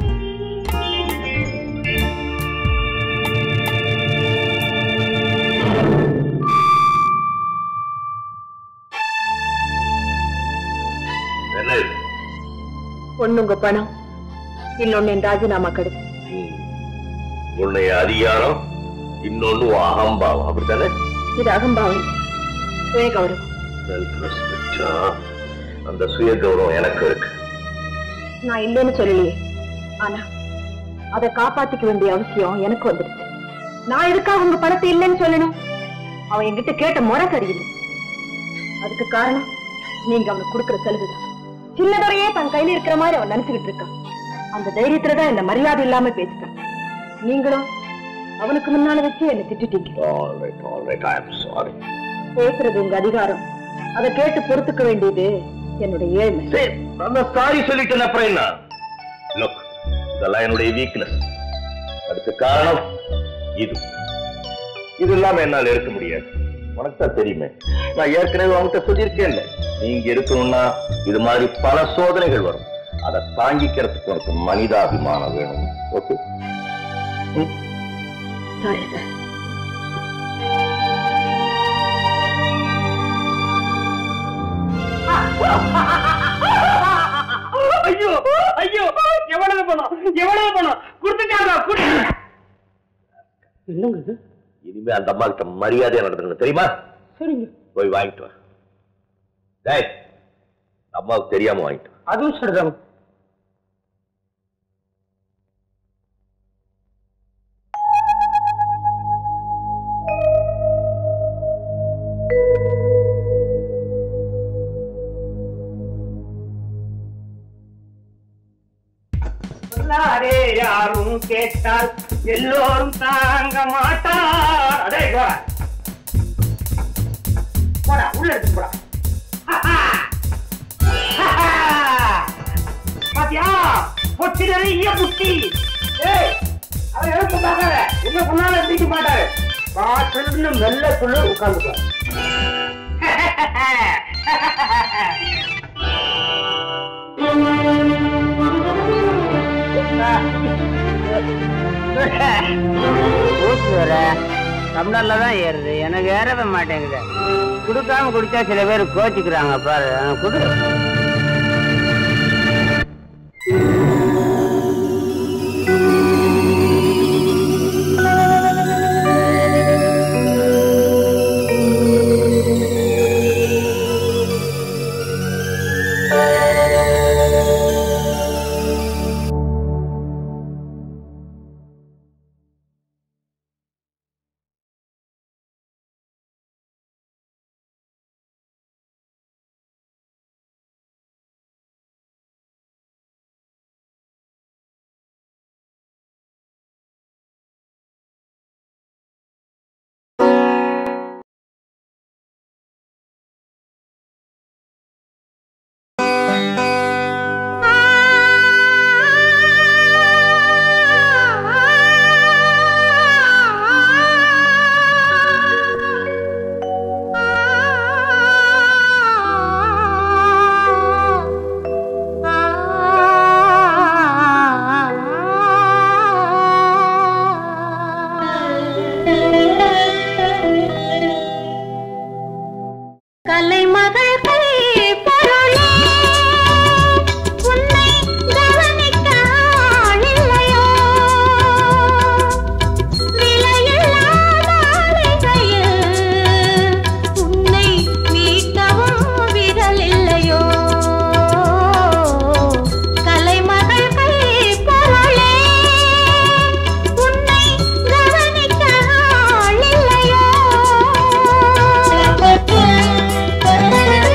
என்ன இது ஒண்ணு உங்க பணம் இன்னொன்னு என் ராஜினாமா கடிதம் ம். உன்னுடைய அதிகாரம் இன்னொன்னு உன் அகம்பாவம் அப்படித்தானே இது அகம்பாவம் சுய கௌரவம் செல்ஃப் ரெஸ்பெக்டா அந்த சுய கௌரவம் எனக்கு இருக்கு நான் இல்லைன்னு சொல்லலையே ஆனா அதை காப்பாத்திக்க வேண்டிய அவசியம் எனக்கு வந்துடுச்சு நான் எதுக்காக உங்க பணத்தை இல்லைன்னு சொல்லணும் அவன் என்கிட்ட கேட்ட முறை சரியில்லை அதுக்கு காரணம் நீங்க அவனுக்கு கொடுக்கிற சலுகைதான் சின்னதுறையே தன் கையில இருக்கிற மாதிரி அவன் நினைச்சுக்கிட்டு இருக்கான் அந்த தைரியத்துல தான் என்ன மரியாதை இல்லாம பேசிட்டான் நீங்களும் அவனுக்கு முன்னால வச்சு என்ன திட்டிட்டீங்க alright alright I am sorry பேசுறது உங்க அதிகாரம் அதை கேட்டு பொறுத்துக்க வேண்டியது என்னுடைய ஏழ்மை சரி அந்த சாரி சொல்லிட்டேன் அப்புறம் என்ன லுக் இதெல்லாம் என்னுடைய வீக்னஸ் அதுக்கு காரணம் இது இது இல்லாம என்னால இருக்க முடியாது உனக்கு தான் தெரியுமே நான் ஏற்கனவே உன்கிட்ட சொல்லியிருக்கேன்ல நீங்க இருக்கணும்னா இது மாதிரி பல சோதனைகள் வரும் அதை தாங்கிக்கிறதுக்கு உனக்கு மனிதாபிமானம் வேணும் ஓகே சாரி சார் ஐயோ ஐயோ எவ்வளவு பணம் எவ்வளவு பணம் கொடுத்துட்டாங்க கொடுத்துட்டாங்க. என்னங்க இது இனிமே அந்த அம்மா கிட்ட மரியாதையா நடந்துக்கணும் தெரியுமா சரிங்க போய் வாங்கிட்டு வா டேய் அம்மாவுக்கு தெரியாம வாங்கிட்டு வா அதுவும் சரிதாங்க சொல்லாரே யாரும் கேட்டால் எல்லோரும் தாங்க மாட்டார் அடே போடா போடா உள்ள எடுத்து போடா பாத்தியா பொட்டி நிறைய புட்டி ஏய் அவன் எழுப்புட்டாங்க என்ன பண்ணாலும் பிடிக்க மாட்டாரு பாட்டு மெல்லக்குள்ள உட்கார்ந்துக்கோ ஊத்து வர டம்ளர்ல தான் ஏறுது எனக்கு ஏறவே மாட்டேங்குது குடுக்காம குடிச்சா சில பேர் கோச்சிக்கிறாங்க பாரு குடு கலைமகள் பொருளே உன்னை கவனிக்க ஆளில்லையோ விலையில்லா மாளிகையில் உன்னை மீட்கவும் விரலில்லையோ கலைமகள் பொருளே உன்னை கவனிக்க ஆளில்லையோ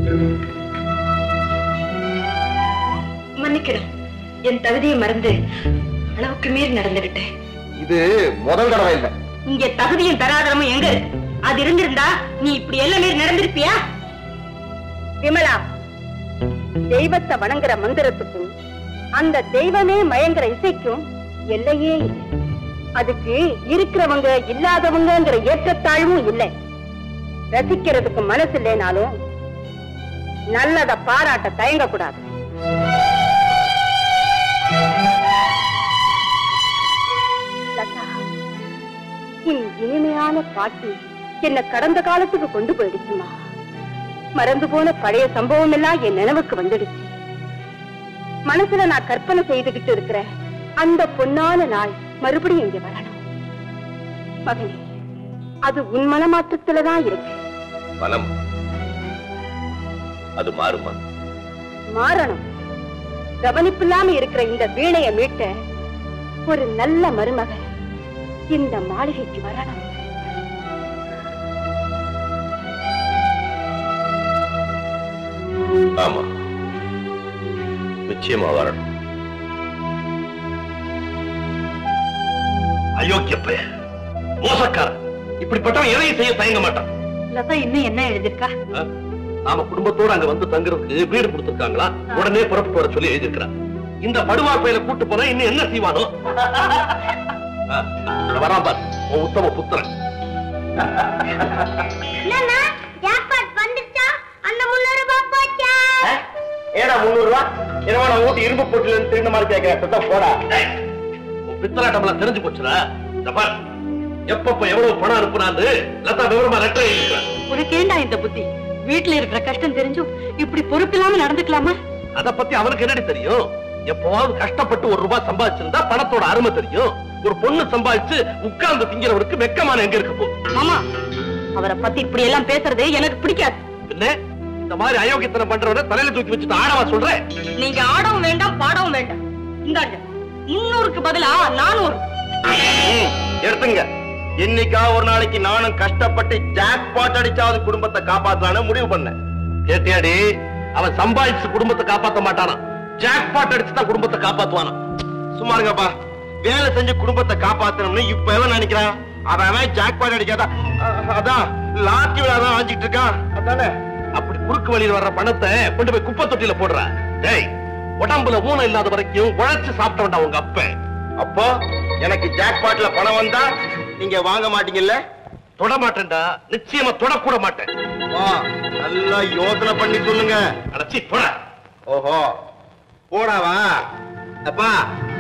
மன்னிக்கணும் என் தகுதியை மறந்து அளவுக்கு மீறி நடந்துகிட்டேன் இது முதல் தடவை இல்லை இங்க தகுதியும் தராதரமும் எங்க இருக்கு அது இருந்திருந்தா நீ இப்படி எல்லாம் மீறி நடந்திருப்பியா விமலா தெய்வத்தை வணங்குற மந்திரத்துக்கும் அந்த தெய்வமே மயங்குற இசைக்கும் எல்லையே இல்லை அதுக்கு இருக்கிறவங்க இல்லாதவங்கங்கிற ஏற்றத்தாழ்வும் இல்லை ரசிக்கிறதுக்கு மனசு இல்லைனாலும் நல்லத பாராட்ட தயங்க கூடாது லதா, உன் இனிமையான பாட்டு என்ன கடந்த காலத்துக்கு கொண்டு போயிடுச்சுமா மறந்து போன பழைய சம்பவம் எல்லாம் என் நினைவுக்கு வந்துடுச்சு மனசுல நான் கற்பனை செய்துகிட்டு இருக்கிற அந்த பொன்னான நாள் மறுபடியும் இங்க வரணும் மகனே அது உன் மனமாற்றத்துலதான் இருக்கு மனம் அது மாறுமா மாறணும் கவனிப்பில்லாம இருக்கிற இந்த வீணைய மீட்ட ஒரு நல்ல மருமகன் இந்த மாளிகைக்கு வரணும் ஆமா நிச்சயமா வரணும் அயோக்கிய பையன் மோசக்காரன் இப்படிப்பட்டவன் எதையும் செய்ய தயங்க மாட்டான் லதா இன்னும் என்ன எழுதிருக்கா ஆ? நாம குடும்பத்தோட அங்க வந்து தங்குறதுக்கு வீடு கொடுத்திருக்காங்களா உடனே புறப்பட்டு வர சொல்லி எழுதியிருக்கிறான் இந்த படுவார் பையில கூட்டு போனா இன்னும் என்ன செய்வானோ ஆ, இங்க வரான் பாரு உன் உத்தம புத்திரன் என்னண்ணா ஜாக்பாட் வந்துச்சா அந்த முன்னூறு ரூபாய் போச்சா ஏடா முந்நூறு ரூபா என்னவா நான் ஊட்டி இரும்பு போட்டுல இருந்து திருந்த மாதிரி கேட்கிறேன் சுத்தம் போடா டேய், உன் பித்தலாட்டம் எல்லாம் தெரிஞ்சு போச்சுடா இந்த பார் எப்பப்ப எவ்வளவு பணம் அனுப்புனான்னு லதா விவரமா லெட்டர் எழுதிக்கிறான் உனக்கு ஏண்டா இந்த புத்தி வீட்டுல இருக்கிற கஷ்டம் தெரிஞ்சும் இப்படி பொறுப்பில்லாம நடந்துக்கலாமா அத பத்தி அவனுக்கு என்னடி தெரியும் எப்பவாவது கஷ்டப்பட்டு ஒரு ரூபாய் சம்பாதிச்சிருந்தா பணத்தோட அருமை தெரியும் ஒரு பொண்ணு சம்பாதிச்சு உட்கார்ந்து திங்கிறவனுக்கு வெக்கமான எங்க இருக்க போகுது மாமா அவரை பத்தி இப்படி எல்லாம் பேசுறது எனக்கு பிடிக்காது பின்ன இந்த மாதிரி அயோக்கியத்தனம் பண்றவன தலையில தூக்கி வச்சுட்டு ஆடவா சொல்றேன் நீங்க ஆடவும் வேண்டாம் பாடவும் வேண்டாம் இந்தாங்க முன்னூறுக்கு பதிலா நானூறு எடுத்துங்க இன்னைக்கா ஒரு நாளைக்கு நானும் கஷ்டப்பட்டு ஜாக் பாட் அடிச்சாவது குடும்பத்தை காப்பாத்தலான்னு முடிவு பண்ணேன் கேட்டியாடி அவன் சம்பாதிச்சு குடும்பத்தை காப்பாத்த மாட்டானா ஜாக் பாட் அடிச்சு தான் குடும்பத்தை காப்பாத்துவானா சும்மா இருங்கப்பா வேலை செஞ்சு குடும்பத்தை காப்பாத்தணும்னு இப்ப எவன் நினைக்கிறான் அவன் அவன் ஜாக் பாட் அடிக்காதா அஹ், அதான் லாத்தி விழாதான் வாங்கிட்டு இருக்கான் அதானே அப்படி குறுக்கு வழியில் வர்ற பணத்தை கொண்டு போய் குப்பை தொட்டியில போடுற டேய் உடம்புல ஊனம் இல்லாத வரைக்கும் உழைச்சு சாப்பிட்ட வேண்டாம் உங்க அப்பன் அப்போ எனக்கு ஜாக் பாட்ல பணம் வந்தா நீங்க வாங்க மாட்டீங்கல்ல தொட மாட்டேன்டா நிச்சயமா தொடக்கூட மாட்டேன் வா, நல்லா யோசனை பண்ணி சொல்லுங்க அடைச்சி தொட ஓஹோ போடாவா அப்பா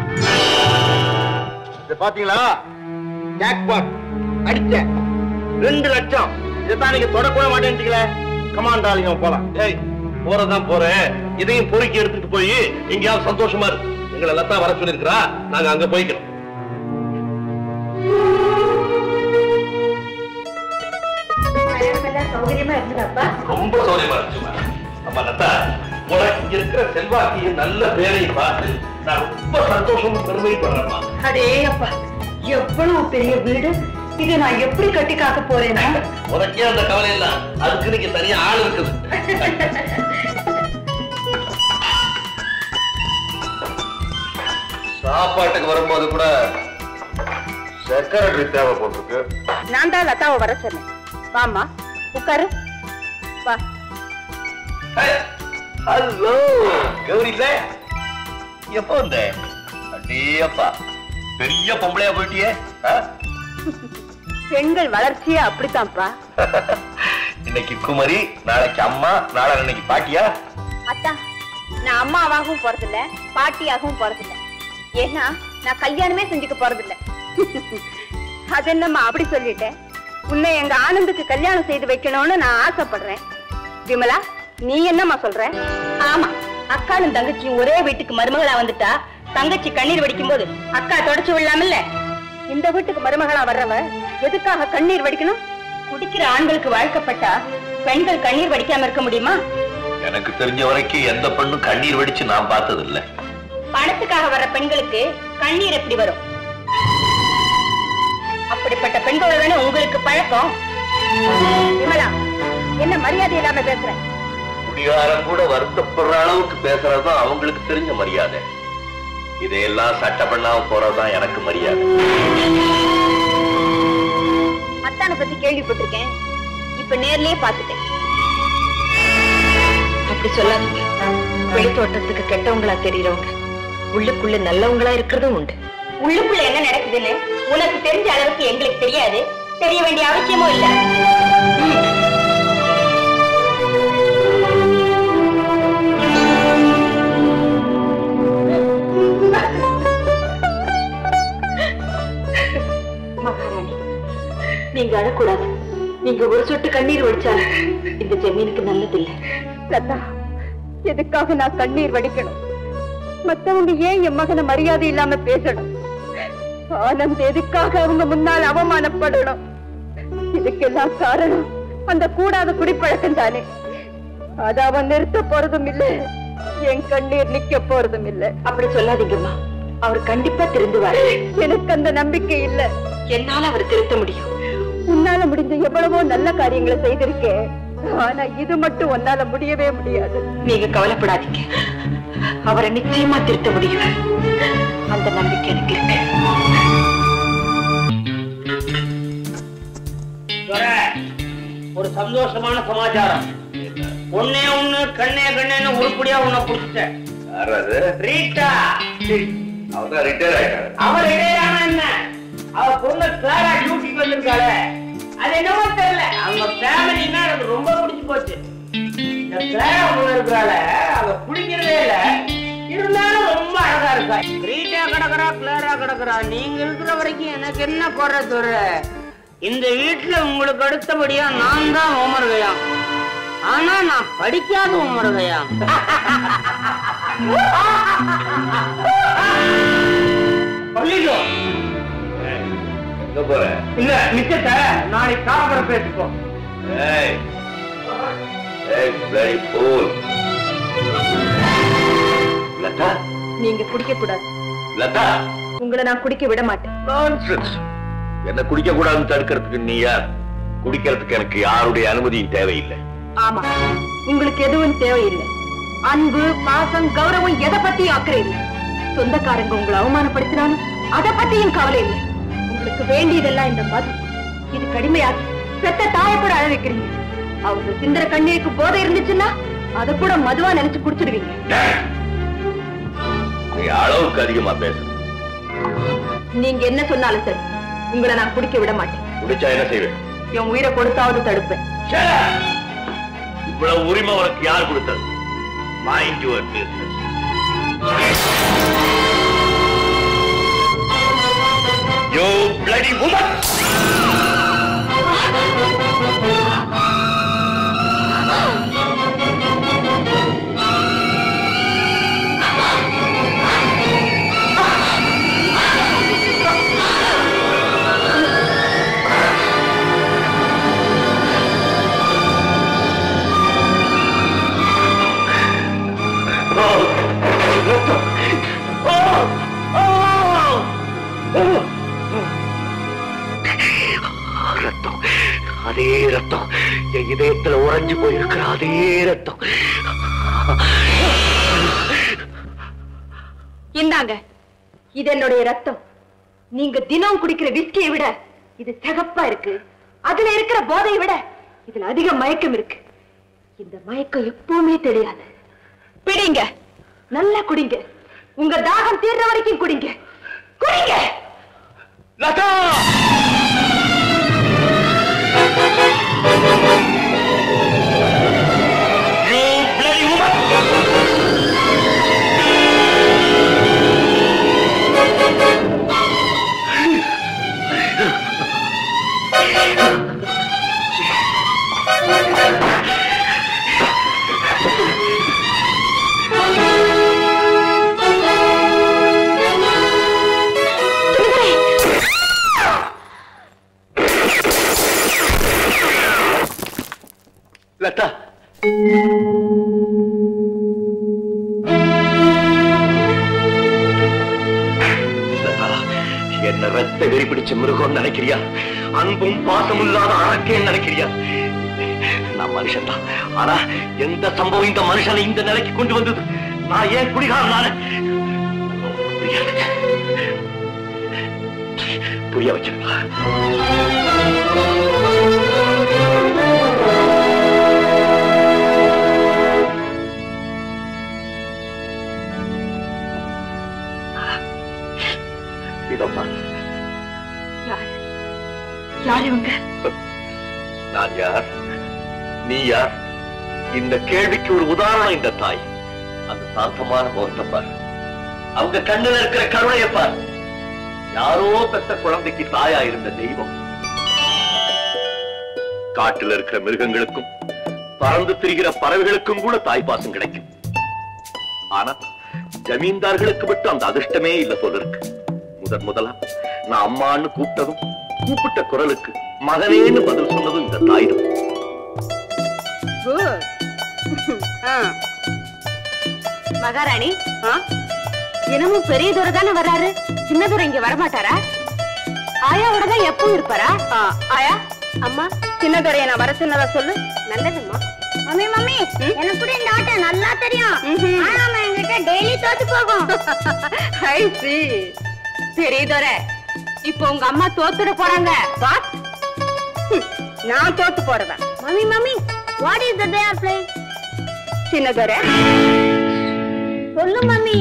இது பாத்தீங்களா ஜாக்பாட் அடிச்சேன் ரெண்டு லட்சம் இதைத்தான் நீங்க தொடக்கூட மாட்டேன்ட்டீங்களே கமாண்டாலிங்க போலாம் ஏய் போறதான் போறேன் இதையும் பொறுக்கி எடுத்துட்டு போய் எங்கேயாவது சந்தோஷமா இருக்கு எங்களை லத்தா வர சொல்லிருக்கிறா நாங்க அங்க போய்க்கிறோம் சௌகரியமா இருந்ததாப்பா ரொம்ப சௌரியமா இருக்குமா அப்ப லதா உனக்கு இங்க இருக்கிற செல்வாக்கையும் நல்ல பேரையும் பார்த்து நான் ரொம்ப சந்தோஷமும் பெருமைப்படுறேம்மா அடே அப்பா எவ்வளவு பெரிய வீடு இதை நான் எப்படி கட்டி காக்க போறேன்னா உனக்கே அந்த கவலை இல்ல அதுக்கு நீங்க தனியா ஆள் இருக்குது சாப்பாட்டுக்கு வரும்போது கூட செக்ரட்டரி தேவைப்பட்டிருக்கு நான் தான் லதாவை வர சொன்னேன் வாமா உட்காரு வா ஹலோ கௌரி இல்ல எப்போ வந்த அடேயப்பா பெரிய பொம்பளையா போயிட்டியே ஆ? பெண்கள் வளர்ச்சியே அப்படித்தான்ப்பா இன்னைக்கு குமரி நாளைக்கு அம்மா நாளை இன்னைக்கு பாட்டியா அத்தா நான் அம்மாவாகவும் போறதில்ல பாட்டியாகவும் போறதில்ல ஏன்னா நான் கல்யாணமே செஞ்சுக்க போறதில்ல அது என்னம்மா அப்படி சொல்லிட்டேன் உன்னை எங்க ஆனந்துக்கு கல்யாணம் செய்து வைக்கணும்னு நான் ஆசைப்படுறேன் விமலா நீ என்னம்மா சொல்ற ஆமா அக்காளும் தங்கச்சியும் ஒரே வீட்டுக்கு மருமகளா வந்துட்டா தங்கச்சி கண்ணீர் வடிக்கும் போது அக்கா தொடச்சு விடலாமில்ல இந்த வீட்டுக்கு மருமகளா வர்றவ எதுக்காக கண்ணீர் வடிக்கணும் குடிக்கிற ஆண்களுக்கு வாழ்க்கப்பட்டா பெண்கள் கண்ணீர் வடிக்காம இருக்க முடியுமா எனக்கு தெரிஞ்ச வரைக்கும் எந்த பெண்ணும் கண்ணீர் வெடிச்சு நான் பார்த்தது இல்ல பணத்துக்காக வர்ற பெண்களுக்கு கண்ணீர் எப்படி வரும் அப்படிப்பட்ட பெண்களோட தானே உங்களுக்கு பழக்கம் விமலா என்ன மரியாதை இல்லாம பேசுற குடிகாரன் கூட வருத்தப்படுற அளவுக்கு பேசுறதுதான் அவங்களுக்கு தெரிஞ்ச மரியாதை இதையெல்லாம் சட்டை பண்ணாம போறதுதான் எனக்கு மரியாதை அத்தானை பத்தி கேள்விப்பட்டிருக்கேன் இப்ப நேர்லயே பாத்துட்டேன் அப்படி சொல்லாதீங்க வெளித்தோட்டத்துக்கு கெட்டவங்களா தெரியறவங்க உள்ளுக்குள்ள நல்லவங்களா இருக்கிறதும் உண்டு உள்ளுக்குள்ள என்ன நடக்குதுன்னு உனக்கு தெரிஞ்ச அளவுக்கு எங்களுக்கு தெரியாது தெரிய வேண்டிய அவசியமும் இல்ல மகாராணி நீங்க அழக்கூடாது நீங்க ஒரு சொட்டு கண்ணீர் வடிச்சாலும் இந்த ஜமீனுக்கு நல்லதில்லை லதா எதுக்காக நான் கண்ணீர் வடிக்கணும் மத்தவங்க ஏன் என் மகனை மரியாதை இல்லாம பேசணும் ஆனந்த் எதுக்காக அவங்க முன்னால் அவமானப்படணும் இதுக்கெல்லாம் காரணம் அந்த கூடாத குடிப்பழக்கம் தானே அத அவன் நிறுத்த போறதும் இல்ல என் கண்ணீர் நிக்க போறதும் இல்ல அப்படி சொல்லாதீங்கம்மா அவர் கண்டிப்பா திருந்துவார் எனக்கு அந்த நம்பிக்கை இல்ல என்னால அவர் திருத்த முடியும் உன்னால முடிஞ்ச எவ்வளவோ நல்ல காரியங்களை செய்திருக்கேன் ஆனா இது மட்டும் உன்னால முடியவே முடியாது நீங்க கவலைப்படாதீங்க அவரை நிச்சயமா திருத்த முடியும் அந்த நம்பிக்கை எனக்கு இருக்கு துரை, ஒரு சந்தோஷமான சமாச்சாரம் ஒன்னே ஒண்ணு கண்ணே கண்ணேன்னு உருப்படியா உன்னை புடிச்சிட்டேன் யார் அது ரீட்டா அவதான் ரிட்டையர் ஆயிட்டாரு அவர் இடையான என்ன அவ பொண்ணு கிளாரா டியூட்டிக்கு வந்திருக்காளே அது என்னமோ தெரியல அவங்க ஃபேமிலின்னா எனக்கு ரொம்ப பிடிச்சு போச்சு இந்த கிளாரா பொண்ணு இருக்கிறாள அவ குடிக்கிறதே இல்ல இருந்தாலும் ரொம்ப அழகா இருக்கா ரீட்டா கிடக்குறா கிளாரா கிடக்குறா நீங்க இருக்கிற வரைக்கும் எனக்கு என்ன குறை துறை இந்த வீட்டுல உங்களுக்கு அடுத்தபடியா நான் தான் ஓமருகையா ஆனா நான் படிக்காத ஓமருகையா சொல்லிக்கோ எங்க போற இல்ல நிச்சயத்த நாளைக்கு காலம்பர பேசிக்கோ ஏய் ஏய் bloody fool லதா நீங்க குடிக்க கூடாது லதா உங்களை நான் குடிக்க விட மாட்டேன் நான்சென்ஸ் என்ன குடிக்க கூடாதுன்னு தடுக்கிறதுக்கு நீ யார் குடிக்கிறதுக்கு எனக்கு யாருடைய அனுமதியும் தேவையில்லை ஆமா உங்களுக்கு எதுவும் தேவையில்லை அன்பு பாசம் கௌரவம் எதை பத்தியும் அக்கறை இல்லை சொந்தக்காரங்க உங்களை அவமானப்படுத்தினாலும் அதை பத்தியும் கவலை இல்லை உங்களுக்கு வேண்டியதெல்லாம் இந்த மது இது கடுமையாக்கி பெத்த தாயை கூட அழ வைக்கிறீங்க அவங்க சிந்தர கண்ணீருக்கு போதை இருந்துச்சுன்னா அதை கூட மதுவா நினைச்சு குடிச்சிடுவீங்க நீ அளவுக்கு அதிகமா பேசு நீங்க என்ன சொன்னாலும் சரி உங்களை நான் குடிக்க விட மாட்டேன் குடிச்சா என்ன செய்வேன் என் உயிரை கொடுத்தாவது தடுப்பேன் Shut up! இவ்வளவு உரிமை உனக்கு யார் கொடுத்தது மைண்ட் யுவர் பிசினஸ் யோ bloody woman ரத்தம் அதே ரத்தம் என் இதயத்துல உறைஞ்சு போயிருக்கிற அதே ரத்தம் இந்தாங்க இது என்னுடைய ரத்தம் நீங்க தினம் குடிக்கிற விஸ்கியை விட இது சிகப்பா இருக்கு அதுல இருக்கிற போதையை விட இதுல அதிக மயக்கம் இருக்கு இந்த மயக்கம் எப்பவுமே தெரியாது பிடிங்க நல்லா குடிங்க உங்க தாகம் தீர்ற வரைக்கும் குடிங்க குடிங்க Latha You bloody woman! Latha Latha, என்ன ரத்த வெறி பிடிச்ச மிருகம் நினைக்கிறியா அன்பும் பாசமும் இல்லாத அரக்கேன்னு நினைக்கிறியா நான் மனுஷன் தான் ஆனா எந்த சம்பவம் இந்த மனுஷனை இந்த நிலைக்கு கொண்டு வந்தது நான் ஏன் குடிகாரனான புரிய வச்சிருக்கா இதம்மா யார் இவங்க நான் யார் நீ யார் இந்த கேள்விக்கு ஒரு உதாரணம் இந்த தாய் அந்த சாந்தமான முகத்தை பார் அவங்க கண்ணுல இருக்கிற கருணையை பார் யாரோ பெத்த குழந்தைக்கு தாயா இருந்த தெய்வம் காட்டுல இருக்கிற மிருகங்களுக்கும் பறந்து திரிகிற பறவைகளுக்கும் கூட தாய் பாசம் கிடைக்கும் ஆனா ஜமீன்தார்களுக்கு மட்டும் அந்த அதிர்ஷ்டமே இல்ல போல இருக்கு முதன் முதலா நான் அம்மான்னு கூப்பிட்டதும் கூப்பிட்ட குரலுக்கு மகனேன்னு பதில் சொன்னதும் இந்த தாய் தான் மகாராணி தினமும் பெரிய தூரம் தானே வர்றாரு சின்ன தூரம் இங்க வரமாட்டாரா ஆயாவோட தான் எப்பவும் இருப்பாரா ஆயா அம்மா சின்ன துறைய நான் வர சொன்னதா சொல்லு நல்லதும்மா மம்மி மம்மி எனக்கு கூட இந்த ஆட்டம் நல்லா தெரியும் ஆனா அவன் என்கிட்ட டெய்லி தோத்து போகும் ஐ சி பெரிய துறை இப்போ உங்க அம்மா தோத்துட போறாங்க வாட் நான் தோத்து போறதா mummy mummy what is the they are playing சின்ன துறை சொல்லு மம்மி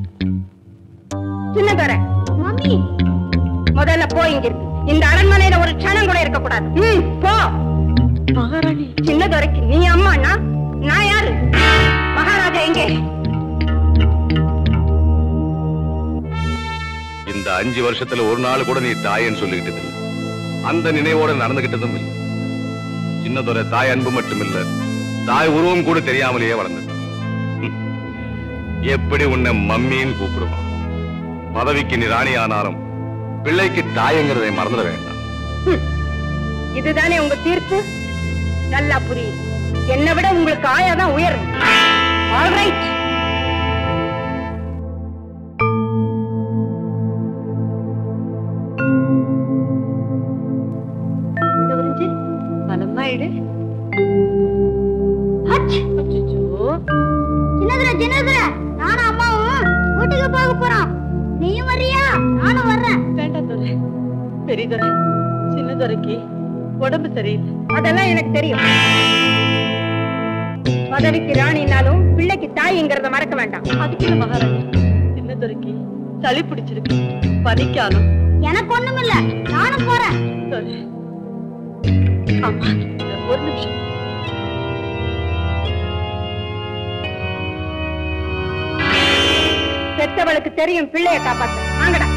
சின்ன துறை மம்மி முதல்ல போ இங்க இருக்கு இந்த அரண்மனையில ஒரு க்ஷணம் கூட இருக்க கூடாது ம், போ மகாராணி சின்ன துறைக்கு நீ அம்மாண்ணா நான் யாரு மகாராஜா எங்கே இந்த அஞ்சு வருஷத்துல ஒரு நாள் கூட நீ தாயன்னு சொல்லிக்கிட்டது இல்ல அந்த நினைவோட நடந்துகிட்டதும் இல்லை சின்னதொரு தாய் அன்பு மட்டும் இல்ல தாய் உருவம் கூட தெரியாமலேயே வளர்ந்துட்டான் ஹம். எப்படி உன்னை மம்மின்னு கூப்பிடுவான் பதவிக்கு நீ ராணி ஆனாலும் பிள்ளைக்கு தாயங்கிறதை மறந்துட வேண்டாம் இதுதானே உங்க தீர்ப்பு நல்லா புரியுது என்னை விட உங்களுக்கு ஆயாதான் உயர் ஆல்ரைட் பலமாயிடு சின்னதுர சின்னதுர நானும் அம்மாவும் வீட்டுக்கு போக போறோம் நீயும் வர்றியா நானும் வர்றேன் வேண்டாம் துறை பெரிய துறை சின்ன துறைக்கு உடம்பு சரியில்லை அதெல்லாம் எனக்கு தெரியும் பதவிக்கு ராணினாலும் பிள்ளைக்கு தாய்ங்கிறத மறக்க வேண்டாம் அதுக்கு இல்ல மகாராணி சின்ன துறைக்கு சளி பிடிச்சிருக்கு பனிக்காலம் எனக்கு ஒண்ணுமில்ல நானும் போறேன் துறை அம்மா ஒரு நிமிஷம் பெத்தவளுக்கு தெரியும் பிள்ளைய காப்பாத்த வாங்கடா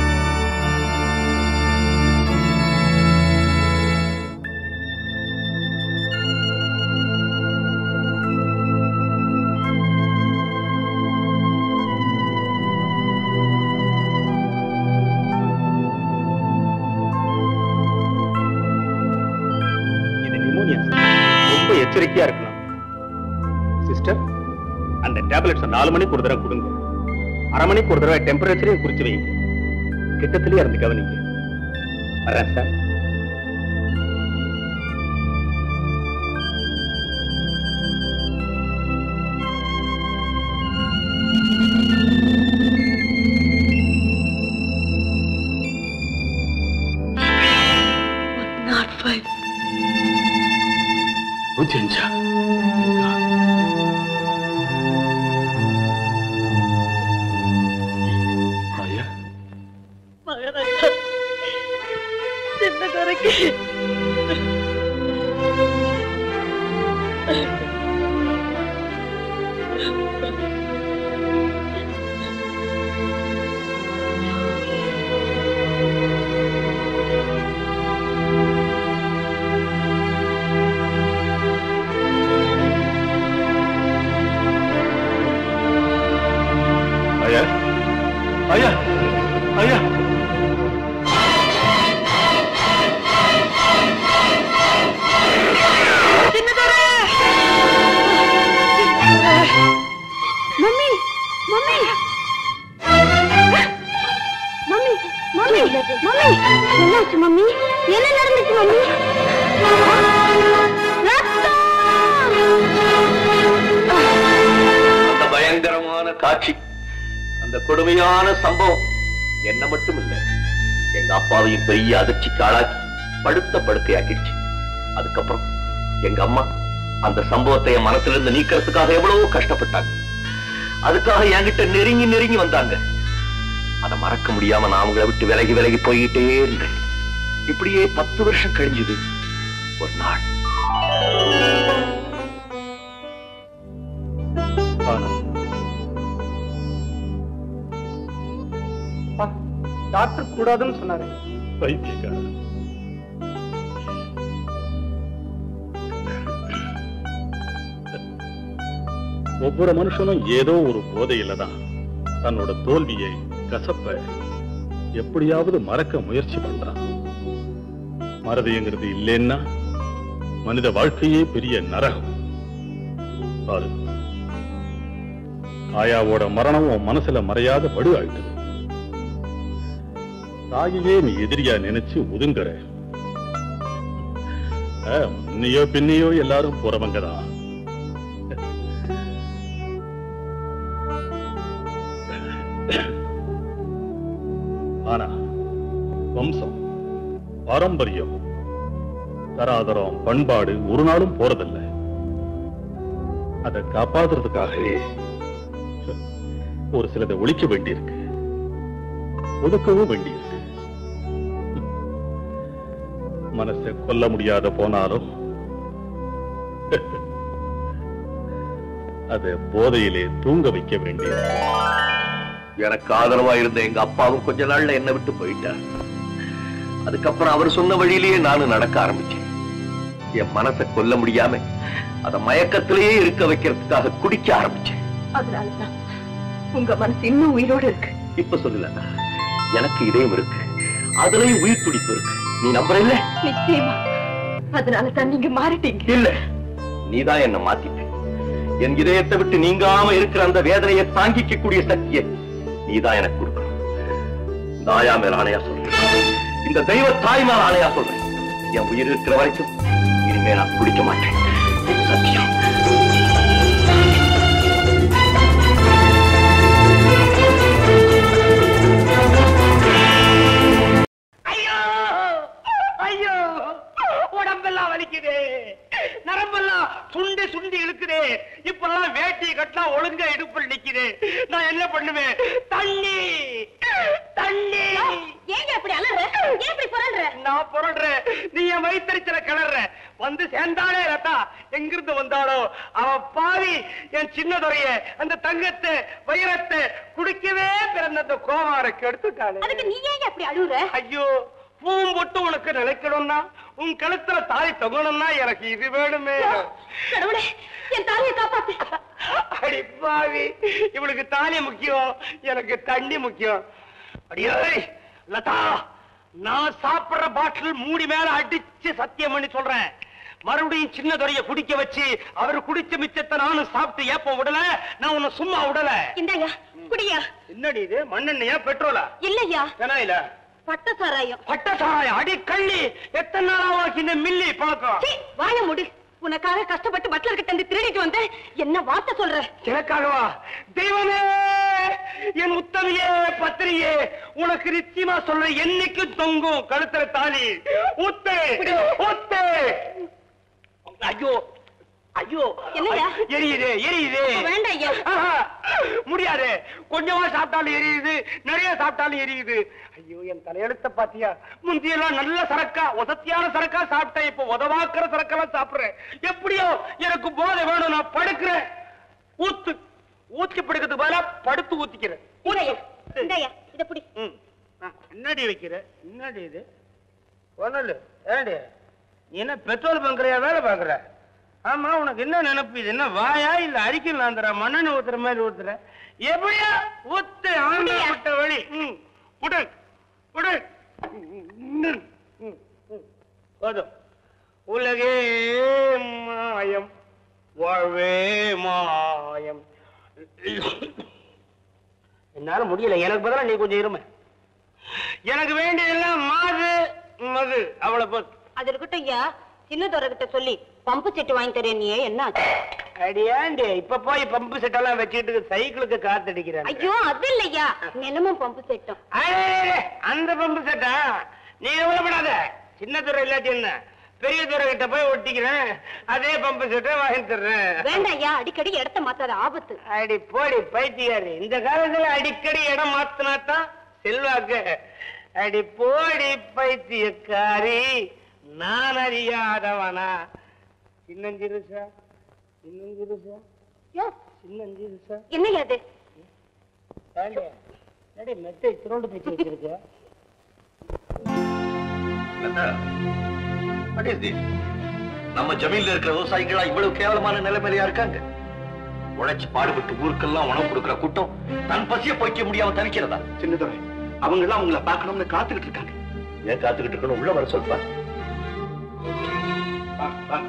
இது நிமோனியா ரொம்ப எச்சரிக்கையா இருக்கலாம் சிஸ்டர் அந்த டேப்லெட்ஸ் நாலு மணிக்கு ஒரு தடவை கொடுங்க அரை மணிக்கு ஒரு தடவை டெம்பரேச்சரையும் குறிச்சு வைங்க கிட்டத்திலேயே இருந்து கவனிங்க வரேன் சார் நாட் ஃபைவ் நூத்தி அஞ்சா ஐயா மகாராஜா சின்ன துறைக்கு ஐயா ஐயா ஐயா mummy mummy mummy mummy mummy என்னாச்சு மம்மி என்ன நடந்துச்சு மம்மி ரத்தம் காட்சி அந்த கொடுமையான சம்பவம் என்ன மட்டும் இல்ல எங்க அப்பாவையும் பெரிய அதிர்ச்சிக்கு ஆளாக்கி படுத்த படுக்கையாக்கிடுச்சு அதுக்கப்புறம் எங்க அம்மா அந்த சம்பவத்தை என் மனசுல இருந்து நீக்கிறதுக்காக எவ்வளவோ கஷ்டப்பட்டாங்க அதுக்காக என்கிட்ட நெருங்கி நெருங்கி வந்தாங்க அதை மறக்க முடியாம நான் அவங்கள விட்டு விலகி விலகி போயிட்டே இருந்தேன் இப்படியே பத்து வருஷம் கழிஞ்சுது ஒரு நாள் டாக்டர் கூடாதுன்னு சொன்னாரு பைத்தியக்காரன் ஒவ்வொரு மனுஷனும் ஏதோ ஒரு போதையில தான் தன்னோட தோல்வியை கசப்ப எப்படியாவது மறக்க முயற்சி பண்றான் மறதிங்கிறது இல்லைன்னா மனித வாழ்க்கையே பெரிய நரகம் பாரு ஆயாவோட மரணம் உன் மனசுல மறையாத படு ஆயிட்டது தாயையே நீ எதிரியா நினைச்சு ஒதுங்குற ஆ, முன்னையோ பின்னையோ எல்லாரும் போறவங்க தான் ஆனா வம்சம் பாரம்பரியம் தராதரம் பண்பாடு ஒரு நாளும் போறதில்லை அதை காப்பாத்துறதுக்காகவே ஒரு சிலதை ஒழிக்க வேண்டியிருக்கு ஒதுக்கவும் வேண்டியிருக்கு மனசை கொல்ல முடியாத போனாலும் அதை போதையிலே தூங்க வைக்க வேண்டியது எனக்கு ஆதரவா இருந்த எங்க அப்பாவும் கொஞ்ச நாள்ல என்னை விட்டு போயிட்டார் அதுக்கப்புறம் அவர் சொன்ன வழியிலேயே நானும் நடக்க ஆரம்பிச்சேன் என் மனசை கொல்ல முடியாம அத மயக்கத்திலேயே இருக்க வைக்கிறதுக்காக குடிக்க ஆரம்பிச்சேன் அதனாலதான் உங்க மனசு இன்னும் உயிரோடு இருக்கு இப்ப சொல்லல எனக்கு இதயம் இருக்கு அதுலயும் உயிர் துடிப்பு இருக்கு நீ நம்புற இல்ல நிச்சயமா அதனால தான் நீங்க மாறிட்டீங்க இல்ல நீதான் என்ன மாத்திட்ட என் இதயத்தை விட்டு நீங்காம இருக்கிற அந்த வேதனையை தாங்கிக்க கூடிய சக்தியை நீதான் எனக்கு கொடுக்கணும் இந்த ஆயா மேல ஆணையா சொல்றேன் இந்த தெய்வ தாய் மேல ஆணையா சொல்றேன் என் உயிர் இருக்கிற வரைக்கும் இனிமே நான் குடிக்க மாட்டேன் இது சத்தியம் ஐயோ ஐயோ உடம்பெல்லாம் வலிக்குது நரம்பெல்லாம் சுண்டி சுண்டி இழுக்குது இப்பெல்லாம் வேட்டி கட்டினா ஒழுங்கா இடுப்பில் நிக்குது நான் என்ன பண்ணுவேன் தண்ணி தண்ணி ஏங்க அப்படி அலற ஏன் இப்படி புரள்ற நான் புரடுறேன் நீ என் வயிற்றுச்சல கிளற வந்து சேர்ந்தாலே ரத்தா எங்கிருந்து வந்தாளோ அவ பாவி என் சின்னதுறைய அந்த தங்கத்தை வைரத்தை குடிக்கவே பிறந்த அந்த கோமார கெடுத்துட்டாளே அதுக்கு நீ ஏங்க அப்படி அழுகுற ஐயோ பூம் போட்டு உனக்கு நிலைக்கணும்னா உன் கழுத்துல தாலி தொங்கணும்னா எனக்கு இது வேணுமே கடவுளே என் தாலியை காப்பாத்து அடி பாவி இவளுக்கு தாலி முக்கியம் எனக்கு தண்ணி முக்கியம் அடியே லதா நான் சாப்பிடுற பாட்டில் மூடி மேல அடிச்சு சத்தியம் பண்ணி சொல்றேன் மறுபடியும் சின்ன துறைய குடிக்க வச்சு அவர் குடிச்ச மிச்சத்தை நானும் சாப்பிட்டு ஏப்ப விடல நான் உன்னை சும்மா விடல இந்தாயா குடியா என்னடி இது மண்ணெண்ணையா பெட்ரோலா இல்லையா ஏன்னா இல்ல பட்ட சாராயம் பட்ட சாராயம் அடி கள்ளி எத்தனை நாளாவா இந்த மில்லி பழக்கம் சீ, வாய முடி உனக்காக கஷ்டப்பட்டு பட்லர் கிட்ட இருந்து திருடிட்டு வந்தேன் என்ன வார்த்தை சொல்ற எனக்காகவா தெய்வமே என் உத்தமையே பத்திரியே உனக்கு நிச்சயமா சொல்ற என்னைக்கும் தொங்கும் கழுத்துல தாலி ஊத்து ஊத்து ஐயோ ஐயோ என்னய்யா? எரியுது எரியுது வேண்டாம் ஐயா. ஆஹா, முடியாது கொஞ்சமா சாப்பிட்டாலும் எரியுது நிறைய சாப்பிட்டாலும் எரியுது ஐயோ என் தலையெழுத்த பாத்தியா முந்தியெல்லாம் நல்ல சரக்கா உதத்தியான சரக்கா சாப்பிட்டேன் இப்ப உதவாக்குற சரக்கெல்லாம் சாப்பிடுறேன் எப்படியோ எனக்கு போதை வேணும் நான் படுக்கிறேன் ஊத்து ஊத்தி படுக்கிறதுக்கு பதிலா படுத்து ஊத்திக்கிறேன் இந்தாயா இந்தாயா இத புடி ம். ஆ, என்னடி வைக்கிற என்னடி இது ஒண்ணு ஏண்டி நீ என்ன பெட்ரோல் பங்கறையா வேலை பாக்குற ஆமா உனக்கு என்ன நினைப்பு இது என்ன வாயா இல்ல அரிக்கல் நாந்துற மண்ணெண்ணெய் ஊத்துற மாதிரி ஊத்துற எப்படியா ஊத்து ஆண்ட விட்ட வழி ம் விடு விடு ம், ம், ம். போதும் உலகே மாயம் வாழ்வே மாயம் என்னால முடியல எனக்கு பதிலா நீ கொஞ்சம் இருமை எனக்கு வேண்டியதெல்லாம் மாது மது அவ்வளவு போதும் அது இருக்கட்டும் ஐயா சின்னதோர கிட்ட சொல்லி பம்பு செட்டு வாங்கி தரேன் நீ என்ன ஆச்சு? அடியாண்டி இப்ப போய் பம்பு செட் எல்லாம் வச்சுட்டு சைக்கிளுக்கு காத்தடிக்கிறேன் ஐயோ அது இல்லையா நிலமும் பம்பு செட்டும் அந்த பம்பு செட்டா நீ கவலைப்படாத சின்ன துறை இல்லாட்டி என்ன பெரிய துறை கிட்ட போய் ஒட்டிக்கிறேன் அதே பம்பு செட்டை வாங்கி தர்றேன் வேண்டாம் ஐயா அடிக்கடி இடத்த மாத்தாத ஆபத்து அடி போடி பைத்தியாரு இந்த காலத்துல அடிக்கடி இடம் மாத்தினாத்தான் செல்வாக்கு அடி போடி பைத்தியக்காரி நான் அறியாதவனா சின்னஞ்சிருசா சின்னஞ்சிருசா சின்னஞ்சிருசா என்னையா அது ஏண்டி, என்னடி மெத்தை திரோண்டு பேச்சு வச்சிருக்க லதா, what is this? நம்ம ஜமீன்ல இருக்கிற விவசாயிகளா இவ்வளவு கேவலமான நிலைமையிலயா இருக்காங்க உழைச்சு பாடுபட்டு ஊருக்கெல்லாம் உணவு கொடுக்கிற கூட்டம் தன் பசிய போய்க்க முடியாம தவிக்கிறதா சின்னதுரை அவங்க எல்லாம் உங்களை பார்க்கணும்னு காத்துக்கிட்டு இருக்காங்க ஏன் காத்துக்கிட்டு இருக்கணும் உள்ள வர சொல்பா வா, வா.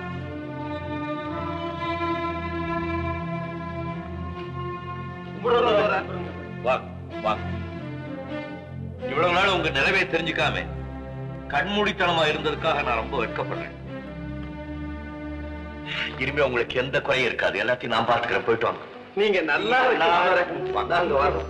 வா, வா. இவ்வளவு நாள் உங்க நிலைமை தெரிஞ்சுக்காம கண்மூடித்தனமா இருந்ததுக்காக நான் ரொம்ப வெட்கப்படுறேன் இனிமே உங்களுக்கு எந்த குறையும் இருக்காது எல்லாத்தையும் நான் பார்த்துக்கிறேன் போயிட்டு வாங்க நீங்க நல்லா நான் வரேன். வந்தாங்க வரோம்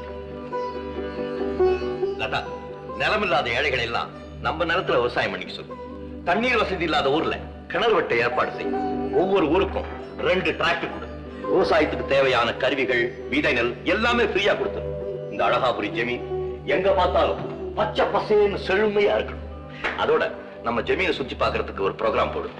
லதா நிலமில்லாத ஏழைகள் எல்லாம் நம்ம நிலத்துல விவசாயம் பண்ணிக்க சொல்லு தண்ணீர் வசதி இல்லாத ஊர்ல கிணறு வெட்ட ஏற்பாடு செய்யும் ஒவ்வொரு ஊருக்கும் ரெண்டு டிராக்டர் கொடு விவசாயத்துக்கு தேவையான கருவிகள் விதை நெல் எல்லாமே ஃப்ரீயா கொடுத்துரு இந்த அழகாபுரி ஜமீன் எங்க பார்த்தாலும் பச்சை பசேன்னு செழுமையா இருக்கணும் அதோட நம்ம ஜமீனை சுத்தி பார்க்கிறதுக்கு ஒரு ப்ரோக்ராம் போடு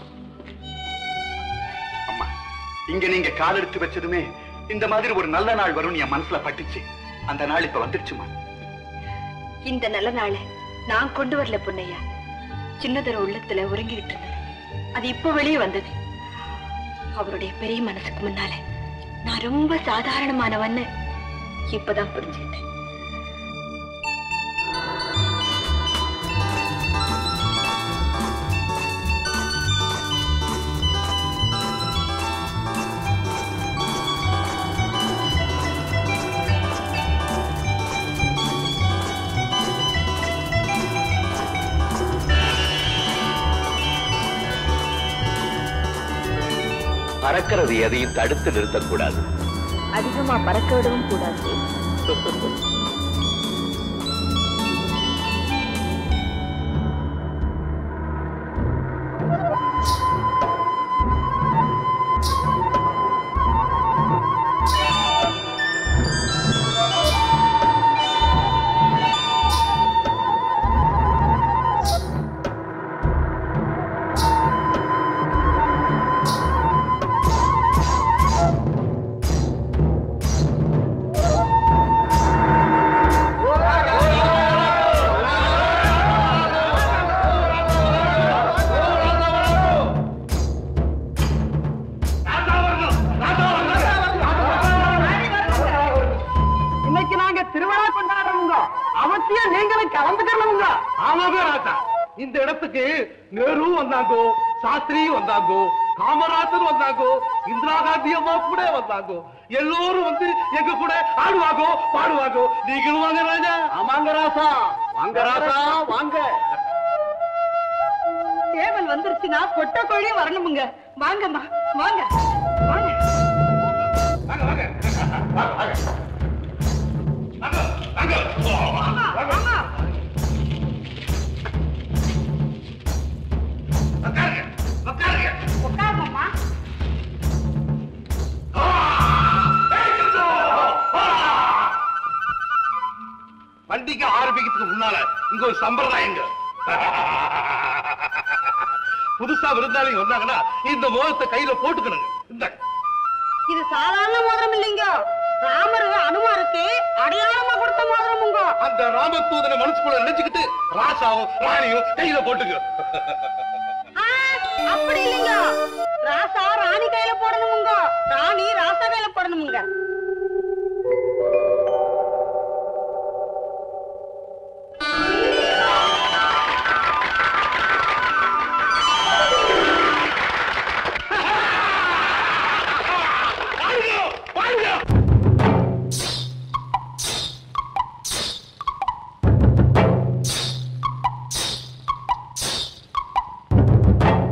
அம்மா இங்க நீங்க கால் எடுத்து வச்சதுமே இந்த மாதிரி ஒரு நல்ல நாள் வரும்னு என் மனசுல பட்டுச்சு அந்த நாள் இப்ப வந்துருச்சுமா இந்த நல்ல நாளை நான் கொண்டு வரல பொன்னையா சின்னதர உள்ளத்துல உறங்கிக்கிட்டு இருந்தது அது இப்போ வெளியே வந்தது அவருடைய பெரிய மனசுக்கு முன்னால நான் ரொம்ப சாதாரணமானவன்னு இப்பதான் புரிஞ்சுக்கிட்டேன் பறக்கிறது எதையும் தடுத்து நிறுத்தக்கூடாது அதிகமா பறக்க விடவும் கூடாது இன்னைக்கு நாங்க திருவிழா கொண்டாடுறோங்க அவசியம் நீங்களும் கலந்துக்கணுங்க ஆமாவே ராஜா இந்த இடத்துக்கு நேரு வந்தாங்கோ சாஸ்திரி வந்தாங்கோ காமராஜர் வந்தாங்கோ இந்திரா காந்தி அம்மா கூட வந்தாங்கோ எல்லோரும் வந்து எங்க கூட ஆடுவாங்கோ பாடுவாங்கோ நீங்களும் வாங்க ராஜா ஆமாங்க ராசா வாங்க ராசா வாங்க தேவல் வந்துருச்சுன்னா கொட்ட கோழியும் வரணுமுங்க வாங்கம்மா வாங்க வாங்க உட்காருங்கம்மா பண்டிகை ஆரம்பிக்கிறதுக்கு முன்னால இங்க ஒரு சம்பிரதாயங்க புதுசா விருந்தாளி வந்தாங்கன்னா இந்த மோகத்தை கையில போட்டுக்கணுங்க இந்த இது சாதாரண மோதிரம் இல்லைங்க ராமரு அனுமாருக்கு அடையாளமா கொடுத்த மோதிரமுங்க அந்த ராமதூதனை மனசுக்குள்ள நினைச்சுக்கிட்டு ராசாவும் ராணியும் கையில போட்டுக்க ஆ, அப்படி இல்லைங்க ராசா ராணி கையில போடணுமுங்க ராணி ராசா கையில போடணுமுங்க ஆ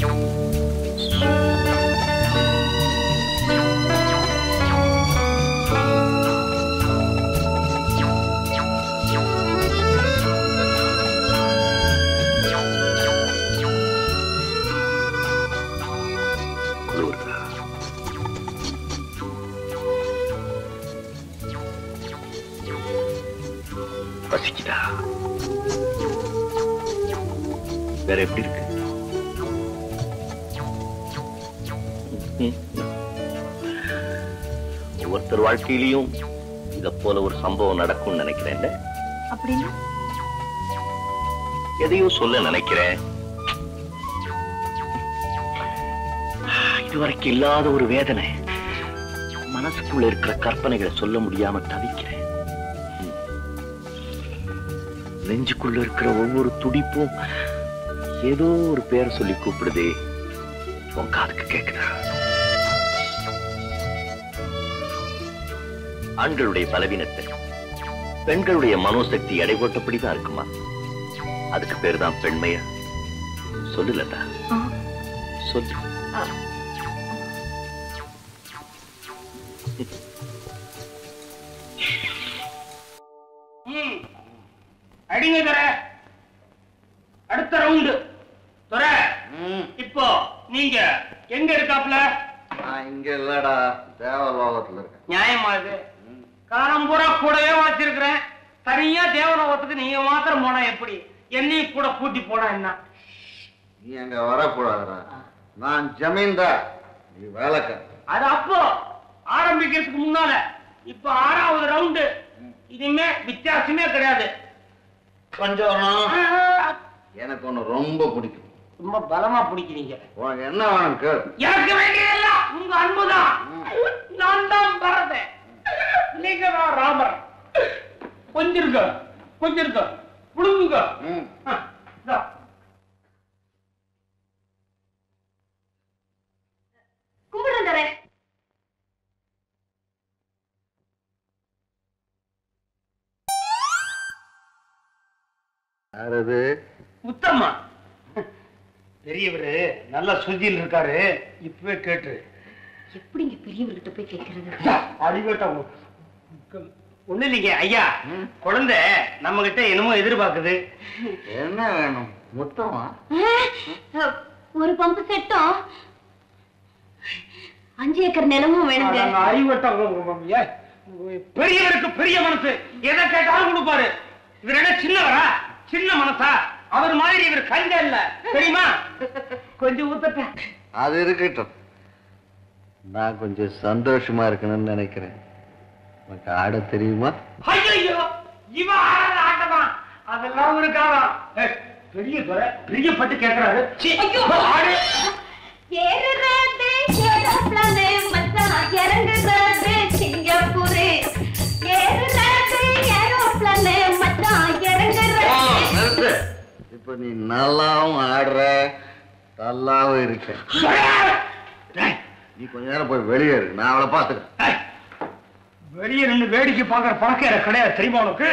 குளிருதா? பசிக்குதா வேற எப்படி இருக்கு ம். ஒவ்வொருத்தர் வாழ்க்கையிலையும் இத போல ஒரு சம்பவம் நடக்கும்னு நினைக்கிறேன் அப்படின்னா எதையோ சொல்ல நினைக்கிறேன் இதுவரைக்கும் இல்லாத ஒரு வேதனை மனசுக்குள்ள இருக்கிற கற்பனைகளை சொல்ல முடியாம தவிக்கிறேன் ம். நெஞ்சுக்குள்ள இருக்கிற ஒவ்வொரு துடிப்பும் ஏதோ ஒரு பேர் சொல்லி கூப்பிடுதே உன் காதுக்கு கேக்குதா ஆண்களுடைய பலவீனத்தை பெண்களுடைய மனோசக்தி எடை போட்டபடிதான் இருக்குமா அதுக்கு பேர் தான் பெண்மையா சொல்லுலதா சொல்லு ம். அடிங்க துர அடுத்த ரவுண்டு துர இப்போ நீங்க எங்க இருக்காப்ல நான் இங்க இல்லடா தேவலோகத்துல இருக்கேன் நியாயமா இது காலம் பூரா கூடவே வச்சிருக்கிறேன் தனியா தேவலோகத்துக்கு நீங்க மாத்திரம் போனா எப்படி என்னையும் கூட கூட்டி போனா என்ன நீ அங்க வரக்கூடாதுடா நான் ஜமீன்தார் நீ வேலைக்கார அது அப்போ ஆரம்பிக்கிறதுக்கு முன்னால இப்ப ஆறாவது ரவுண்டு இனிமே வித்தியாசமே கிடையாது கொஞ்சம் எனக்கு ஒண்ணு ரொம்ப பிடிக்கும் ரொம்ப பலமா பிடிக்கிறீங்க உனக்கு என்ன வேணும் கேள் எனக்கு வேண்டியதெல்லாம் உங்க அன்புதான் நான் தான் பரதேன் நீங்க தான் ராமர் கொஞ்சம் இருக்க கொஞ்சம் இருக்க புழுங்குங்க ஆ, இந்தா. கும்பிடுறேன் தரேன் யார் அது முத்தம்மா பெரியவரு நல்ல சுஜியில் இருக்காரு இப்பவே கேட்டு எப்படிங்க பெரியவர்கிட்ட போய் கேட்கறது அடிபட்ட ஒண்ணு இல்லைங்க ஐயா குழந்தை நம்ம கிட்ட என்னமோ எதிர்பார்க்குது என்ன வேணும் மொத்தமா ஒரு பம்பு செட்டும் அஞ்சு ஏக்கர் நிலமும் வேணுங்க அறிவட்டம் பெரியவருக்கு பெரிய மனசு எதை கேட்டாலும் கொடுப்பாரு இவர் என்ன சின்னவரா சின்ன மனசா அவர் மாதிரி இவர் கண்ட இல்ல தெரியுமா கொஞ்சம் ஊத்தட்ட அது இருக்கட்டும் நான் கொஞ்சம் சந்தோஷமா இருக்கணும்னு நினைக்கிறேன் உனக்கு ஆட தெரியுமா ஐயோ இவ ஆடுற ஆட்டமா அதெல்லாம் ஒரு காலம் ஏய், பெரிய துறை பிரியப்பட்டு கேட்கிறாரு சீ, ஆடு ஏறுறது ஏரோப்ளானு மச்சான் இறங்குறது சிங்கப்பூரு ஏறுறது ஏரோப்ளானு மச்சான் இறங்குறது நிறுத்து. இப்ப நீ நல்லாவும் ஆடுற நல்லாவும் இருக்க டேய், நீ கொஞ்ச நேரம் போய் வெளியே இரு நான் அவளை பாத்துக்கிறேன் டேய். வெளியே நின்று வேடிக்கை பார்க்கற பழக்கம் எனக்கு கிடையாது தெரியுமா உனக்கு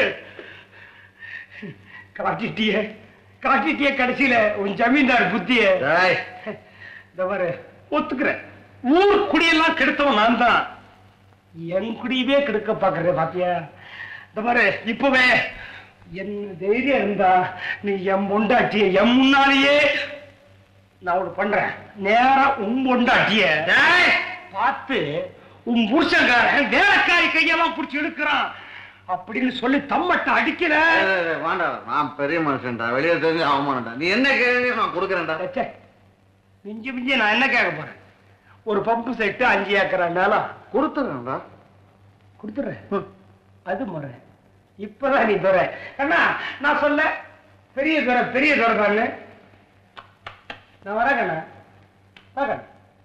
காட்டிட்டியே காட்டிட்டியே கடைசியில உன் ஜமீன்தார் புத்திய டேய், இந்த பாரு ஒத்துக்கிறேன் ஊர் குடியெல்லாம் கெடுத்தவன் நான் தான் என் குடியவே கெடுக்க பாக்குற பாத்தியா இந்த பாரு இப்பவே என் தைரியம் இருந்தா நீ என் பொண்டாட்டிய என் முன்னாலேயே நான் ஒண்ணு பண்றேன் நேரா உன் பொண்டாட்டிய டேய், பார்த்து உன் புருஷன்காரன் வேலைக்காரி கையெல்லாம் புடிச்சு இழுக்கிறான் அப்படின்னு சொல்லி தம்மட்ட அடிக்கல டேய், டேய், டேய், வேண்டாம் நான் பெரிய மனுஷன்டா வெளியே தெரிஞ்சு அவமானம்டா நீ என்ன கேள்வி நான் கொடுக்குறேன்டா ச்சே, மிஞ்சி மிஞ்சி நான் என்ன கேட்க போறேன் ஒரு பம்பு செட்டு அஞ்சு ஏக்கரா நிலம் கொடுத்துறேன்டா கொடுத்துறேன் அது முறை இப்பதான் நீ துறை அண்ணா நான் சொல்ல பெரிய துறை பெரிய துறை தானே நான் வரேன் கண்ணா வரேன்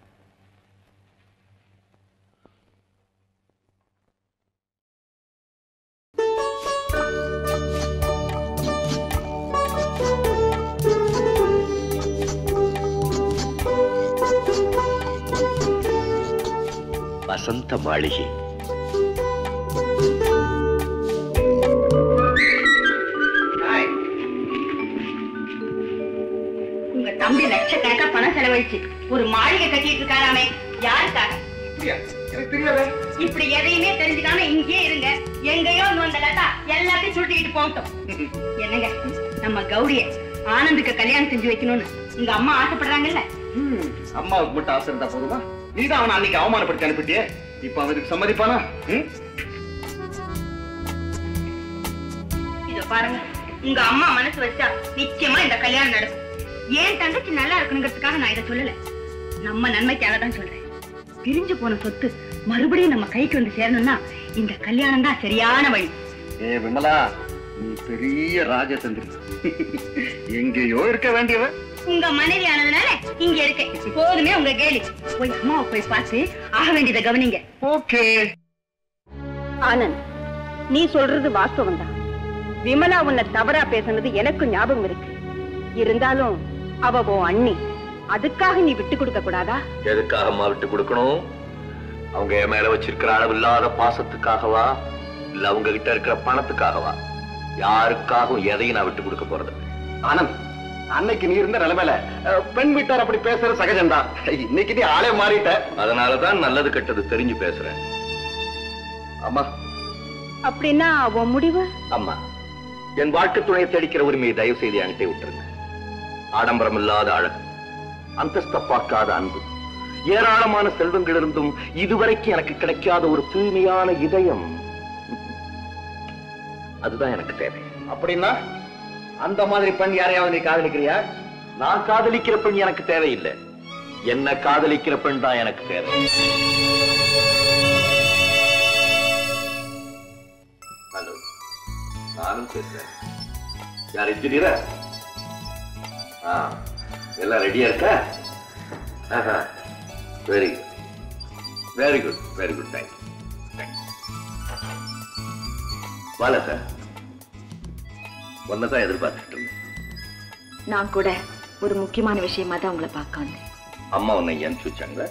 வசந்த மாளிகை உங்க தம்பி லட்சக்கணக்கா பணம் செலவழிச்சு ஒரு மாளிகை கட்டிட்டு இருக்காராமே யாருக்காக எனக்கு தெரியாத இப்படி எதையுமே தெரிஞ்சுக்காம இங்கேயே இருங்க எங்கேயோ இங்க வந்த லதா எல்லாத்தையும் சுருட்டிக்கிட்டு போகட்டும் என்னங்க நம்ம கௌரிய ஆனந்துக்கு கல்யாணம் செஞ்சு வைக்கணும்னு உங்க அம்மா ஆசைப்படுறாங்கல்ல அம்மாவுக்கு மட்டும் ஆசை இருந்தா போதுமா நீதான் அவனை அன்னைக்கு அவமானப்படுத்தி அனுப்பிட்டியே இப்ப அவனுக்கு சம்மதிப்பானா ம்? இத பாருங்க உங்க அம்மா மனசு வச்சா நிச்சயமா இந்த கல்யாணம் நடக்கும் ஏன் தங்கச்சி நல்லா இருக்கணுங்கிறதுக்காக நான் இதை சொல்லல நம்ம நன்மைக்காக தான் சொல்றேன் பிரிஞ்சு போன சொத்து மறுபடியும் நம்ம கைக்கு வந்து சேரணும்னா இந்த கல்யாணம் தான் சரியான வழி ஏ விமலா நீ பெரிய ராஜதந்திரி எங்கேயோ இருக்க வேண்டியவ உங்க மனைவி ஆனதுனால இங்க இருக்கேன் போதுமே உங்க கேலி போய் அம்மாவை போய் பார்த்து ஆக வேண்டியதை கவனிங்க ஓகே ஆனந்த் நீ சொல்றது வாஸ்தவம் தான் விமலா உன்னை தவறா பேசுனது எனக்கு ஞாபகம் இருக்கு இருந்தாலும் அவ உன் அண்ணி அதுக்காக நீ விட்டு கொடுக்க கூடாதா எதுக்காக அம்மா விட்டு கொடுக்கணும் அவங்க என் மேல வச்சிருக்கிற அளவில்லாத பாசத்துக்காகவா இல்ல அவங்க கிட்ட இருக்கிற பணத்துக்காகவா யாருக்காகவும் எதையும் நான் விட்டு கொடுக்க போறது இல்ல. ஆனந்த் அன்னைக்கு நீ இருந்த நிலைமையில அஹ், பெண் வீட்டார் அப்படி பேசுறது சகஜம்தான் இன்னைக்கு நீ ஆளே மாறிட்ட அதனாலதான் நல்லது கெட்டது தெரிஞ்சு பேசுறேன் அம்மா அப்படின்னா உன் முடிவு அம்மா என் வாழ்க்கை துணையை தேடிக்கிற உரிமையை தயவு செய்து என்கிட்ட விட்டுருங்க ஆடம்பரம் இல்லாத அழகு அந்தஸ்த பார்க்காத அன்பு ஏராளமான செல்வங்கள் இருந்தும் இதுவரைக்கும் எனக்கு கிடைக்காத ஒரு தூய்மையான இதயம் அதுதான் எனக்கு தேவை அப்படின்னா அந்த மாதிரி பெண் யாரையாவது நீ காதலிக்கிறியா நான் காதலிக்கிற பெண் எனக்கு தேவையில்லை என்ன காதலிக்கிற பெண் தான் எனக்கு தேவை ஹலோ நானும் பேசுறேன் யார் இன்ஜினியரா ஆ எல்லாம் ரெடியா இருக்கா ஆஹா very good very good very good thank வாழ சார் ஒன்னதான் எதிர்பார்த்துட்டு இருந்தேன் நான் கூட ஒரு முக்கியமான விஷயமா தான் உங்களை பார்க்க வந்தேன் அம்மா உன்னை அனுப்பிச்சு வச்சாங்களா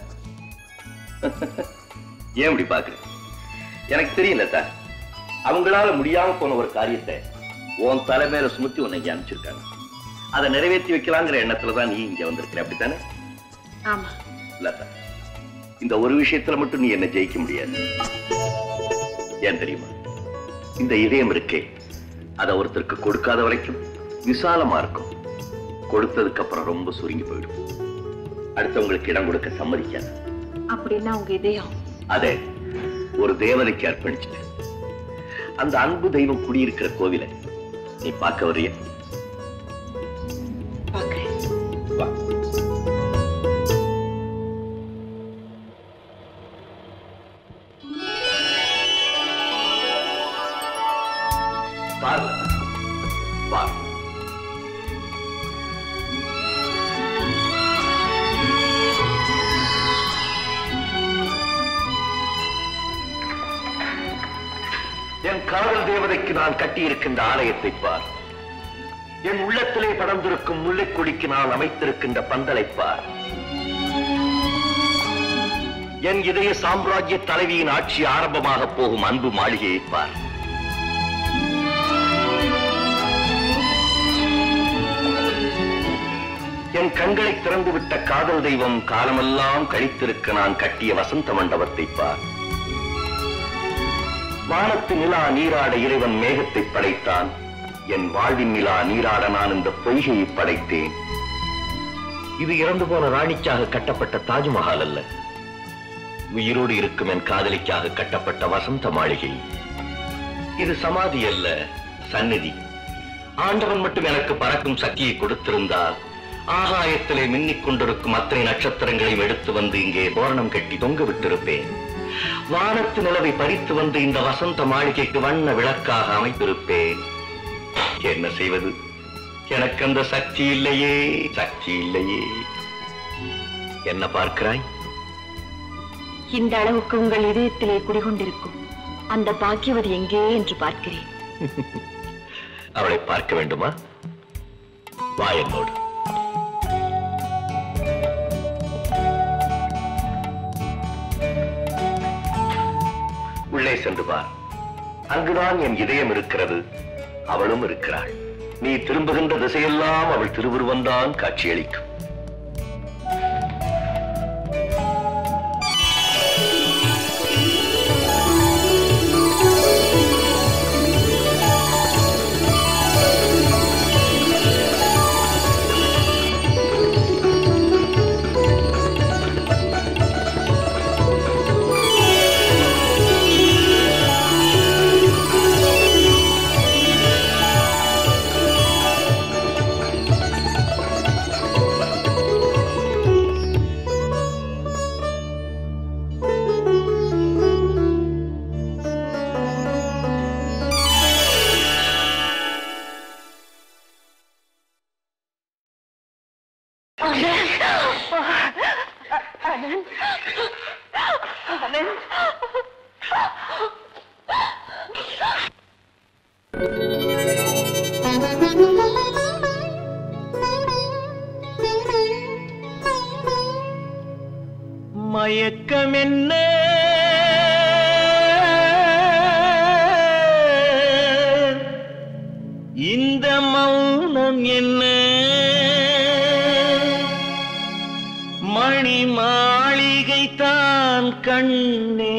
ஏன் இப்படி பாக்குற எனக்கு தெரியல சார் அவங்களால முடியாம போன ஒரு காரியத்தை உன் தலைமையில சுமத்தி உன்னை இங்க அனுப்பிச்சிருக்காங்க அதை நிறைவேற்றி வைக்கலாங்கிற எண்ணத்துல தான் நீ இங்க வந்திருக்கிற அப்படித்தானே ஆமா லதா இந்த ஒரு விஷயத்துல மட்டும் நீ என்ன ஜெயிக்க முடியாது ஏன் தெரியுமா இந்த இதயம் இருக்கே அதை ஒருத்தருக்கு கொடுக்காத வரைக்கும் விசாலமா இருக்கும் கொடுத்ததுக்கு அப்புறம் ரொம்ப சுருங்கி போயிடும் அடுத்தவங்களுக்கு இடம் கொடுக்க சம்மதிக்காது அப்படின்னா உங்க இதயம் அதே ஒரு தேவதைக்கு அர்ப்பணிச்சுட்டு அந்த அன்பு தெய்வம் குடியிருக்கிற கோவிலை நீ பார்க்க வர்றிய வா பாரு பாரு என் காதல் தேவதைக்கு நான் கட்டியிருக்கின்ற ஆலயத்தை பார் என் உள்ளத்திலே படர்ந்திருக்கும் முல்லைக்கொடிக்கு நான் அமைத்திருக்கின்ற பந்தலை பார் என் இதய சாம்ராஜ்ய தலைவியின் ஆட்சி ஆரம்பமாக போகும் அன்பு மாளிகையை பார் என் கண்களை திறந்துவிட்ட காதல் தெய்வம் காலமெல்லாம் கழித்திருக்க நான் கட்டிய வசந்த மண்டபத்தை பார் வானத்து நிலா நீராட இறைவன் மேகத்தை படைத்தான் என் வாழ்வின் நிலா நீராட நான் இந்த பொய்கையை படைத்தேன் இது இறந்து போன ராணிக்காக கட்டப்பட்ட தாஜ்மஹால் அல்ல உயிரோடு இருக்கும் என் காதலிக்காக கட்டப்பட்ட வசந்த மாளிகை இது சமாதி அல்ல சந்நிதி ஆண்டவன் மட்டும் எனக்கு பறக்கும் சக்தியை கொடுத்திருந்தால் ஆகாயத்திலே மின்னிக் கொண்டிருக்கும் அத்தனை நட்சத்திரங்களையும் எடுத்து வந்து இங்கே தோரணம் கட்டி தொங்க விட்டிருப்பேன் வானத்து நிலவை பறித்து வந்து இந்த வசந்த மாளிகைக்கு வண்ண விளக்காக அமைத்திருப்பேன் என்ன செய்வது எனக்கு அந்த சக்தி இல்லையே சக்தி இல்லையே என்ன பார்க்கிறாய் இந்த அளவுக்கு உங்கள் இதயத்திலே குடிகொண்டிருக்கும் அந்த பாக்கியவதி எங்கே என்று பார்க்கிறேன் அவளை பார்க்க வேண்டுமா வா என்னோடு உள்ளே சென்று பார் அங்குதான் என் இதயம் இருக்கிறது அவளும் இருக்கிறாள் நீ திரும்புகின்ற திசையெல்லாம் அவள் திருவுருவந்தான் காட்சியளிக்கும் ஆனந்த் ஆனந்த் மயக்கம் என்ன இந்த மௌனம் என்ன மணி மாளிகை தான் கண்ணே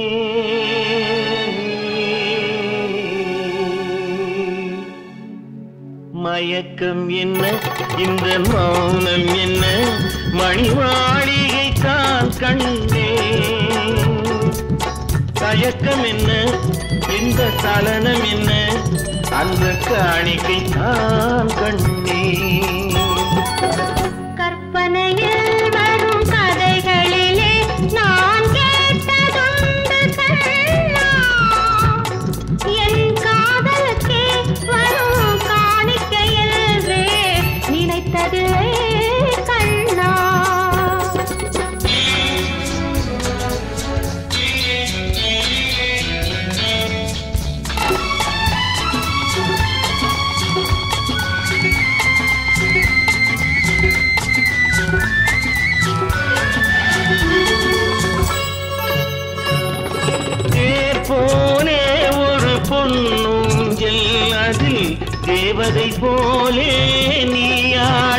மயக்கம் என்ன இந்த மௌனம் என்ன மணி மாளிகை தான் கண்ணே தயக்கம் என்ன இந்த சலனம் என்ன அந்த காணிக்கை தான் கண்ணே கற்பனையில் வரும் கதைகளிலே நான் கேட்டதுண்டு கண்ணா என் காதலுக்கே வரும் காணிக்கையென்றே நினைத்ததில்லை கண்ணா தேர் போலே ஒரு பொன்னுஞ்சல் அதில் தேவதை போலே நீயாட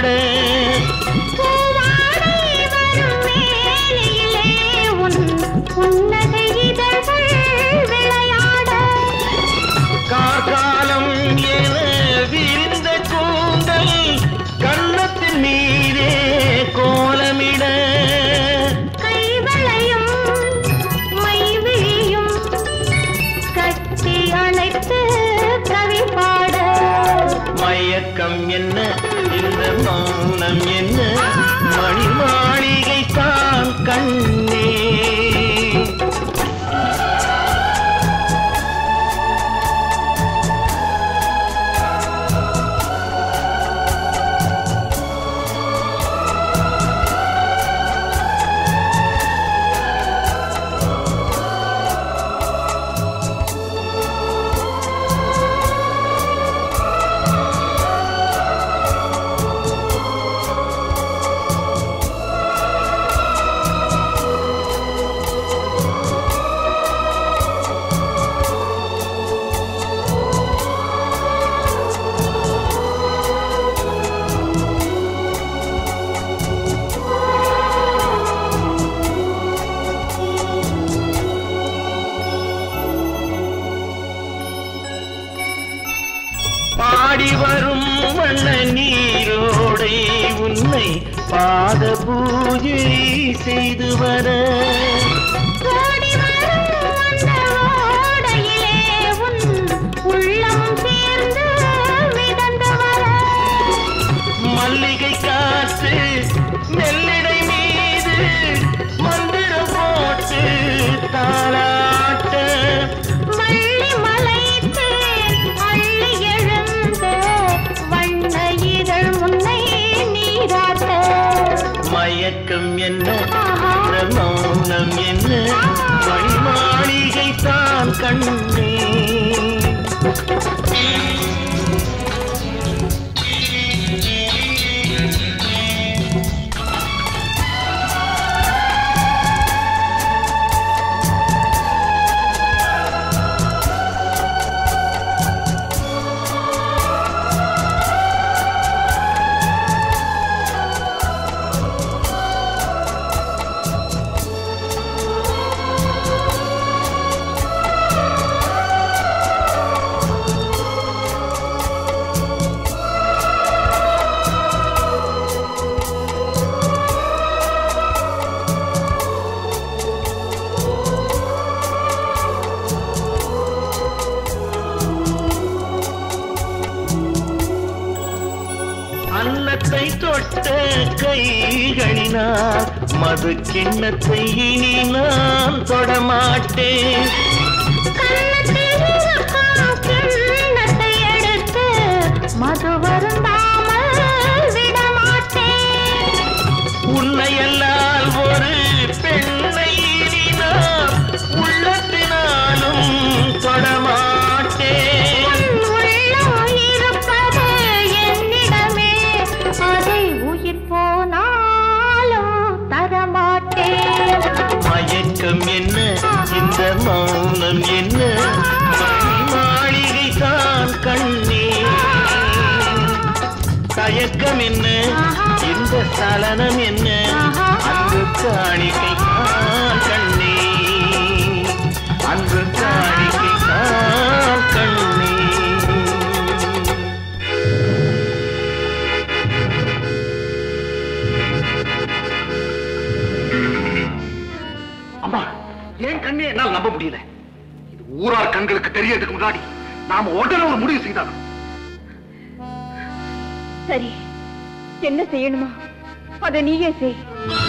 பூவாடை வரும் வேளையிலே உன் புன்னகை இதழ்கள் விளையாட கார்காலம் என விரிந்த கூந்தல் கன்னத்தின் மீதே கோலமிட கைவளையும் மைவிழியும் கட்டி அணைத்து கவி பாட மயக்கம் என்ன இந்த மௌனம் என்ன மணி மாளிகை தான் கண்ணே பாடி வரும் வண்ண நீரோடை உன்னை பாத பூஜை செய்து வர ஓடி வரும் அந்த ஓடையிலே உன் உள்ளம் சேர்ந்து மிதந்து வர மல்லிகை காற்று நெல்லிடை மீது மந்திரம் போட்டு தாளாட்ட வள்ளி மலைத்து அள்ளி எழுந்த வண்ண இதழ் உன்னை நீராட்ட மயக்கம் என்ன இந்த மௌனம் என்ன மணி மாளிகை தான் கண்ணே அன்னத்தை தொட்ட கைகளினால் மது கிண்ணத்தை இனி நான் தொடமாட்டேன் கிண்ணத்தை எடுத்து மது வருந்தாமல் விடமாட்டேன் உன்னையல்லால் ஒரு பெண் மயக்கம் என்ன இந்த மௌனம் என்ன மாளிகை தான் கண்ணே தயக்கம் என்ன இந்த சலனம் என்ன அன்பு காணிக்கை தான் கண்ணே அன்பு காணிக்கை தான் கண்ணே அம்மா ஏன் கண்ணே என்னால் நம்ப முடியல இது ஊரார் கண்களுக்கு தெரியறதுக்கு முன்னாடி நாம உடனே ஒரு முடிவு செய்தாலும் சரி என்ன செய்யணுமா அதை நீயே செய்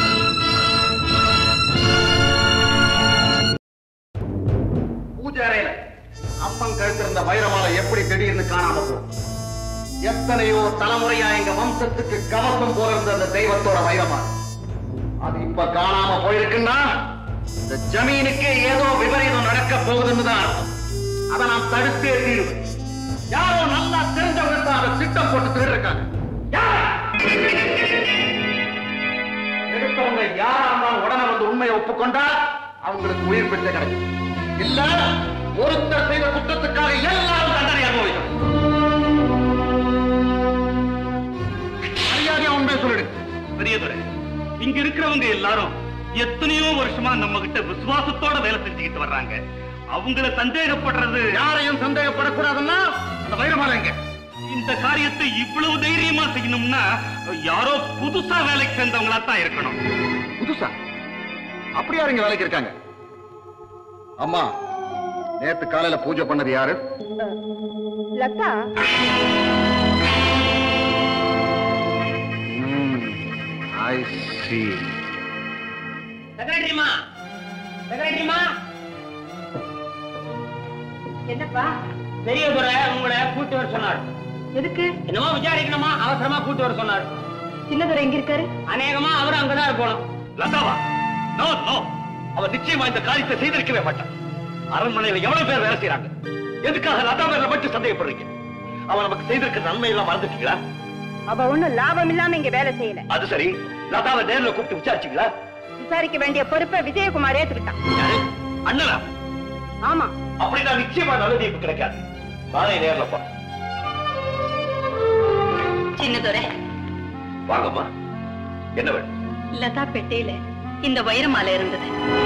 பூஜை அறையில அப்பன் கழுத்திருந்த வைரமாலை எப்படி திடீர்னு காணாம போகும் எத்தனையோ தலைமுறையா எங்க வம்சத்துக்கு கவசம் போல இருந்த அந்த தெய்வத்தோட வைரமாலை அது இப்ப காணாம போயிருக்குன்னா இந்த ஜமீனுக்கு ஏதோ விபரீதம் நடக்க போகுதுன்னு தான் அர்த்தம் அதை நான் தடுத்தே தீருவேன் யாரோ நல்லா தெரிஞ்சவங்க தான் அதை திட்டம் போட்டு திருடுறாங்க எடுத்தவங்க யாரா இருந்தாலும் உடனே வந்து உண்மையை ஒப்புக்கொண்டா அவங்களுக்கு உயிர் பிச்சை கிடைக்கும் இல்ல ஒருத்தர் செய்த குற்றத்துக்காக எல்லாரும் தண்டனை அனுபவிக்கணும் மரியாதையா உண்மையை சொல்லிடு பெரியதுரை இங்க இருக்கிறவங்க எல்லாரும் எத்தனையோ வருஷமா நம்ம கிட்ட விசுவாசத்தோட வேலை செஞ்சுக்கிட்டு வர்றாங்க அவங்கள சந்தேகப்படுறது யாரையும் சந்தேகப்படக்கூடாதுன்னா அந்த வைரமாலை எங்க இந்த காரியத்தை இவ்வளவு தைரியமா செய்யணும்னா யாரோ புதுசா வேலைக்கு சேர்ந்தவங்களா தான் இருக்கணும் புதுசா அப்படி யாருங்க வேலைக்கு இருக்காங்க அம்மா நேத்து காலையில பூஜை பண்ணது யாரு லதா ஐ சி செக்ரட்டரிமா செக்ரட்டரிமா என்னப்பா பெரிய துறை உங்களை கூட்டி வர சொன்னார் எதுக்கு என்னமோ விசாரிக்கணுமா அவசரமா கூட்டி வர சொன்னார் சின்னதுரை எங்க இருக்காரு அநேகமா அவரும் அங்கதான் இருக்கணும் லதாவா நோ நோ அவன் நிச்சயமா இந்த காரியத்தை செய்திருக்கவே மாட்டான் அரண்மனையில எவ்வளவு பேர் வேலை செய்யறாங்க எதுக்காக லதா மேல மட்டும் சந்தேகப்படுறீங்க அவன் நமக்கு செய்திருக்க நன்மை எல்லாம் மறந்துட்டீங்களா அவ ஒண்ணும் லாபம் இல்லாம இங்க வேலை செய்யல அது சரி லதாவை நேர்ல கூப்பிட்டு விசாரிச்சீங்களா விசாரிக்க வேண்டிய பொறுப்பை விஜயகுமார் ஏத்துக்கிட்டான் யாரு அண்ணனா ஆமா அப்படின்னா நிச்சயமா நல்ல தீர்ப்பு கிடைக்காது நானே நேர்ல போ சின்னதுரை வாங்கம்மா என்ன வேணும் லதா பெட்டியில இந்த வைரமாலை இருந்தது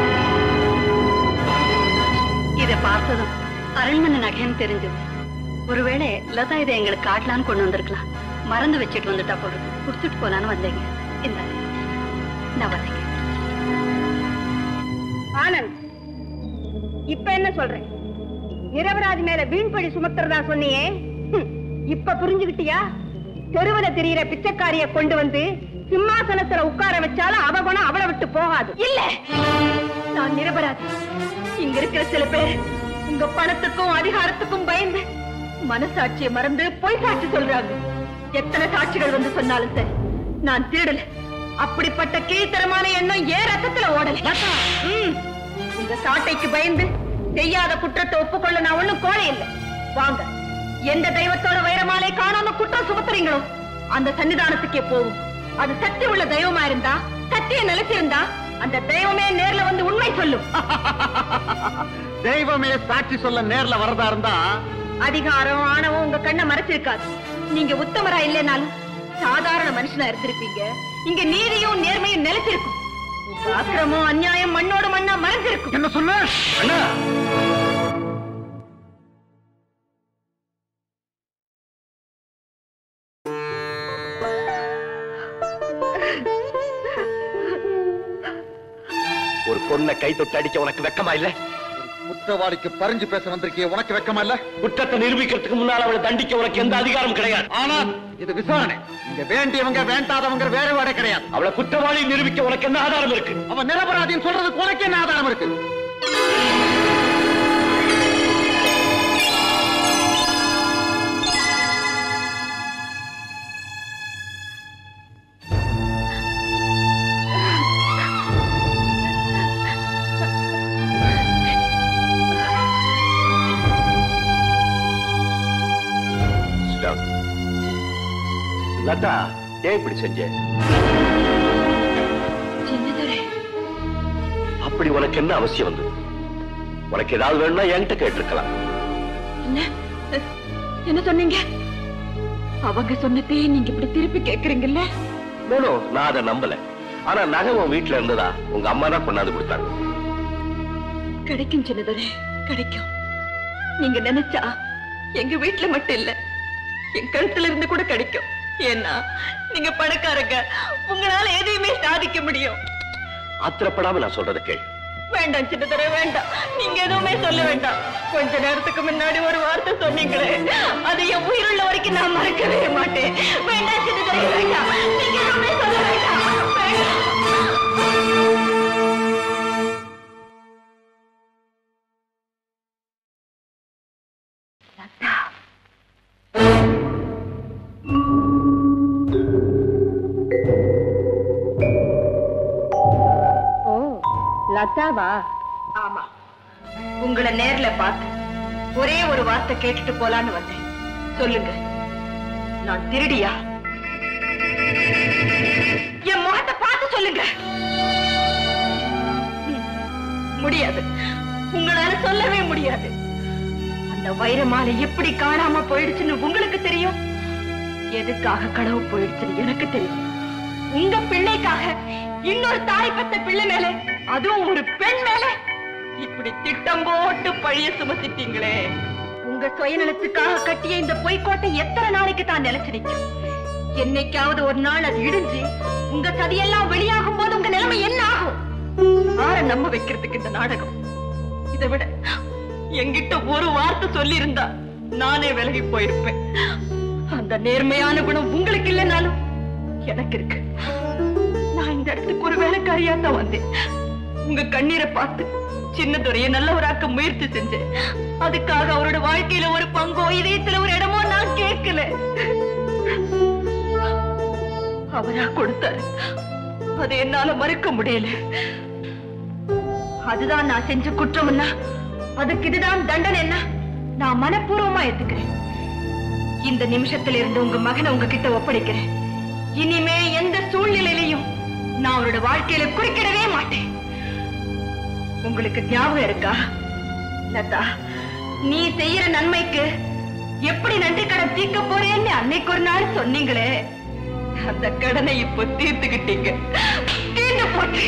இத பார்த்ததும் அரண்மனை நகைன்னு தெரிஞ்சது ஒருவேளை லதா இதை எங்களுக்கு காட்டலான்னு கொண்டு வந்திருக்கலாம் மறந்து வச்சுட்டு வந்துட்டா போல இருக்கு. குடுத்துட்டு போலான்னு வந்தேங்க இந்த நான் வரேங்க ஆனந்த் இப்ப என்ன சொல்றேன் நிரபராதி மேல வீண்படி சுமத்துறதா சொன்னியே ஹம், இப்ப புரிஞ்சுகிட்டியா தெருவுல தெரியிற பிச்சைக்காரிய கொண்டு வந்து சிம்மாசனத்துல உட்கார வச்சாலும் அவ குணம் அவளை விட்டு போகாது இல்ல நான் நிரபராதி இங்க இருக்கிற சில பேர் உங்க பணத்துக்கும் அதிகாரத்துக்கும் பயந்து மனசாட்சியை மறந்து பொய் சாட்சி சொல்றாங்க எத்தனை சாட்சிகள் வந்து சொன்னாலும் சரி நான் திருடல அப்படிப்பட்ட கீழ்த்தரமான எண்ணம் ஏன் ரத்தத்துல ஓடல ம், உங்க சாட்டைக்கு பயந்து செய்யாத குற்றத்தை ஒப்புக்கொள்ள நான் ஒண்ணும் கோழை இல்லை வாங்க எந்த தெய்வத்தோட வைரமாலை காணாம குற்றம் சுமத்துறீங்களோ அந்த சன்னிதானத்துக்கே போகும் அது சக்தி உள்ள தெய்வமா இருந்தா சக்தியை நிலைச்சிருந்தா அந்த தெய்வமே நேர்ல வந்து உண்மை சொல்லும் தெய்வமே சாட்சி சொல்ல நேர்ல வரதா இருந்தா அதிகாரம் ஆணவம் உங்க கண்ணை மறைச்சிருக்காது நீங்க உத்தமரா இல்லைனாலும் சாதாரண மனுஷனா இருந்திருப்பீங்க இங்க நீதியும் நேர்மையும் நிலைச்சிருக்கும் உங்க அக்கிரமம் அநியாயம் மண்ணோடு மண்ணா மறைஞ்சிருக்கும் என்ன சொன்ன அண்ணா ஒரு பொண்ணை கை தொட்டு அடிக்க உனக்கு வெக்கமா இல்ல குற்றவாளிக்கு பறிஞ்சு பேச வந்திருக்கிய உனக்கு வெக்கமா இல்ல குற்றத்தை நிரூபிக்கிறதுக்கு முன்னால அவளை தண்டிக்க உனக்கு எந்த அதிகாரம் கிடையாது ஆனா இது விசாரணை இங்க வேண்டியவங்க வேண்டாதவங்க வேறுபாடே கிடையாது அவளை குற்றவாளி நிரூபிக்க உனக்கு என்ன ஆதாரம் இருக்கு அவன் நிரபராதின்னு சொல்றதுக்கு உனக்கு என்ன ஆதாரம் இருக்கு Stop. லதா ஏன் இப்படி செஞ்ச சின்னதுரை அப்படி இப்படி உனக்கு என்ன அவசியம் வந்தது உனக்கு ஏதாவது வேணும்னா என்கிட்ட கேட்டிருக்கலாம் என்ன என்ன சொன்னீங்க அவங்க சொன்னதே நீங்க இப்படி திருப்பி கேக்குறீங்கல்ல நோ நான் அதை நம்பல ஆனா நகை உன் வீட்டுல இருந்ததா உங்க அம்மா தான் கொண்டாந்து கொடுத்தாங்க கிடைக்கும் சின்னதரே கிடைக்கும் நீங்க நினைச்சா எங்க வீட்டுல மட்டும் இல்ல என் கழுத்துல இருந்து கூட கிடைக்கும் ஏன்னா நீங்க பணக்காரங்க உங்களால எதையுமே சாதிக்க முடியும் ஆத்திரப்படாம நான் சொல்றதை கேள் வேண்டாம் சின்னதரே வேண்டாம் நீங்க எதுவுமே சொல்ல வேண்டாம் கொஞ்ச நேரத்துக்கு முன்னாடி ஒரு வார்த்தை சொன்னீங்களே அது என் உயிருள்ள வரைக்கும் நான் மறக்கவே மாட்டேன் வேண்டாம் சின்னதரே வேண்டாம் நீங்க எதுவுமே சொல்ல வேண்டாம் வேண்டாம் ஓ லதாவா ஆமா உங்களை நேர்ல பார்த்து ஒரே ஒரு வார்த்தை கேட்டுட்டு போலான்னு வந்தேன் சொல்லுங்க நான் திருடியா என் முகத்தை பார்த்து சொல்லுங்க ம், முடியாது உங்களால சொல்லவே முடியாது அந்த வைரமாலை எப்படி காணாம போயிடுச்சுன்னு உங்களுக்கு தெரியும் எதுக்காக களவு போயிடுச்சுன்னு எனக்கு தெரியும் உங்க பிள்ளைக்காக இன்னொரு தாய் பெத்த பிள்ளை மேல அதுவும் ஒரு பெண் மேல இப்படி திட்டம் போட்டு பழிய சுமத்திட்டீங்களே உங்க சுயநலத்துக்காக கட்டிய இந்த பொய்க்கோட்டை எத்தனை நாளைக்கு தான் நிலைச்சு நிக்கும் என்னைக்காவது ஒரு நாள் அது இடிஞ்சு உங்க சதியெல்லாம் வெளியாகும் போது உங்க நிலைமை என்ன ஆகும் ஆற நம்ப வைக்கிறதுக்கு இந்த நாடகம் இதை விட என்கிட்ட ஒரு வார்த்தை சொல்லி இருந்தா நானே விலகி போயிருப்பேன் அந்த நேர்மையான குணம் உங்களுக்கு இல்லைனாலும் எனக்கு இருக்கு நான் இந்த இடத்துக்கு ஒரு வேலைக்காரியா தான் வந்தேன் உங்க கண்ணீரை பார்த்து சின்னதுரைய நல்லவராக்க முயற்சி செஞ்சேன் அதுக்காக அவரோட வாழ்க்கையில ஒரு பங்கோ இதயத்துல ஒரு இடமோ நான் கேட்கல அவரா கொடுத்தாரு அதை என்னால மறுக்க முடியல அதுதான் நான் செஞ்ச குற்றம்னா அதுக்கு இதுதான் தண்டனை என்ன நான் மனப்பூர்வமா ஏத்துக்கிறேன் இந்த நிமிஷத்துல இருந்து உங்க மகனை உங்ககிட்ட ஒப்படைக்கிறேன் இனிமே எந்த சூழ்நிலையிலையும் நான் அவரோட வாழ்க்கையில குறுக்கிடவே மாட்டேன் உங்களுக்கு ஞாபகம் இருக்கா லதா நீ செய்யற நன்மைக்கு எப்படி நன்றி கடன் தீர்க்க போறேன்னு அன்னைக்கு ஒரு நாள் சொன்னீங்களே அந்த கடனை இப்போ தீர்த்துக்கிட்டீங்க தீர்ந்து போச்சு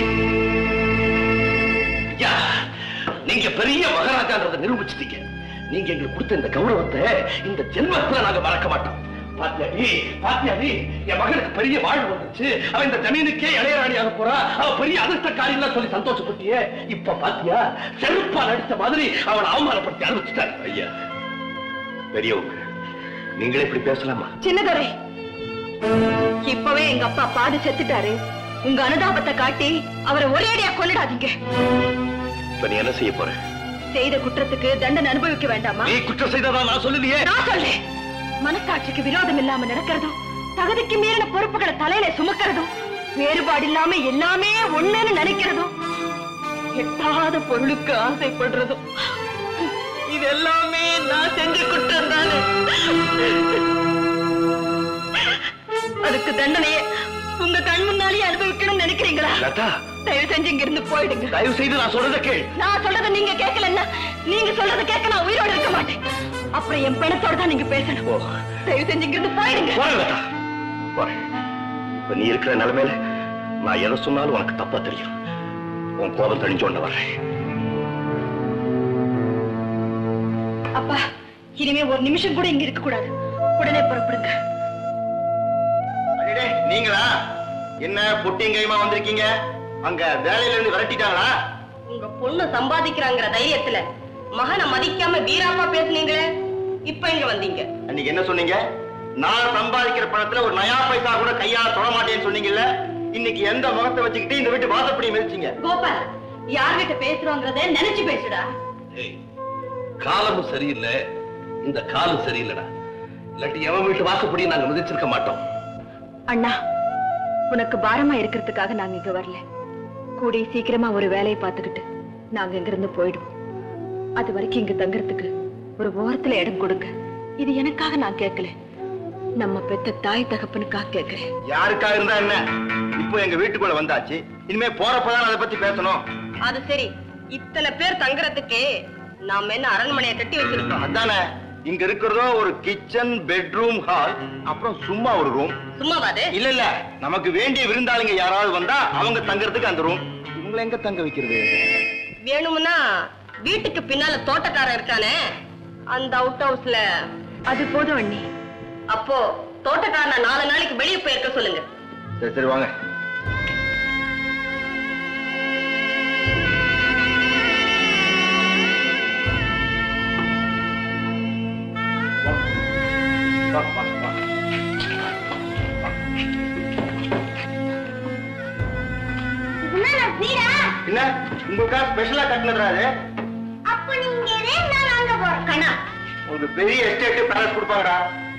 ஐயா, நீங்க பெரிய மகாராஜான்றதை நிரூபிச்சிட்டீங்க நீங்க எங்களுக்கு கொடுத்த இந்த கௌரவத்தை இந்த ஜென்மத்துல நாங்க மறக்க மாட்டோம் பாத்தியாடி பாத்தியாடி என் மகனுக்கு பெரிய வாழ்வு வந்துச்சு அவன் இந்த ஜமீனுக்கே இளையராணியாக போறா அவ பெரிய அதிர்ஷ்டக்காரின்னு சொல்லி சந்தோஷப்பட்டியே இப்ப பாத்தியா செருப்பா நடிச்ச மாதிரி அவனை அவமானப்படுத்தி அனுப்பிச்சிட்டாரு ஐயா பெரியவங்க நீங்களே இப்படி பேசலாமா சின்னதுரை இப்பவே எங்க அப்பா பாதி செத்துட்டாரு உங்க அனுதாபத்தை காட்டி அவரை ஒரேடியா கொல்லிடாதீங்க இப்ப நீ என்ன செய்ய போற செய்த குற்றத்துக்கு தண்டனை அனுபவிக்க வேண்டாமா நீ குற்றம் செய்ததா நான் சொல்லலையே நான் சொல்றேன் மனசாட்சிக்கு விரோதம் இல்லாம நடக்கிறதும் தகுதிக்கு மீறின பொறுப்புகளை தலையில சுமக்கிறதும் வேறுபாடு இல்லாம எல்லாமே ஒண்ணுன்னு நினைக்கிறதும் எட்டாத பொருளுக்கு ஆசைப்படுறதும் இது எல்லாமே நான் செஞ்ச குற்றம் தானே அதுக்கு தண்டனையை உங்க கண் முன்னாலேயே அனுபவிக்கணும்னு நினைக்கிறீங்களா லதா தயவு செஞ்சு இங்க இருந்து போயிடுங்க தயவு செய்து நான் சொல்றதை கேள் நான் சொல்றத நீங்க கேட்கலன்னா நீங்க சொல்றத கேட்க நான் உயிரோட இருக்க மாட்டேன் அப்புறம் என் பணத்தோட தான் நீங்க பேசணும் ஓ தயவு செஞ்சு இங்க இருந்து போயிடுங்க போறேன் லதா போறேன் இப்ப நீ இருக்கிற நிலைமையில நான் எதை சொன்னாலும் உனக்கு தப்பா தெரியும் உன் கோபம் தெளிஞ்சோன்னு வர்றேன் அப்பா இனிமே ஒரு நிமிஷம் கூட இங்க இருக்க கூடாது உடனே புறப்படுங்க அடடே, நீங்களா என்ன பொட்டியும் கைமா வந்திருக்கீங்க அங்க வேலையில இருந்து விரட்டிட்டாங்களா உங்க பொண்ணு சம்பாதிக்கிறாங்கிற தைரியத்துல மகனை மதிக்காம வீராப்பா பேசுனீங்களே இப்ப இங்க வந்தீங்க அன்னைக்கு என்ன சொன்னீங்க நான் சம்பாதிக்கிற பணத்துல ஒரு நயா பைசா கூட கையால தொட மாட்டேன்னு சொன்னீங்கல்ல இன்னைக்கு எந்த முகத்தை வச்சுக்கிட்டு இந்த வீட்டு வாசப்படி மிதிச்சீங்க கோபால் யார்கிட்ட பேசுறோங்கிறத நினைச்சு பேசுடா ஏய், காலமும் சரியில்லை இந்த காலம் சரியில்லைடா இல்லாட்டி எவன் வீட்டு வாசப்படி நாங்க மிதிச்சிருக்க மாட்டோம் அண்ணா உனக்கு பாரமா இருக்கிறதுக்காக நாங்க இங்க வரல கூடி சீக்கிரமா ஒரு வேலையை பார்த்துக்கிட்டு நாங்க இங்க இருந்து போயிடுவோம் அது வரைக்கும் இங்க தங்கறதுக்கு ஒரு ஓரத்துல இடம் கொடுங்க இது எனக்காக நான் கேட்கல நம்ம பெத்த தாய் தகப்பனுக்காக கேட்கிறேன் யாருக்கா இருந்தா என்ன இப்போ எங்க வீட்டுக்குள்ள வந்தாச்சு இனிமே போறப்பதான் அதை பத்தி பேசணும் அது சரி இத்தனை பேர் தங்குறதுக்கு நாம என்ன அரண்மனையை கட்டி வச்சிருக்கோம் அதானே இங்க இருக்கிறதோ ஒரு கிச்சன் பெட்ரூம் ஹால் அப்புறம் சும்மா ஒரு ரூம் சும்மாவாது இல்ல இல்ல நமக்கு வேண்டிய விருந்தாளிங்க யாராவது வந்தா அவங்க தங்கறதுக்கு அந்த ரூம் இவங்களை எங்க தங்க வைக்கிறது வேணும்னா வீட்டுக்கு பின்னால தோட்டக்காரன் இருக்கானே அந்த அவுட் ஹவுஸ்ல அது போதும் அண்ணி அப்போ தோட்டக்காரனை நாலு நாளைக்கு வெளியே போயிருக்க சொல்லுங்க சரி சரி வாங்க வா, வா, வா. வீடா என்ன உங்களுக்கா ஸ்பெஷலா கட்டினதா அது அப்ப நீங்க ரெண்டு நாள் அங்க போறோம் கண்ணா உங்களுக்கு பெரிய எஸ்டேட் பேலஸ் கொடுப்பாங்கடா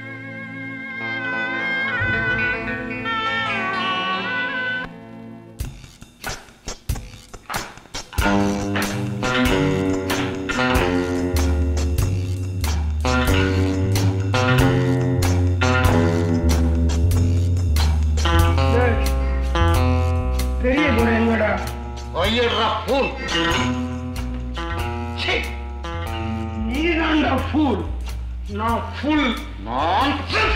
பெரிய துறை எங்கடா ஐயடா ஃபூல் நீதான்டா ஃபூல் நான் ஃபுல் நான்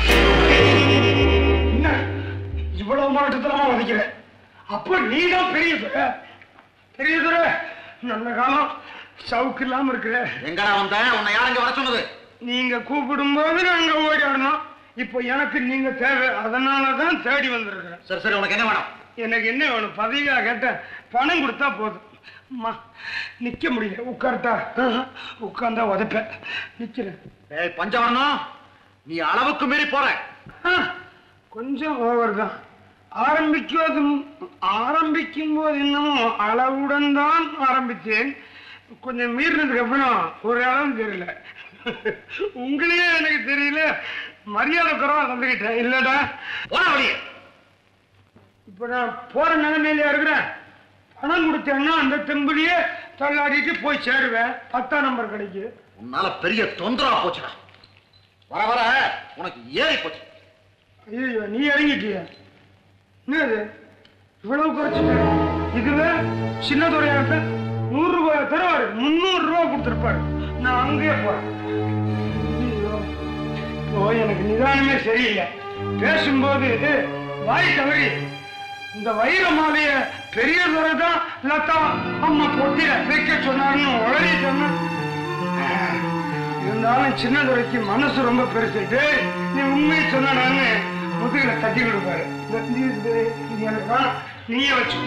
என்ன இவ்வளவு மாட்டுத்தனமா வதைக்கிற அப்ப நீதான் பெரிய துறை பெரிய துறை நல்ல காலம் சவுக்கு இல்லாம இருக்கிற எங்கடா வந்தேன் உன்னை யாருங்க வர சொன்னது நீங்க கூப்பிடும் போது நாங்க ஓடிடணும் இப்போ எனக்கு நீங்க தேவை அதனாலதான் தேடி வந்திருக்கிறேன் சரி சரி உனக்கு என்ன வேணும் எனக்கு என்ன வேணும் பதவியா கேட்டேன் பணம் கொடுத்தா போதும் அம்மா நிக்க முடியல உட்கார்த்தா உட்கார்ந்தா உதைப்பேன் நிக்கிறேன் ஏய் பஞ்சவர்ணம் நீ அளவுக்கு மீறி போற ஆ, கொஞ்சம் ஓவர் தான் ஆரம்பிக்கும் ஆரம்பிக்கும் போது இன்னமும் அளவுடன் தான் ஆரம்பித்தேன் கொஞ்சம் மீறினதுக்கு அப்புறம் ஒரு அளவும் தெரியல உங்களையே எனக்கு தெரியல மரியாதை குறவா வந்துகிட்டேன் இல்லடா போன வழியே இப்ப நான் போற நிலைமையில இருக்கிறேன் பணம் கொடுத்தேன்னா அந்த தெம்புலயே தள்ளாடிட்டு போய் சேருவேன் பத்தாம் நம்பர் கிடைக்கு உன்னால பெரிய தொந்தரவா போச்சுடா வர வர உனக்கு ஏறி போச்சு ஐயோ நீ இறங்கிட்டிய என்னது இவ்வளவு குறைச்சிட்டேன் இதுவே சின்னதுரையாட்ட நூறு ரூபாய் தருவாரு முந்நூறு ரூபாய் கொடுத்துருப்பாரு நான் அங்கேயே போறேன் ஐயோ. ஓ எனக்கு நிதானமே சரியில்லை பேசும்போது வாய் தவறி இந்த வைர மாலைய பெரிய துறை தான் லதா அம்மா பொட்டில வைக்க சொன்னாருன்னு உளறி சொன்ன இருந்தாலும் சின்னதுரைக்கு மனசு ரொம்ப பெருசு டேய், நீ உண்மையை சொன்னான்னு முதுகுல தட்டி கொடுப்பாரு இந்த- இந்த- இந்த- இது எனக்கு வேணாம். நீயே வச்சு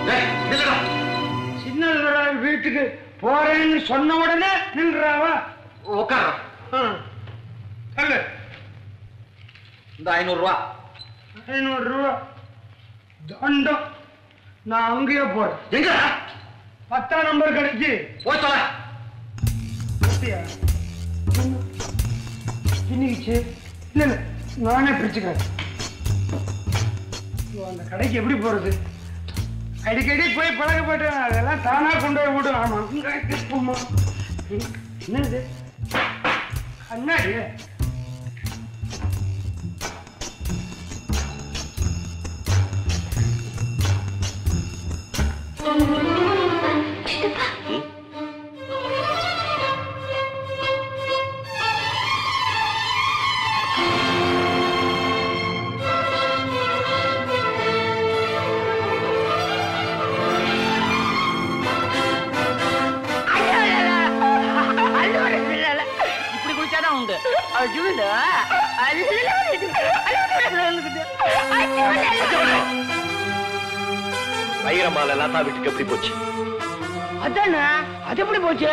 சின்னதுரை வீட்டுக்கு போறேன்னு சொன்ன உடனே நின்றாவா உட்கார சொல்லு இந்த ஐநூறு ரூபா ஐநூறு ரூபா தண்டம் நான் அங்கேயே போறேன் எங்க பத்தாம் நம்பர் கடைக்கு போய் தொலை அப்படியா? இன்னிக்கிச்சு இல்ல இல்ல நானே பிரிச்சுக்கிறேன் ஓ, அந்த கடைக்கு எப்படி போறது அடிக்கடி போய் பழக்கப்பட்டேன் அதெல்லாம் தானா கொண்டு போய் விடும் ஆமா இங்க போமா. என்னது கண்ணாடி இப்படி குளிச்சாதான் உண்டு வைரமால லதா வீட்டுக்கு எப்படி போச்சு அதானே அது எப்படி போச்சு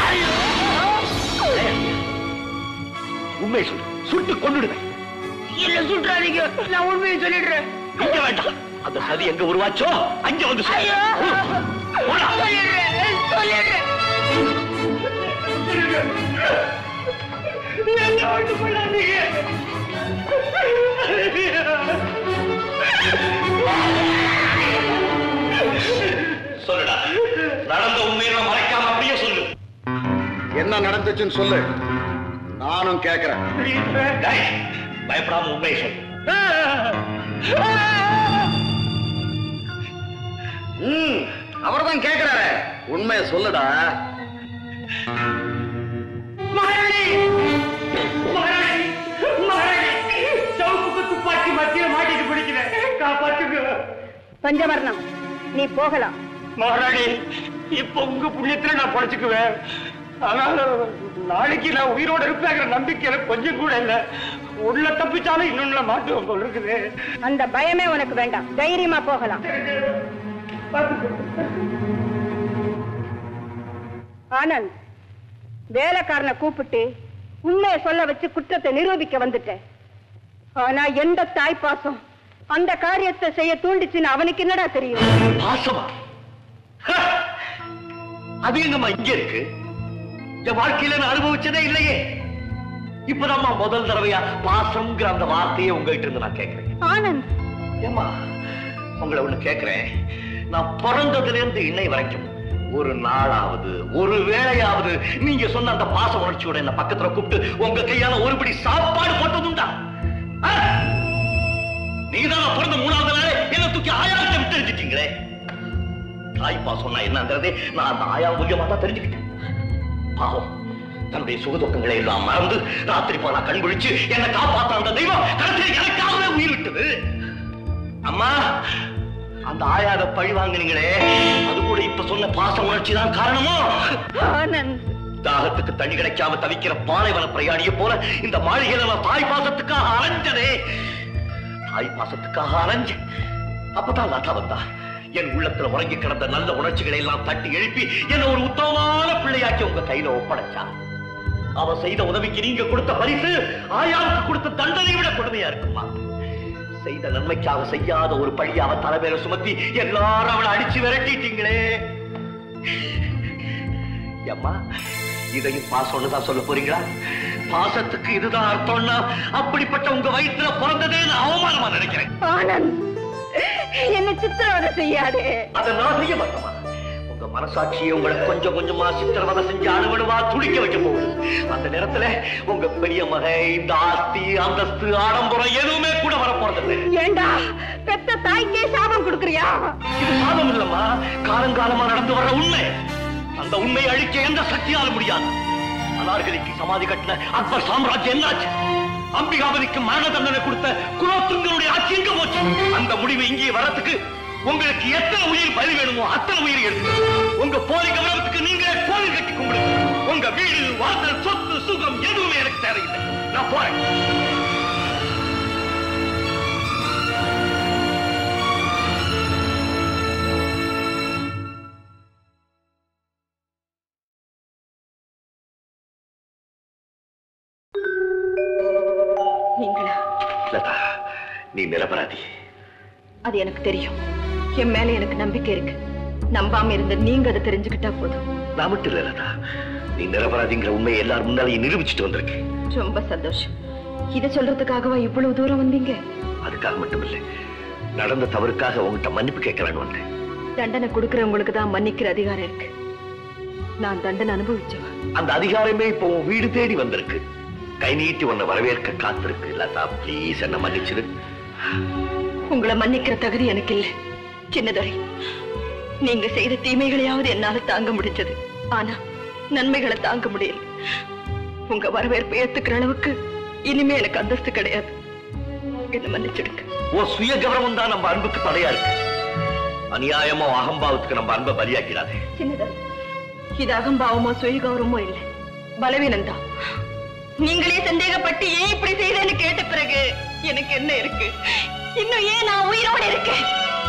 உண்மை சொல்லு சுட்டு கொண்டுடுவேன் இல்ல சுற்றாதீங்க நான் உண்மையை சொல்லிடுறேன் இங்க வேண்டாம் அந்த சதி எங்க உருவாச்சோ அங்க வந்து சொல்லு. ஐயோ போடா. சொல்லிடுறேன் சொல்லிடுறேன் என்ன ஒண்ணு பண்ணாதீங்க சொல்லுடா நடந்த உண்மையை மறைக்காம அப்படியே சொல்லு என்ன நடந்துச்சுன்னு சொல்லு நானும் கேக்குறேன் டேய், பயப்படாம உண்மையை சொல்லு ம் அவர்தான் கேக்குறாரு உண்மையை சொல்லுடா மகாராணி மகாராணி மகாராணி சவுக்கு துப்பாக்கி மத்தியில மாட்டிட்டு பிடிக்கிறேன் காப்பாத்துங்க பஞ்சவர்ணம் நீ போகலாம் மகாராணி இப்ப உங்க புண்ணியத்துல நான் படைச்சுக்குவேன் ஆனால் நாளைக்கு நான் உயிரோட இருப்பேங்கிற நம்பிக்கை எனக்கு கொஞ்சம் கூட இல்ல உள்ள தப்பிச்சாலும் இன்னொன்னுல மாட்டுவோம் போல இருக்குது அந்த பயமே உனக்கு வேண்டாம் தைரியமா போகலாம் ஆனந்த் வேலைக்காரனை கூப்பிட்டு உண்மையை சொல்ல வச்சு குற்றத்தை நிரூபிக்க வந்துட்டேன் ஆனா எந்த தாய் பாசம் அந்த காரியத்தை செய்ய தூண்டிச்சுன்னு அவனுக்கு என்னடா தெரியும் பாசமா ஹ! அது எங்கம்மா இங்க இருக்கு என் வாழ்க்கையில நான் அனுபவிச்சதே இல்லையே இப்பதாம்மா முதல் தடவையா பாசம்ங்கிற அந்த வார்த்தையை உங்ககிட்ட இருந்து நான் கேட்கிறேன் ஆனந்த் ஏமா உங்களை ஒண்ணு கேட்கிறேன் நான் பிறந்ததுல இருந்து இன்னை வரைக்கும் ஒரு நாளாவது ஒரு வேளையாவது நீங்க சொன்ன அந்த பாச உணர்ச்சியோட என்ன பக்கத்துல கூப்பிட்டு உங்க கையால ஒருபடி சாப்பாடு போட்டதுண்டா ஆ? நீங்க தான் பிறந்த மூணாவது நாளே என்ன தூக்கி ஆயாவிட்ட விட்டு எரிஞ்சிட்டீங்களே தாய் பாசம்னா என்னங்கிறதே நான் அந்த ஆயா மூலியமா தான் தெரிஞ்சுக்கிட்டேன் பாவம் தன்னுடைய சுகதுக்கங்களை எல்லாம் மறந்து ராத்திரி போனா கண் விழிச்சு என்னை காப்பாத்த அந்த தெய்வம் கடைசியில் எனக்காகவே உயிர் விட்டது அம்மா அந்த ஆயாத பழி வாங்குனீங்களே அது கூட இப்ப சொன்ன பாச உணர்ச்சி தான் காரணமோ ஆனந்த் தாகத்துக்கு தண்ணி கிடைக்காம தவிக்கிற பாலைவன பிரயாணிய போல இந்த மாளிகையில நான் தாய் பாசத்துக்காக அலைஞ்சதே தாய் பாசத்துக்காக அலைஞ்சேன் அப்பதான் லதா வந்தா என் உள்ளத்துல உறங்கி கிடந்த நல்ல உணர்ச்சிகளை எல்லாம் தட்டி எழுப்பி என்ன ஒரு உத்தமமான பிள்ளையாக்கி உங்க கையில ஒப்படைச்சா அவ செய்த உதவிக்கு நீங்க கொடுத்த பரிசு ஆயாவுக்கு கொடுத்த தண்டனை விட கொடுமையா இருக்குமா செய்த நன்மைக்காக செய்யாத ஒரு பழி அவ தலைமையில சுமத்தி எல்லாரும் அவளை அடிச்சு விரட்டிட்டீங்களே அம்மா இதையும் பாசம்னு தான் சொல்ல போறீங்களா பாசத்துக்கு இதுதான் அர்த்தம்னா அப்படிப்பட்ட உங்க வயித்துல பிறந்ததே நான் அவமானமா நினைக்கிறேன் ஆனந்த் என்ன சித்திரவதை செய்யாதே அதை நான் செய்ய மாட்டேமா உங்க மனசாட்சியை உங்களை கொஞ்சம் கொஞ்சமா சித்திரவதை செஞ்சு அணுவணுவா துடிக்க வைக்க போகுது அந்த நேரத்துல உங்க பெரிய மகன் இந்த ஆஸ்தி அந்தஸ்து ஆடம்பரம் எதுவுமே கூட வர போறது ஏண்டா பெத்த தாய்க்கே சாபம் கொடுக்கறியா இது சாபம் இல்லம்மா காலங்காலமா நடந்து வர்ற உண்மை அந்த உண்மையை அழிக்க எந்த சக்தியாலும் முடியாது அனார்கலிக்கு சமாதி கட்டின அக்பர் சாம்ராஜ்யம் என்னாச்சு அம்பிகாபதிக்கு மரண தண்டனை கொடுத்த குலோத்துங்கனுடைய ஆட்சி எங்க போச்சு அந்த முடிவு இங்கே வரத்துக்கு உங்களுக்கு எத்தனை உயிர் பலி வேணுமோ அத்தனை உயிர் எடுத்து உங்க போலி கௌரவத்துக்கு நீங்களே கோவில் கட்டி கும்பிடுங்க உங்க வீடு வாசல் சொத்து சுகம் எதுவுமே எனக்கு தேவையில்லை நான் போறேன் நீங்களா லதா நீ நிரபராதி அது எனக்கு தெரியும் என் மேல எனக்கு நம்பிக்கை இருக்கு நம்பாம இருந்த நீங்க அதை தெரிஞ்சுக்கிட்டா போதும் நான் மட்டும் இல்ல லதா நீ நிரபராதிங்கிற உண்மையை எல்லாரும் முன்னாலேயும் நிரூபிச்சுட்டு வந்திருக்கேன் ரொம்ப சந்தோஷம் இதை சொல்றதுக்காகவா இவ்வளவு தூரம் வந்தீங்க அதுக்காக மட்டும் இல்லை நடந்த தவறுக்காக உங்ககிட்ட மன்னிப்பு கேட்கலான்னு வந்தேன் தண்டனை கொடுக்கறவங்களுக்கு தான் மன்னிக்கிற அதிகாரம் இருக்கு நான் தண்டனை அனுபவிச்சவா அந்த அதிகாரமே இப்போ உன் வீடு தேடி வந்திருக்கு கை நீட்டி உன்னை வரவேற்க காத்திருக்கு லதா ப்ளீஸ் என்ன மன்னிச்சிரு உங்களை மன்னிக்கிற தகுதி எனக்கு இல்ல சின்னதுரை நீங்க செய்த தீமைகளையாவது என்னால தாங்க முடிஞ்சது ஆனா நன்மைகளை தாங்க முடியல உங்க வரவேற்பை ஏத்துக்கிற அளவுக்கு இனிமே எனக்கு அந்தஸ்து கிடையாது என்ன மன்னிச்சிடுங்க உன் சுய கௌரவம் தான் நம்ம அன்புக்கு தடையா இருக்கு அநியாயமோ அகம்பாவத்துக்கு நம்ம அன்பை பலியாக்கிறாதே சின்னதுரை இது அகம்பாவமோ சுயகௌரவமோ இல்ல பலவீனம் தான் நீங்களே சந்தேகப்பட்டு ஏன் இப்படி செய்தேன்னு கேட்ட பிறகு எனக்கு என்ன இருக்கு இன்னும் ஏன் நான் உயிரோட இருக்கேன்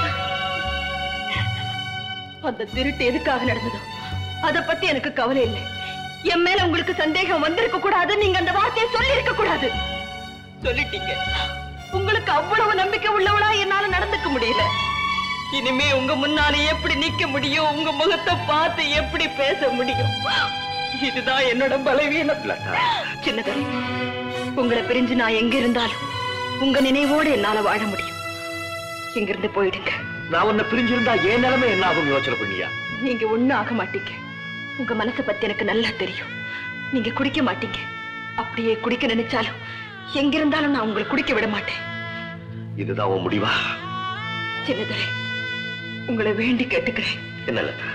அந்த திருட்டு எதுக்காக நடந்ததோ அத பத்தி எனக்கு கவலை இல்லை என் மேல உங்களுக்கு சந்தேகம் வந்திருக்க கூடாது நீங்க அந்த வார்த்தையை சொல்லி இருக்க கூடாது சொல்லிட்டீங்க உங்களுக்கு அவ்வளவு நம்பிக்கை உள்ளவளா என்னால நடந்துக்க முடியல இனிமே உங்க முன்னால எப்படி நிக்க முடியும் உங்க முகத்தை பார்த்து எப்படி பேச முடியும் இதுதான் என்னோட பலவீனம் சின்னதரை உங்களை பிரிஞ்சு நான் எங்க இருந்தாலும் உங்க நினைவோடு என்னால வாழ முடியும் இங்கிருந்து போயிடுங்க நான் உன்னை பிரிஞ்சிருந்தா என் நிலைமை என்ன ஆகும் யோசனை பண்ணியா நீங்க ஒண்ணும் ஆக மாட்டீங்க உங்க மனசை பத்தி எனக்கு நல்லா தெரியும் நீங்க குடிக்க மாட்டீங்க அப்படியே குடிக்க நினைச்சாலும் எங்க இருந்தாலும் நான் உங்களை குடிக்க விட மாட்டேன் இதுதான் உன் முடிவா சின்னதரை உங்களை வேண்டி கேட்டுக்கிறேன் என்ன லதா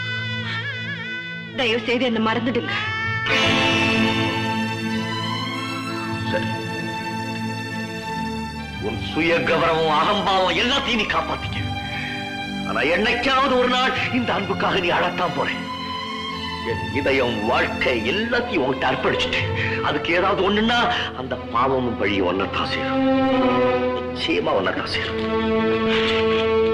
தயவு செய்து என்ன மறந்துடுங்க சரி உன் சுய கௌரவம் அகம்பாவம் எல்லாத்தையும் நீ காப்பாத்திக்க ஆனா என்னைக்காவது ஒரு நாள் இந்த அன்புக்காக நீ அழத்தான் போறேன் என் இதயம் வாழ்க்கை எல்லாத்தையும் உன்கிட்ட அர்ப்பணிச்சுட்டேன் அதுக்கு ஏதாவது ஒண்ணுன்னா அந்த பாவமும் வழி ஒன்னதான் சேரும் நிச்சயமா ஒன்னதான் சேரும்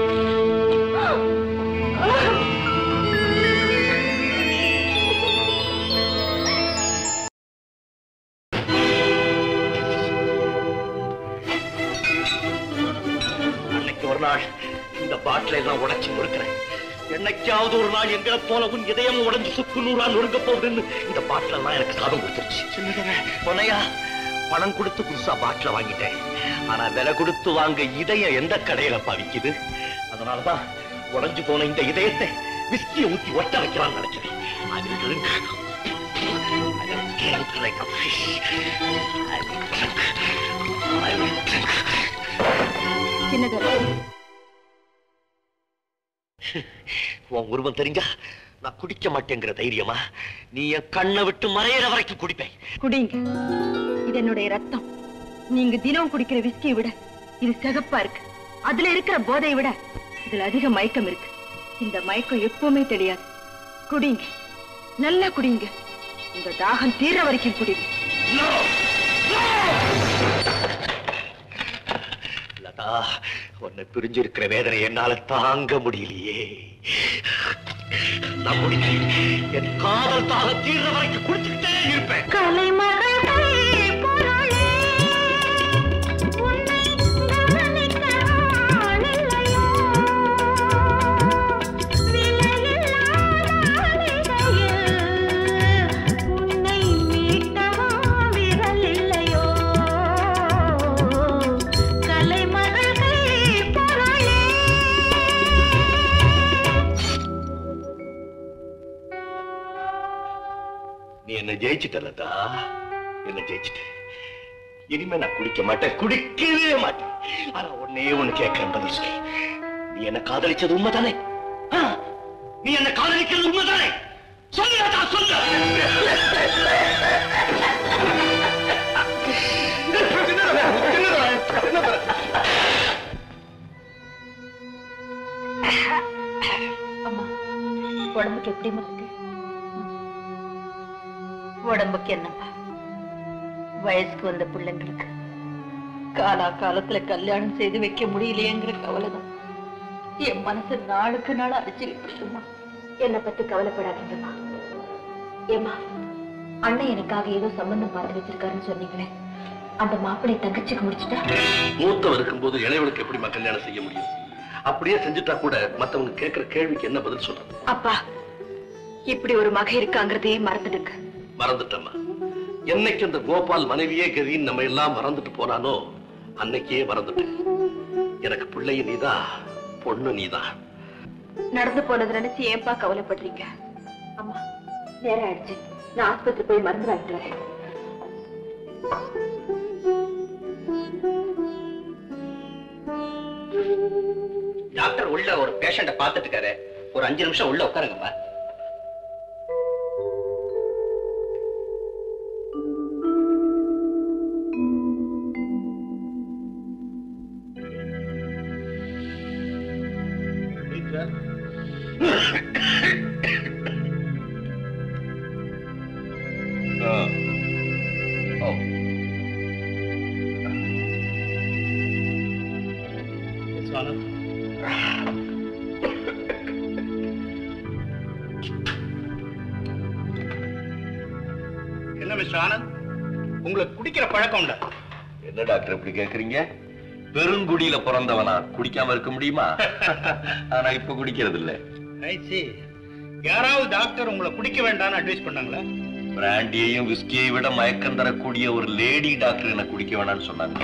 அன்னைக்கு ஒரு நாள் இந்த பாட்டில எல்லாம் உடைச்சு முறுக்கிறேன் என்னைக்காவது ஒரு நாள் எங்களை போல உன் இதயம் உடைஞ்சு சுக்கு நூறா நொறுங்க போகுதுன்னு இந்த பாட்டில எல்லாம் எனக்கு சாதம் கொடுத்துருச்சு பொன்னையா பணம் கொடுத்து புதுசா பாட்டில வாங்கிட்டேன் ஆனா விலை கொடுத்து வாங்க இதயம் எந்த கடையிலப்பா விக்குது அதனாலதான் உடைஞ்சு போன இந்த இதயத்தை விஸ்கியை ஊத்தி ஒட்ட வைக்கலாம்னு நினைச்சேன் I will drink. I will drink like a fish. I will drink. I will drink. சின்னதர உன் உருவம் தெரிஞ்சா நான் குடிக்க மாட்டேங்கிற தைரியமா நீ என் கண்ணை விட்டு மறையிற வரைக்கும் குடிப்பேன் குடிங்க இது என்னுடைய ரத்தம் நீங்க தினம் குடிக்கிற விஸ்கியை விட இது சிகப்பா இருக்கு அதுல இருக்கிற போதையை விட இதுல அதிக மயக்கம் இருக்கு இந்த மயக்கம் எப்பவுமே தெரியாது குடிங்க நல்லா குடிங்க உங்க தாகம் தீர வரைக்கும் குடிங்க லதா உன்னை பிரிஞ்சிருக்கிற வேதனை என்னால தாங்க முடியலையே நான் முடிக்கிறேன் என் காதல் தாக தீர்ற வரைக்கும் குடிச்சுக்கிட்டே இருப்பேன் நீ என்ன ஜெயிச்சிட்ட லதா என்ன ஜெயிச்சிட்ட இனிமே நான் குடிக்க மாட்டேன் குடிக்கவே மாட்டேன் ஆனா ஒன்னே ஒண்ணு கேட்கிறேன் பதில் சொல்லு நீ என்ன காதலிச்சது உண்மைதானே ஆ? நீ என்ன காதலிக்கிறது உண்மைதானே சொல்லு லதா சொல்லு அம்மா உடம்புக்கு எப்படிமா இருக்கு உடம்புக்கு என்னப்பா வயசுக்கு வந்த பிள்ளைங்களுக்கு காலா காலத்துல கல்யாணம் செய்து வைக்க முடியலையேங்கிற கவலைதான் என் மனசு நாளுக்கு நாள் அடிச்சுக்கிட்டு என்னை பத்தி கவலைப்படாதீங்கம்மா ஏம்மா அண்ணன் எனக்காக ஏதோ சம்பந்தம் பார்த்து வச்சிருக்காருன்னு சொன்னீங்களே அந்த மாப்பிள்ளை தங்கச்சிக்கு முடிச்சுட்டா மூத்தம் இருக்கும்போது இளையவனுக்கு எப்படிமா கல்யாணம் செய்ய முடியும் அப்படியே செஞ்சுட்டா கூட மத்தவங்க கேட்கிற கேள்விக்கு என்ன பதில் சொல்றது அப்பா இப்படி ஒரு மகை இருக்காங்கிறதையே மறந்துடுங்க மறந்துட்டம்மா என்னைக்கு அந்த கோபால் மனைவியே கதின்னு நம்ம எல்லாம் மறந்துட்டு போனானோ அன்னைக்கே மறந்துட்டேன் எனக்கு பிள்ளைய நீதான் பொண்ணு நீதான் நடந்து போனது நினைச்சு ஏன்பா கவலைப்படுறீங்க அம்மா நேரம் ஆயிடுச்சு நான் ஆஸ்பத்திரி போய் மருந்து வாங்கிட்டு வரேன் டாக்டர் உள்ள ஒரு பேஷண்ட பாத்துட்டு இருக்காரு ஒரு அஞ்சு நிமிஷம் உள்ள உட்காருங்கப்பா என்ன மிஸ்டர் ஆனந்த் உங்களுக்கு குடிக்கிற பழக்கம் உண்டா என்ன டாக்டர் இப்படி கேக்குறீங்க பெருங்குடியில பிறந்தவனா குடிக்காம இருக்க முடியுமா ஆனா இப்ப குடிக்கிறது இல்ல I see. யாராவது டாக்டர் உங்களை குடிக்க வேண்டாம்னு அட்வைஸ் பண்ணாங்களா பிராண்டியையும் விஸ்கியை விட மயக்கம் தரக்கூடிய ஒரு லேடி டாக்டர் என்ன குடிக்க வேணாம்னு சொன்னாங்க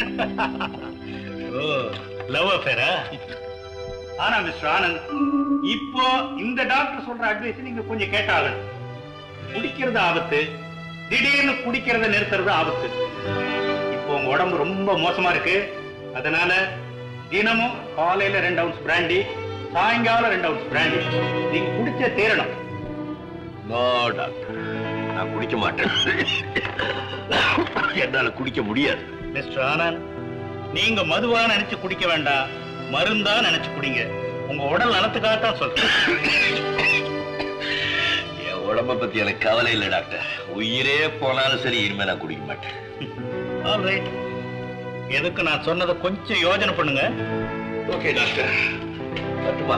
ஓ லவ் அஃபேரா ஆனா மிஸ்டர் ஆனந்த் இப்போ இந்த டாக்டர் சொல்ற அட்வைஸ் நீங்க கொஞ்சம் கேட்டாகணும் குடிக்கிறது ஆபத்து திடீர்னு குடிக்கிறத நிறுத்துறது ஆபத்து இப்போ உங்க உடம்பு ரொம்ப மோசமா இருக்கு அதனால தினமும் காலையில ரெண்டு அவுன்ஸ் பிராண்டி சாயங்காலம் ரெண்டு அவுன்ஸ் பிராண்டி நீங்க குடிச்ச தீரணும் நோ டாக்டர் நான் குடிக்க மாட்டேன் என்னால குடிக்க முடியாது மிஸ்டர் ஆனந்த் நீங்க மதுவா நினைச்சு குடிக்க வேண்டாம் மருந்தா நினைச்சு குடிங்க உங்க உடல் நலத்துக்காகத்தான் சொல்றேன் என் உடம்ப பத்தி எனக்கு கவலை இல்லை டாக்டர் உயிரே போனாலும் சரி இனிமே நான் குடிக்க மாட்டேன் ஆல் ரைட் எதுக்கு நான் சொன்னதை கொஞ்சம் யோசனை பண்ணுங்க ஓகே டாக்டர் பட்டுமா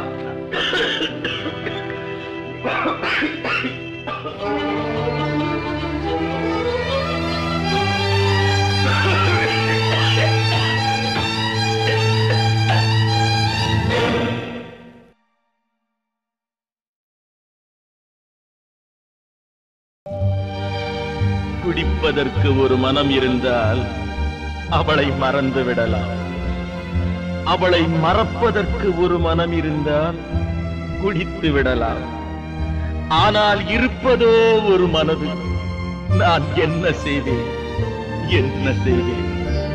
குடிப்பதற்கு ஒரு மனம் இருந்தால் அவளை மறந்து விடலாம் அவளை மறப்பதற்கு ஒரு மனம் இருந்தால் குடித்து விடலாம் ஆனால் இருப்பதோ ஒரு மனது நான் என்ன செய்வேன் என்ன செய்வேன்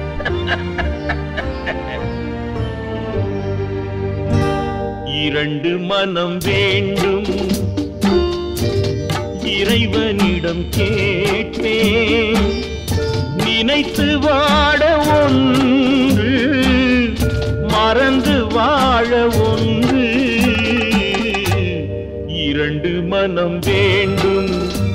இரண்டு மனம் வேண்டும் இறைவனிடம் கேட்பேன் நினைத்து வாட ஒன்று மறந்து வாழ ஒன்று இரண்டு மனம் வேண்டும்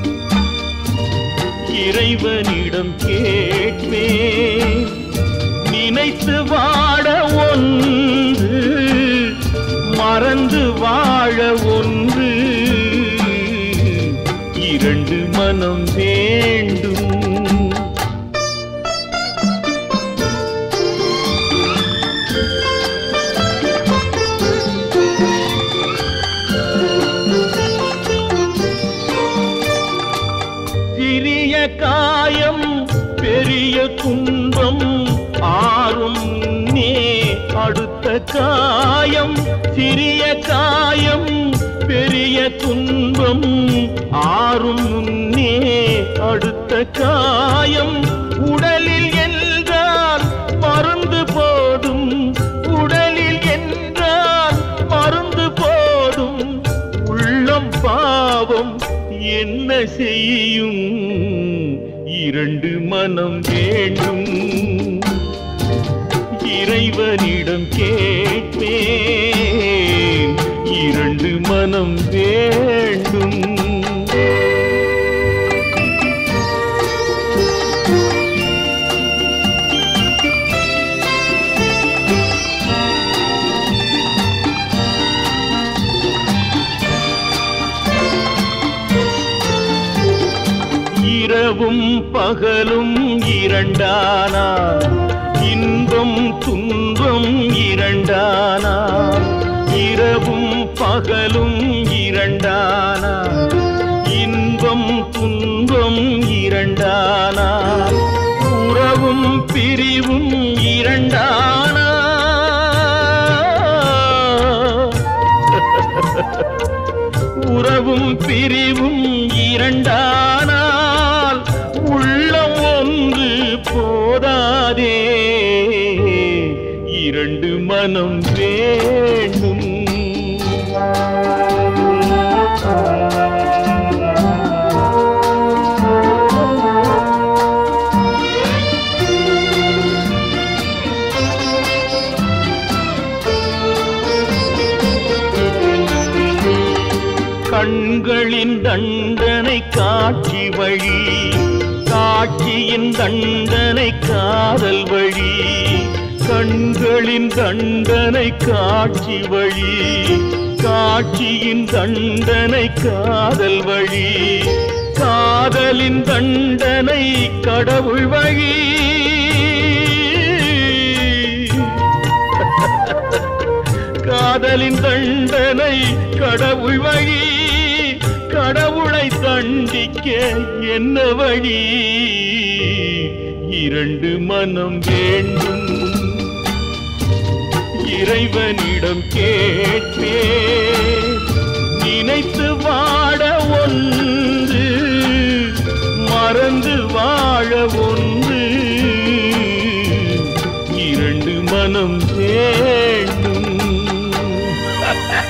இறைவனிடம் கேட்பேன் நினைத்து வாட ஒன்று மறந்து வாழ ஒன்று இரண்டு மனம் வேண்டும் சிறிய காயம் பெரிய துன்பம் ஆறும் முன்னே அடுத்த காயம் சிறிய காயம் பெரிய துன்பம் ஆறும் முன்னே அடுத்த காயம் உடலில் என்றால் மருந்து போதும் உடலில் என்றால் மருந்து போதும் உள்ளம் பாவம் என்ன செய்யும் இரண்டு மனம் வேண்டும் இறைவனிடம் கேட்பேன் இரண்டு மனம் வேண்டும் இரவும் பகலும் இரண்டானா இன்பம் துன்பம் இரண்டானா இரவும் பகலும் இரண்டானா இன்பம் துன்பம் இரண்டானா உறவும் பிரிவும் இரண்டானா உறவும் பிரிவும் இரண்டானால் உள்ளம் ஒன்று போதாதே இரண்டு மனம் வேண்டும் கண்களின் தண்டனை காட்சி வழி காட்சியின் தண்டனை காதல் வழி கண்களின் தண்டனை காட்சி வழி காட்சியின் தண்டனை காதல் வழி காதலின் தண்டனை கடவுள் வழி காதலின் தண்டனை கடவுள் வழி கடவுளை தண்டிக்க என்ன வழி இரண்டு மனம் வேண்டும் இறைவனிடம் கேட்பே நினைத்து வாட ஒன்று மறந்து வாழ ஒன்று இரண்டு மனம் வேண்டும்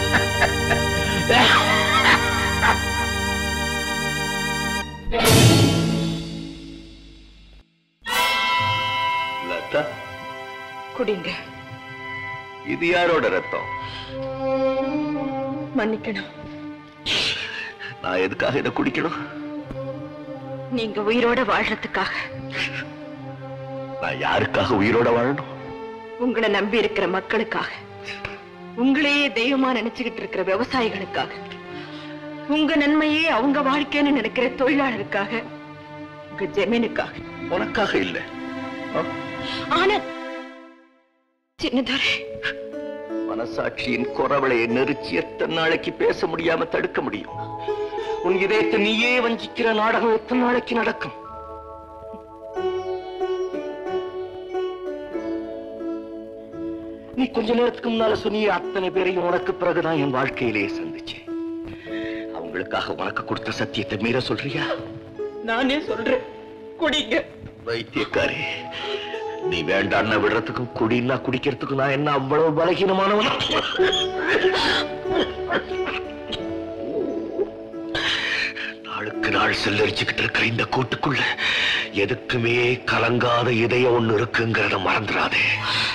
குடிங்க இது யாரோட ரத்தம் மன்னிக்கணும் நான் எதுக்காக இதை குடிக்கணும் நீங்க உயிரோட வாழ்றதுக்காக நான் யாருக்காக உயிரோட வாழணும் உங்களை நம்பி இருக்கிற மக்களுக்காக உங்களையே தெய்வமா நினைச்சுக்கிட்டு இருக்கிற விவசாயிகளுக்காக உங்க நன்மையே அவங்க வாழ்க்கைன்னு நினைக்கிற தொழிலாளருக்காக உங்க ஜமீனுக்காக உனக்காக இல்ல ஆனா சின்னதுரை மனசாட்சியின் குறவளையை நெரிச்சு எத்தனை நாளைக்கு பேச முடியாம தடுக்க முடியும் உன் இதயத்தை நீயே வஞ்சிக்கிற நாடகம் எத்தனை நாளைக்கு நடக்கும் நீ கொஞ்ச நேரத்துக்கு முன்னால சொன்னிய அத்தனை பேரையும் உனக்கு பிறகுதான் என் வாழ்க்கையிலே சந்திச்சேன் அவங்களுக்காக உனக்கு கொடுத்த சத்தியத்தை மீற சொல்றியா நானே சொல்றேன் குடிங்க வைத்தியக்காரி நீ வேண்டான்னு விடுறதுக்கும் குடின்னா குடிக்கிறதுக்கும் நான் என்ன அவ்வளவு பலகீனமானவன் நாளுக்கு நாள் செல்லரிச்சுக்கிட்டு இருக்கிற இந்த கூட்டுக்குள்ள எதுக்குமே கலங்காத இதயம் ஒண்ணு இருக்குங்கிறத மறந்துடாதே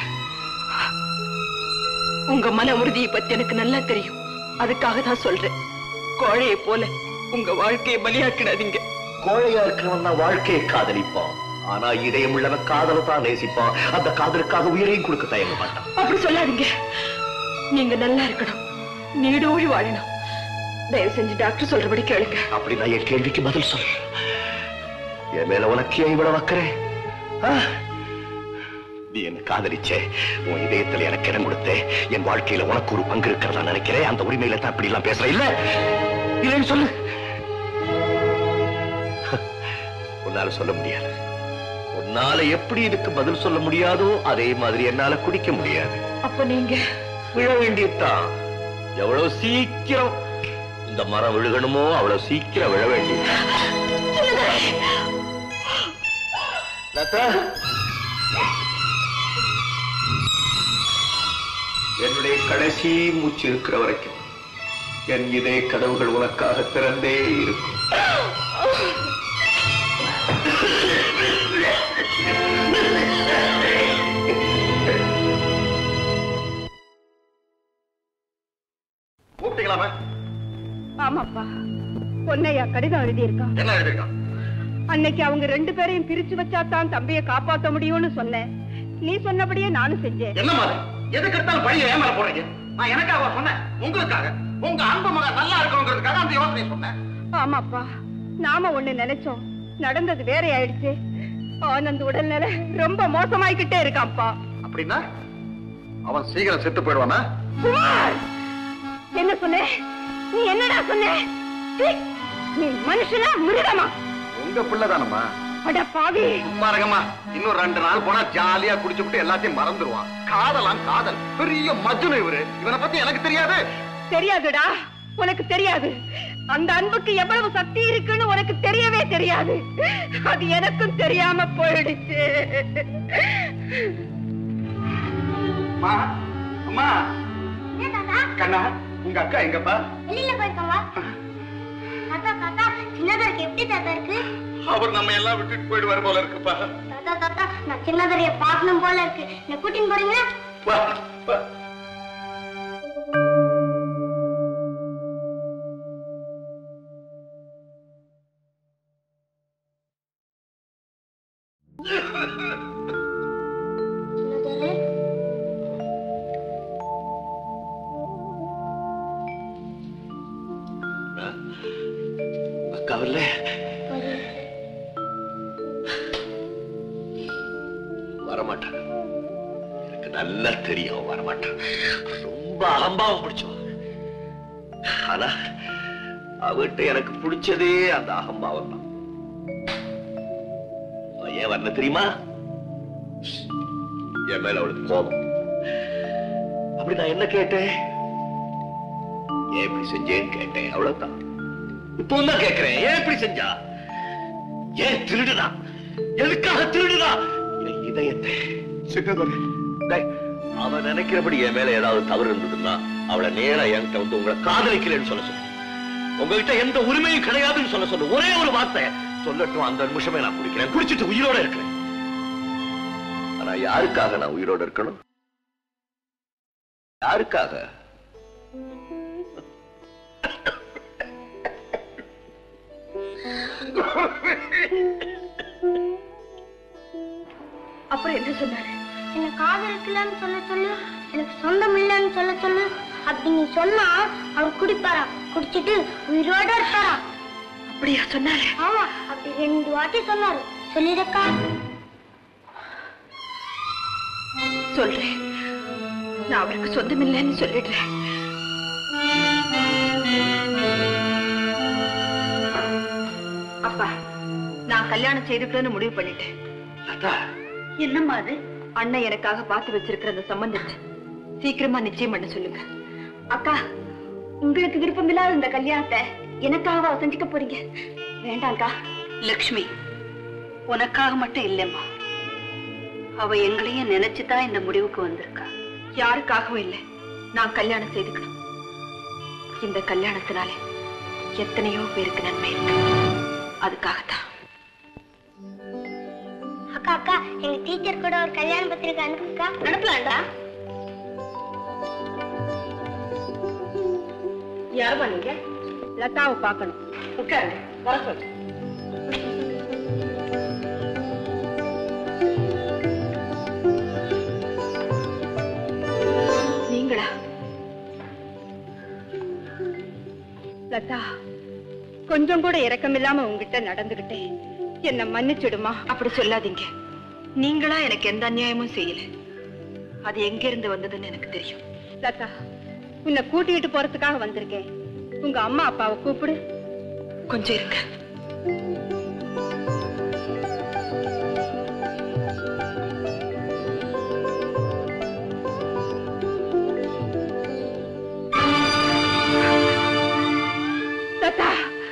உங்க மன உறுதியை பத்தி எனக்கு நல்லா தெரியும் அதுக்காக தான் சொல்றேன் கோழையை போல உங்க வாழ்க்கையை பலியாக்கிடாதீங்க கோழையா இருக்கிறவன் தான் வாழ்க்கையை காதலிப்பான் ஆனா இதயம் உள்ளவன் காதலை தான் நேசிப்பான் அந்த காதலுக்காக உயிரையும் கொடுக்க தயங்க மாட்டான் அப்படி சொல்லாதீங்க நீங்க நல்லா இருக்கணும் நீடோழி வாழணும் தயவு செஞ்சு டாக்டர் சொல்றபடி கேளுங்க அப்படி நான் என் கேள்விக்கு பதில் சொல் என் மேல உனக்கு ஏன் இவ்வளவு வைக்கிறேன் நீ என்ன காதலிச்சே உன் இதயத்துல எனக்கு இடம் கொடுத்த என் வாழ்க்கையில உனக்கு ஒரு பங்கு இருக்கிறதா நினைக்கிறேன் அந்த உரிமையில தான் இப்படி எல்லாம் பேசுற இல்ல இல்லைன்னு சொல்லு உன்னால சொல்ல முடியாது உன்னால எப்படி இதுக்கு பதில் சொல்ல முடியாதோ அதே மாதிரி என்னால குடிக்க முடியாது அப்ப நீங்க விழ வேண்டியதுதான் எவ்வளவு சீக்கிரம் இந்த மரம் விழுகணுமோ அவ்வளவு சீக்கிரம் விழ வேண்டியது லதா என்னுடைய கடைசி மூச்சு இருக்கிற வரைக்கும் என் இதய கதவுகள் உனக்காக திறந்தே இருக்கும் கூப்பிட்டீங்களாமே ஆமாப்பா பொன்னையா கடிதம் எழுதியிருக்கான் என்ன எழுதிருக்கான் அன்னைக்கு அவங்க ரெண்டு பேரையும் பிரிச்சு வச்சா தான் தம்பியை காப்பாத்த முடியும்னு சொன்னேன் நீ சொன்னபடியே நானும் செஞ்சேன் என்ன மாதிரி எதுக்கு எடுத்தாலும் பழிய ஏன் மேல போடுறீங்க நான் எனக்காக சொன்னேன் உங்களுக்காக உங்க அன்பு மகன் நல்லா இருக்கணுங்கிறதுக்காக அந்த யோசனை சொன்னேன் ஆமாப்பா நாம ஒண்ணு நினைச்சோம் நடந்தது வேற ஆயிடுச்சு ஆனந்த் உடல்நிலை ரொம்ப மோசமாயிக்கிட்டே இருக்கான்ப்பா அப்படின்னா அவன் சீக்கிரம் செத்து போயிடுவானா குமார் என்ன சொன்ன நீ என்னடா சொன்ன சீ, நீ மனுஷனா மிருகமா உங்க பிள்ளைதானம்மா அட பாவி பாருங்கம்மா இன்னும் ரெண்டு நாள் போனா ஜாலியா குடிச்சுட்டு எல்லாத்தையும் மறந்துடுவான் காதலாம் காதல் பெரிய மஜ்னு இவரு இவனை பத்தி எனக்கு தெரியாது தெரியாதுடா உனக்கு தெரியாது அந்த அன்புக்கு எவ்வளவு சக்தி இருக்குன்னு உனக்கு தெரியவே தெரியாது அது எனக்கும் தெரியாம போயிடுச்சு அம்மா அம்மா கண்ணா உங்க அக்கா எங்கப்பா வெளியில போயிருக்கவா தாத்தா தாத்தா சின்னதருக்கு எப்படி தாத்தா இருக்கு அவர் நம்ம எல்லாம் விட்டுட்டு போயிடுவார் போல இருக்குப்பா தாத்தா தாத்தா நான் சின்னதரைய பார்க்கணும் போல இருக்கு என்ன கூட்டின்னு போறீங்களா வா, வா. சின்னதரே அக்கா இல்ல வரமாட்டான் எனக்கு நல்லா தெரியும் வரமாட்டான் ரொம்ப அகம்பாவம் பிடிச்சவன் ஆனா அவகிட்ட எனக்கு பிடிச்சதே அந்த அகம்பாவம் தான் அவ ஏன் வரல தெரியுமா என் மேல அவளுக்கு கோபம் அப்படி நான் என்ன கேட்டேன் ஏன் இப்படி செஞ்சேன்னு கேட்டேன் அவ்வளவுதான் இப்போ தான் கேட்கிறேன் ஏன் இப்படி செஞ்சா ஏன் திருடுனா எதுக்காக திருடுனா என் இதயத்தை சின்னதொரு அவன் நினைக்கிறபடி என் மேல ஏதாவது தவறு இருந்ததுன்னா அவளை நேரா என்கிட்ட வந்து உங்களை காதலிக்கிறேன்னு சொல்ல சொல்லு உங்ககிட்ட எந்த உரிமையும் கிடையாதுன்னு சொல்ல சொல்லு ஒரே ஒரு வார்த்தை சொல்லட்டும் அந்த நிமிஷமே நான் குடிக்கிறேன் குடிச்சிட்டு உயிரோட இருக்கிறேன் ஆனா ஆனா யாருக்காக நான் உயிரோட இருக்கணும் யாருக்காக அப்புறம் என்ன சொன்னாரு என்ன காதலிக்கலன்னு சொல்ல சொல்லு எனக்கு சொந்தம் இல்லைன்னு சொல்ல சொல்லு அப்படி நீ சொன்னா அவர் குடிப்பாரா குடிச்சிட்டு உயிரோட இருப்பாரா அப்படியா சொன்னாரு ஆமா அப்படி ரெண்டு வாட்டி சொன்னாரு சொல்லிருக்கா சொல்றேன் நான் அவருக்கு சொந்தமில்லைன்னு சொல்லிடுறேன் அப்பா நான் கல்யாணம் செய்துக்கணும்னு முடிவு பண்ணிட்டேன் என்னம்மா அது அண்ணன் எனக்காக பார்த்து வச்சிருக்கிற அந்த சம்பந்தத்தை சீக்கிரமா நிச்சயம் பண்ண சொல்லுங்க அக்கா உங்களுக்கு விருப்பம் இல்லாத இந்த கல்யாணத்தை எனக்காக செஞ்சுக்க போறீங்க வேண்டாம்க்கா லக்ஷ்மி உனக்காக மட்டும் இல்லைம்மா அவ எங்களையும் நினைச்சுதான் இந்த முடிவுக்கு வந்திருக்கா யாருக்காகவும் இல்லை நான் கல்யாணம் செய்துக்கணும் இந்த கல்யாணத்தினாலே எத்தனையோ பேருக்கு நன்மை இருக்கு அதுக்காகத்தான் அக்கா அக்கா எங்க டீச்சர் கூட ஒரு கல்யாண பத்திரிக்கை அனுப்புக்கா அனுப்பலாம்டா யாருமா நீங்க லதாவை பார்க்கணும் உட்காருங்க வர சொல்லு நீங்களா லதா கொஞ்சம் கூட இரக்கமில்லாம உங்ககிட்ட நடந்துகிட்டேன் என்ன மன்னிச்சிடுமா அப்படி சொல்லாதீங்க நீங்களா எனக்கு எந்த அநியாயமும் செய்யல அது எங்க இருந்து வந்ததுன்னு எனக்கு தெரியும் லதா உன்னை கூட்டிட்டு போறதுக்காக வந்திருக்கேன் உங்க அம்மா அப்பாவை கூப்பிடு கொஞ்சம் இருங்க லதா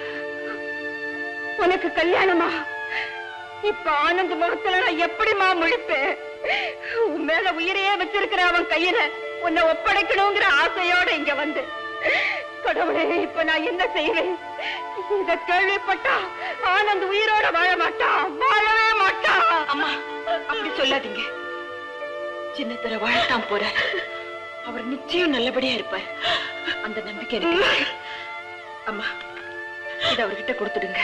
உனக்கு கல்யாணமா இப்ப ஆனந்த் முகத்துல நான் எப்படிமா முழிப்பேன் உன் மேல உயிரையே வச்சிருக்கிற அவன் கையில உன்னை ஒப்படைக்கணுங்கிற ஆசையோட இங்க வந்து கடவுளே இப்ப நான் என்ன செய்வேன் இத கேள்விப்பட்டா ஆனந்த் உயிரோட வாழ மாட்டான் வாழவே மாட்டான் அம்மா அப்படி சொல்லாதீங்க சின்னத்தர வாழத்தான் போற அவர் நிச்சயம் நல்லபடியா இருப்பார் அந்த நம்பிக்கை எனக்கு இருக்கு. அம்மா இத அவர்கிட்ட கொடுத்துடுங்க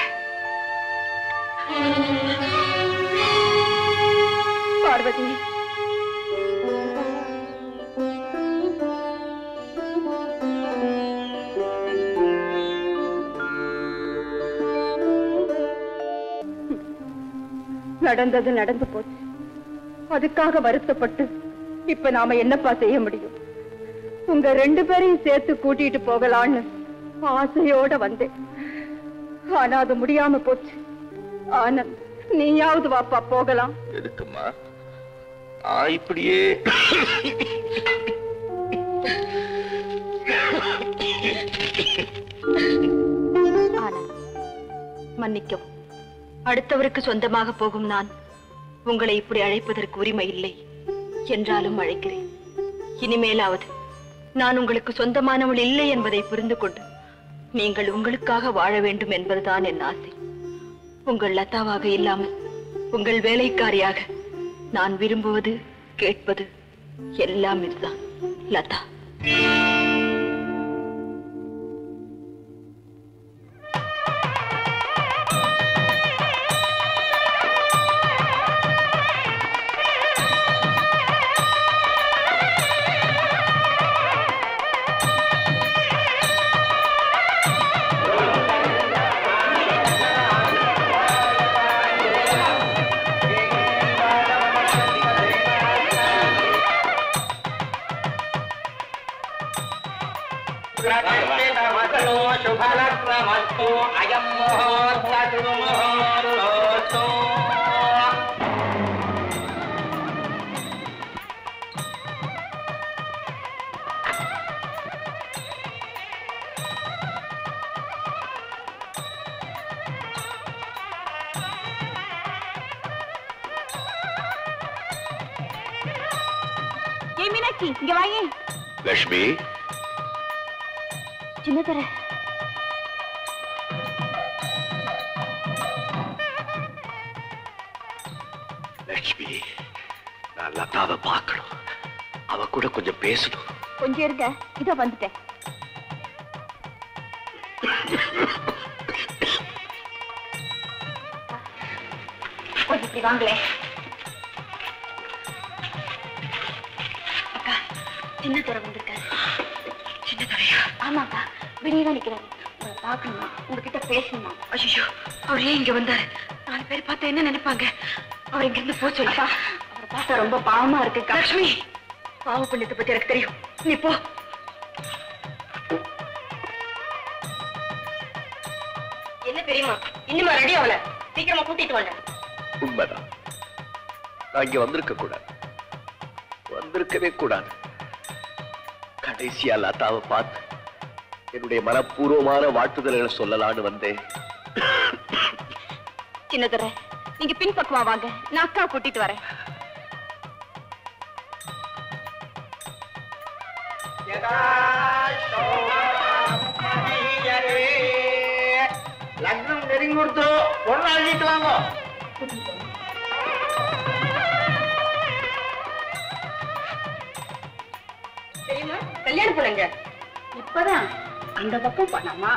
பார்வதி நடந்தது நடந்து போச்சு அதுக்காக வருத்தப்பட்டு இப்ப நாம என்னப்பா செய்ய முடியும் உங்க ரெண்டு பேரையும் சேர்த்து கூட்டிட்டு போகலான்னு ஆசையோட வந்தேன் ஆனா அது முடியாம போச்சு ஆனந்த் நீயாவது வாப்பா போகலாம் எதுக்குமா நான் இப்படியே ஆனந்த் மன்னிக்கவும் அடுத்தவருக்கு சொந்தமாக போகும் நான் உங்களை இப்படி அழைப்பதற்கு உரிமை இல்லை என்றாலும் அழைக்கிறேன் இனிமேலாவது நான் உங்களுக்கு சொந்தமானவள் இல்லை என்பதை புரிந்து கொண்டு நீங்கள் உங்களுக்காக வாழ வேண்டும் என்பதுதான் என் ஆசை உங்கள் லதாவாக இல்லாமல் உங்கள் வேலைக்காரியாக நான் விரும்புவது கேட்பது எல்லாம் இதுதான் லதா శుభలక్రమస్తు అయం ముహూర్త ముహూర్తోస్తు ஏ மீனாட்சி இங்க வாயே லட்சுமி சின்னதர லட்சுமி நான் லதாவை பார்க்கணும் அவ கூட கொஞ்சம் பேசணும் கொஞ்சம் இருங்க இதோ வந்துட்டேன் கொஞ்சம் இப்படி வாங்களே அக்கா சின்ன துறை வந்திருக்காரு சின்ன துறையா ஆமாக்கா வெளியே தான் நிக்கிறாரு உங்களை பார்க்கணுமா உங்ககிட்ட பேசணுமா ஐயோ அவர் ஏன் இங்க வந்தாரு நாலு பேர் பார்த்தா என்ன நினைப்பாங்க அவர் இங்க இருந்து போச்சு அப்பா அவரை பார்த்தா ரொம்ப பாவமா இருக்குக்கா லட்சுமி பாவ புண்ணியத்தை பத்தி எனக்கு தெரியும் நீ போ என்ன பெரியமா இன்னுமா ரெடி ஆகல சீக்கிரமா கூட்டிட்டு வாங்க உண்மைதான் நான் இங்க வந்திருக்க கூடாது வந்திருக்கவே கூடாது கடைசியா லதாவை பார்த்து என்னுடைய மனப்பூர்வமான வாழ்த்துதல்களை சொல்லலான்னு வந்தேன் சின்னதுரை நீங்க பின்பக்கமா வாங்க நான் அக்கா கூட்டிட்டு வரேன் லக்னம் நெருங்கி கொடுத்துரும் பொண்ணு அழிக்கலாங்க தெரியுமா கல்யாணம் பண்ணுங்க இப்பதான் அந்த பக்கம் பண்ணாமா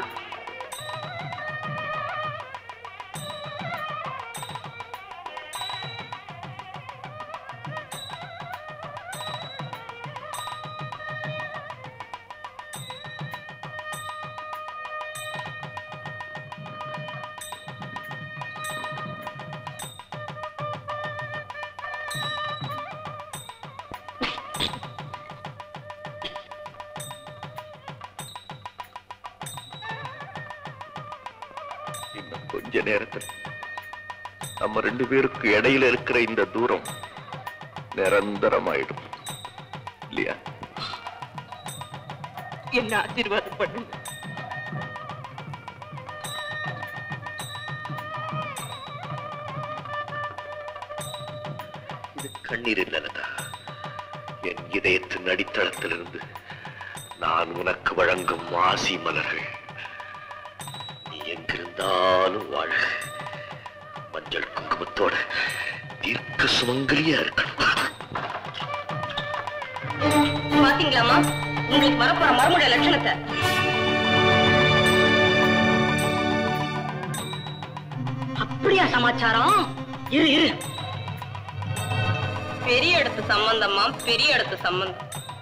இன்னும் கொஞ்ச நேரத்தில் நம்ம ரெண்டு பேருக்கு இடையில இருக்கிற இந்த தூரம் நிரந்தரமாயிடும் இல்லையா என்ன ஆசீர்வாதம் பண்ணுங்க இது கண்ணீர் இல்லலதா என் இதயத்தின் அடித்தளத்திலிருந்து நான் உனக்கு வழங்கும் ஆசி மலர்கள் நீ எங்கிருந்தாலும் வாழ மஞ்சள் குங்குமத்தோட தீர்க்க சுமங்கலியா இருக்கணும் பாத்தீங்களாமா உங்களுக்கு வரப்போற மறுமுடைய லட்சணத்தை அப்படியா சமாச்சாரம் இரு இரு பெரிய இடத்து சம்பந்தமா பெரிய இடத்து சம்பந்தம்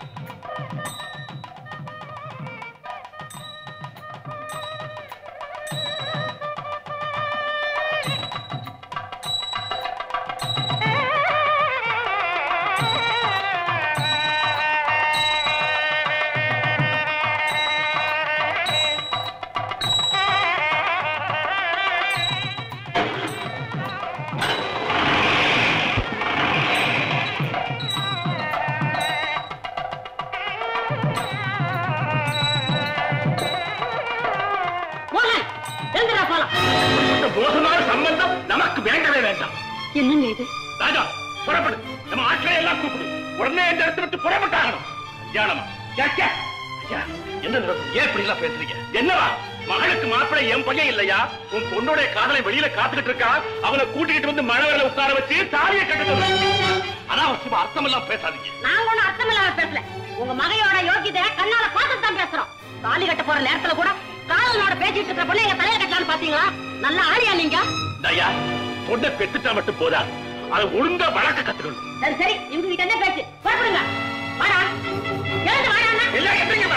மோகன் எழுந்துடா போலாம் இந்த மோசமான சம்பந்தம் நமக்கு வேண்டவே வேண்டாம் என்னங்க இது ராஜா புறப்படு நம்ம ஆட்களை எல்லாம் கூப்பிடு உடனே இந்த இடத்தை விட்டு புறப்பட்டாகணும் கல்யாணமா ச்சே, ச்சே. ஐயா, என்ன நடக்கும் ஏன் இப்படி எல்லாம் பேசுறீங்க என்னவா மகளுக்கு மாப்பிள்ளை என் பையன் இல்லையா உன் பொண்ணுடைய காதலை வெளியில காத்துக்கிட்டு இருக்கா அவனை கூட்டிக்கிட்டு வந்து மழை வரல உட்கார வச்சு தாலியை கட்ட சொல்லு அனாவசியமா அர்த்தம் எல்லாம் பேசாதீங்க நாங்க ஒண்ணும் அர்த்தம் இல்லாம பேசல உங்க மகையோட யோகியதை கண்ணால பார்த்துட்டு தான் பேசுறோம் தாலி கட்ட போற நேரத்துல கூட காதலனோட பேசிட்டு இருக்கிற பொண்ணு எங்க தலையில கட்டலாம்னு பாத்தீங்களா நல்ல ஆளியா நீங்க ஐயா பொண்ணை பெத்துட்டா மட்டும் போதா அதை ஒழுங்கா வழக்க கத்துக்கணும் சரி சரி இவங்க கிட்ட என்ன பேச்சு புறப்படுங்க வாடா எழுந்து வாடா அண்ணா. எல்லாம் எதுங்கம்மா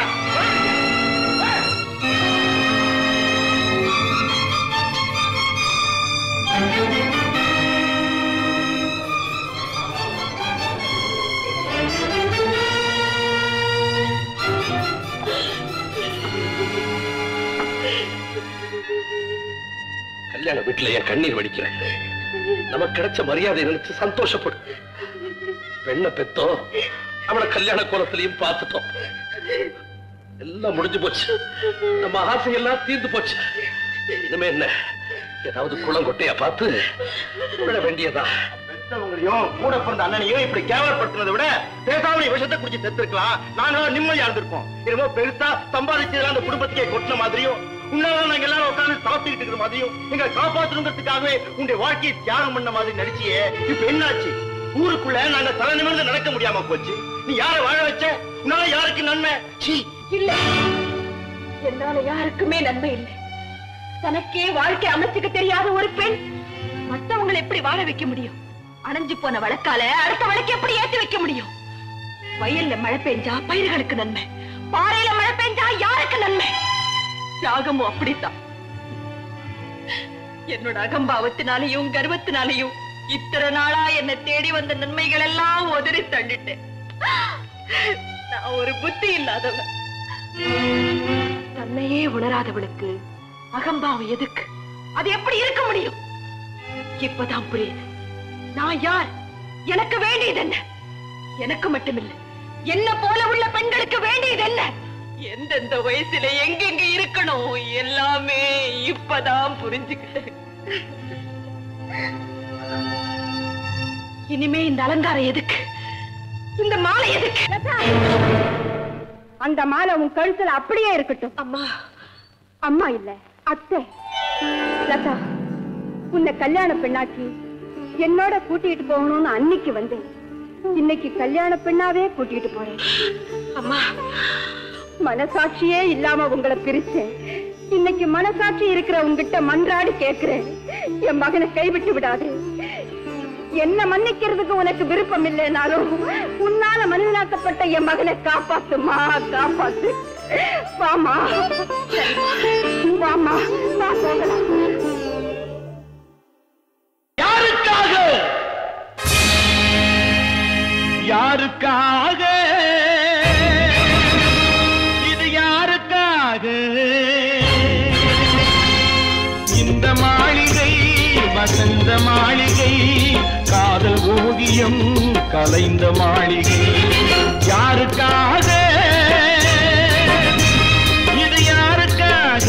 கல்யாண வீட்டுல என் கண்ணீர் வடிக்கிறேன் நமக்கு கிடைச்ச மரியாதை நினைச்சு சந்தோஷப்படு பெண்ணை பெத்தோம் அவளை கல்யாண கோலத்திலையும் பார்த்துட்டோம் எல்லாம் முடிஞ்சு போச்சு நம்ம ஆசையெல்லாம் தீர்ந்து போச்சு இனிமே என்ன ஏதாவது குளம் கொட்டையா பார்த்து விட வேண்டியதா பெத்தவங்களையும் கூட பிறந்த அண்ணனையும் இப்படி கேவலப்படுத்துறதை விட பேசாம நீ விஷத்தை குடிச்சு செத்துருக்கலாம் நாங்களும் நிம்மதியா இருந்திருப்போம் என்னமோ பெருசா சம்பாதிச்சதுல அந்த குடும்பத்துக்கே கொட்டின மாதிரியும் உன்னால நாங்க எல்லாரும் உட்கார்ந்து சாப்பிட்டுக்கிட்டு இருக்கிற மாதிரியும் எங்களை காப்பாற்றணுங்கிறதுக்காகவே உன்னுடைய வாழ்க்கையை தியாகம் பண்ண மாதிரி நடிச்சியே இப்ப என்னாச்சு ஊருக்குள்ள நாங்க தலை நிமிர்ந்து நடக்க முடியாம போச்சு நீ யாரை வாழ வச்ச உன்னால யாருக்கு நன்மை சீ இல்ல என்னால யாருக்குமே நன்மை இல்லை தனக்கே வாழ்க்கை அமைச்சுக்க தெரியாத ஒரு பெண் மத்தவங்களை எப்படி வாழ வைக்க முடியும் அணைஞ்சு போன வழக்கால அடுத்த வழக்கு எப்படி ஏத்தி வைக்க முடியும் வயல்ல மழை பெஞ்சா பயிர்களுக்கு நன்மை பாறையில மழை பெஞ்சா யாருக்கு நன்மை தியாகமும் அப்படித்தான் என்னோட அகம்பாவத்தினாலையும் கர்வத்தினாலையும் இத்தனை நாளா என்ன தேடி வந்த நன்மைகள் எல்லாம் உதறி தள்ளிட்டேன் நான் ஒரு புத்தி இல்லாதவன் தன்னையே உணராதவளுக்கு அகம்பாவம் எதுக்கு அது எப்படி இருக்க முடியும் இப்பதான் புரியுது நான் யார் எனக்கு வேண்டியது என்ன எனக்கு மட்டுமில்ல என்ன போல உள்ள பெண்களுக்கு வேண்டியது என்ன எந்தெந்த வயசுல எங்கெங்க இருக்கணும் எல்லாமே இப்பதான் புரிஞ்சுக்கிட்டேன் இனிமே இந்த அலங்காரம் எதுக்கு இந்த மாலை எதுக்கு அந்த மாலை உன் கழுத்துல அப்படியே இருக்கட்டும் அம்மா அம்மா இல்ல அத்தை லதா உன்னை கல்யாண பெண்ணாக்கி என்னோட கூட்டிட்டு போகணும்னு அன்னைக்கு வந்தேன் இன்னைக்கு கல்யாண பெண்ணாவே கூட்டிட்டு போறேன் அம்மா மனசாட்சியே இல்லாம உங்களை பிரிச்சேன் இன்னைக்கு மனசாட்சி இருக்கிற உங்ககிட்ட மன்றாடி கேக்குறேன் என் மகனை கைவிட்டு விடாதே என்ன மன்னிக்கிறதுக்கு உனக்கு விருப்பம் இல்லைனாலும் உன்னால மனிதனாக்கப்பட்ட என் மகனை காப்பாத்துமா காப்பாத்து வாமா வாமா வா போகலாம் யாருக்காக யாருக்காக இது யாருக்காக இந்த மாளிகை வசந்த மாளிகை காதல் ஓவியம் கலைந்த மாளிகை யாருக்காக இது யாருக்காக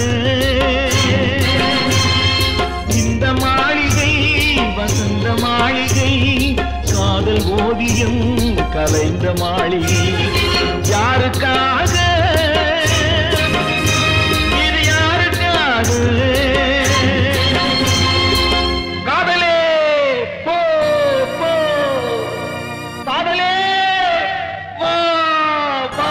இந்த மாளிகை வசந்த மாளிகை காதல் ஓவியம் கலைந்த மாளிகை யாருக்காக இது யாருக்காக காதலே போ போ காதலே வா வா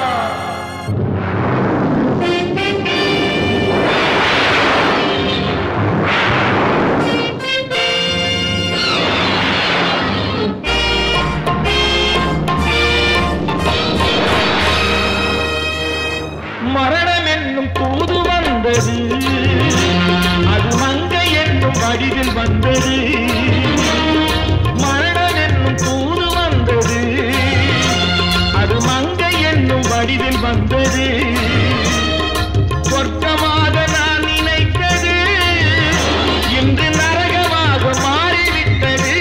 மரணம் என்னும் தூது வந்தது அது மங்கை என்னும் வடிவில் வந்தது மரணம் என்னும் தூது வந்தது அது மங்கை என்னும் வடிவில் வந்தது சொர்க்கமாக நான் நினைத்தது இன்று நரகமாக மாறிவிட்டது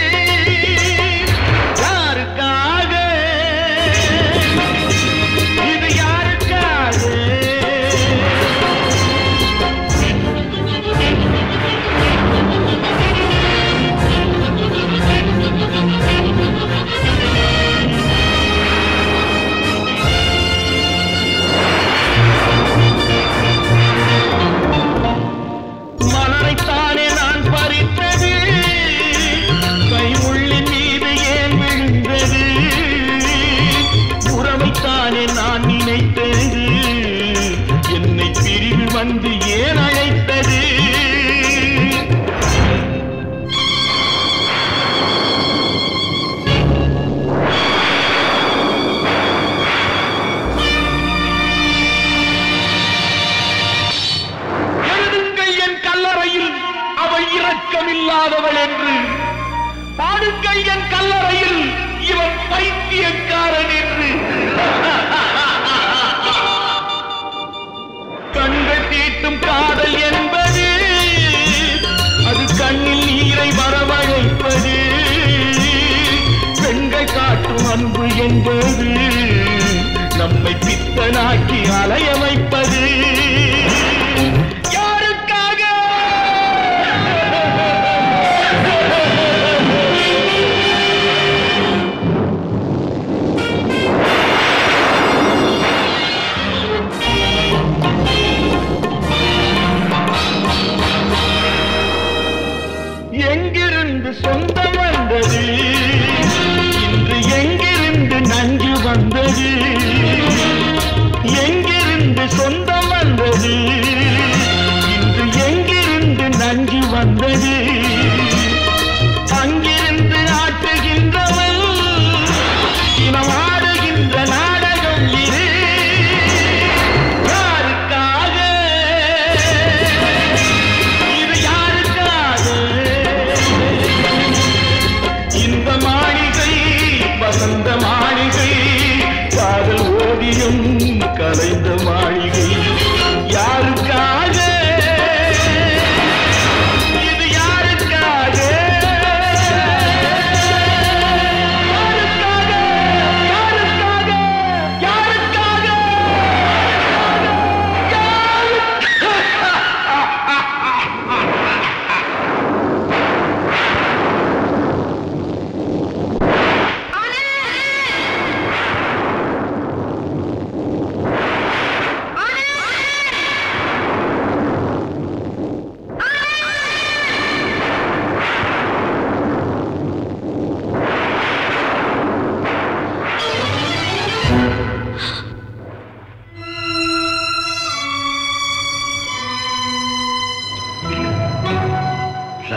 யாருக்காக இது யாருக்காக மலரைத்தானே நான் பறித்தது கைமுள்ளின் மீது ஏன் விழுந்தது உறவைத்தானே நான் நினைத்தது என்னை பிரிவு வந்து ஏன் அழைத்தது எழுதுங்கள் என் கல்லறையில் அவள் இரக்கமில்லாதவள் என்று பாடுங்கள் என் கல்லறையில் இவன் பைத்தியக்காரன் என்று கண்கள் தீட்டும் காதல் என்பது அது கண்ணில் நீரை வரவழைப்பது பெண்கள் காட்டும் அன்பு என்பது நம்மை பித்தனாக்கி அலைய வைப்பது யாருக்காக எங்கிருந்து சொந்தம் வந்தது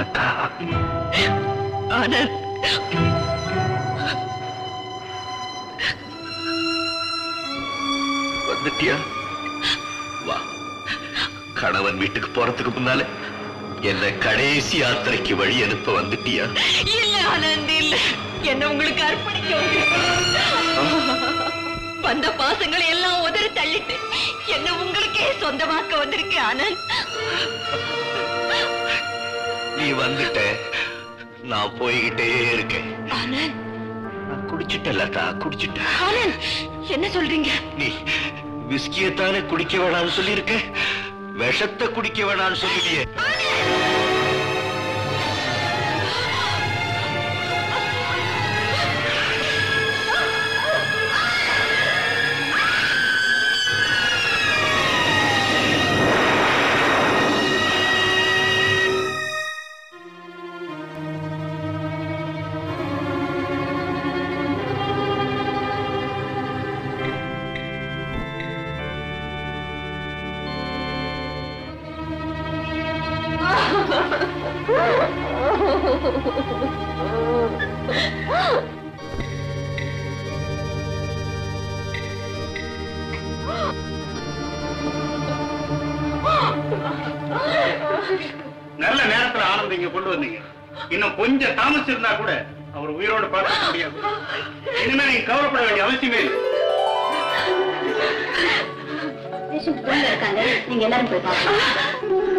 லதா ஆனந்த் வந்துட்டியா வா கணவன் வீட்டுக்கு போறதுக்கு முன்னால என்ன கடைசி யாத்திரைக்கு வழி அனுப்ப வந்துட்டியா இல்ல ஆனந்த் இல்ல என்ன உங்களுக்கு அர்ப்பணிக்க வந்த பாசங்களை எல்லாம் உதறி தள்ளிட்டு என்ன உங்களுக்கே சொந்தமாக்க வந்திருக்கேன் ஆனந்த் நீ வந்துட்ட நான் போய்கிட்டே இருக்கேன் ஆனந்த் நான் குடிச்சிட்டேன் லதா குடிச்சிட்டேன் ஆனந்த் என்ன சொல்றீங்க நீ விஸ்கியத்தானே குடிக்க வேணாம்னு சொல்லியிருக்க விஷத்தை குடிக்க வேணாம்னு சொல்லியே நல்ல நேரத்துல ஆனந்த் இங்க கொண்டு வந்தீங்க இன்னும் கொஞ்சம் தாமசிச்சிருந்தா கூட அவர் உயிரோட பார்க்க முடியாது இனிமே நீங்க கவலைப்பட வேண்டிய அவசியமே இல்லை பேஷண்ட் ரூம்ல இருக்காங்க நீங்க எல்லாரும் போய் பாருங்க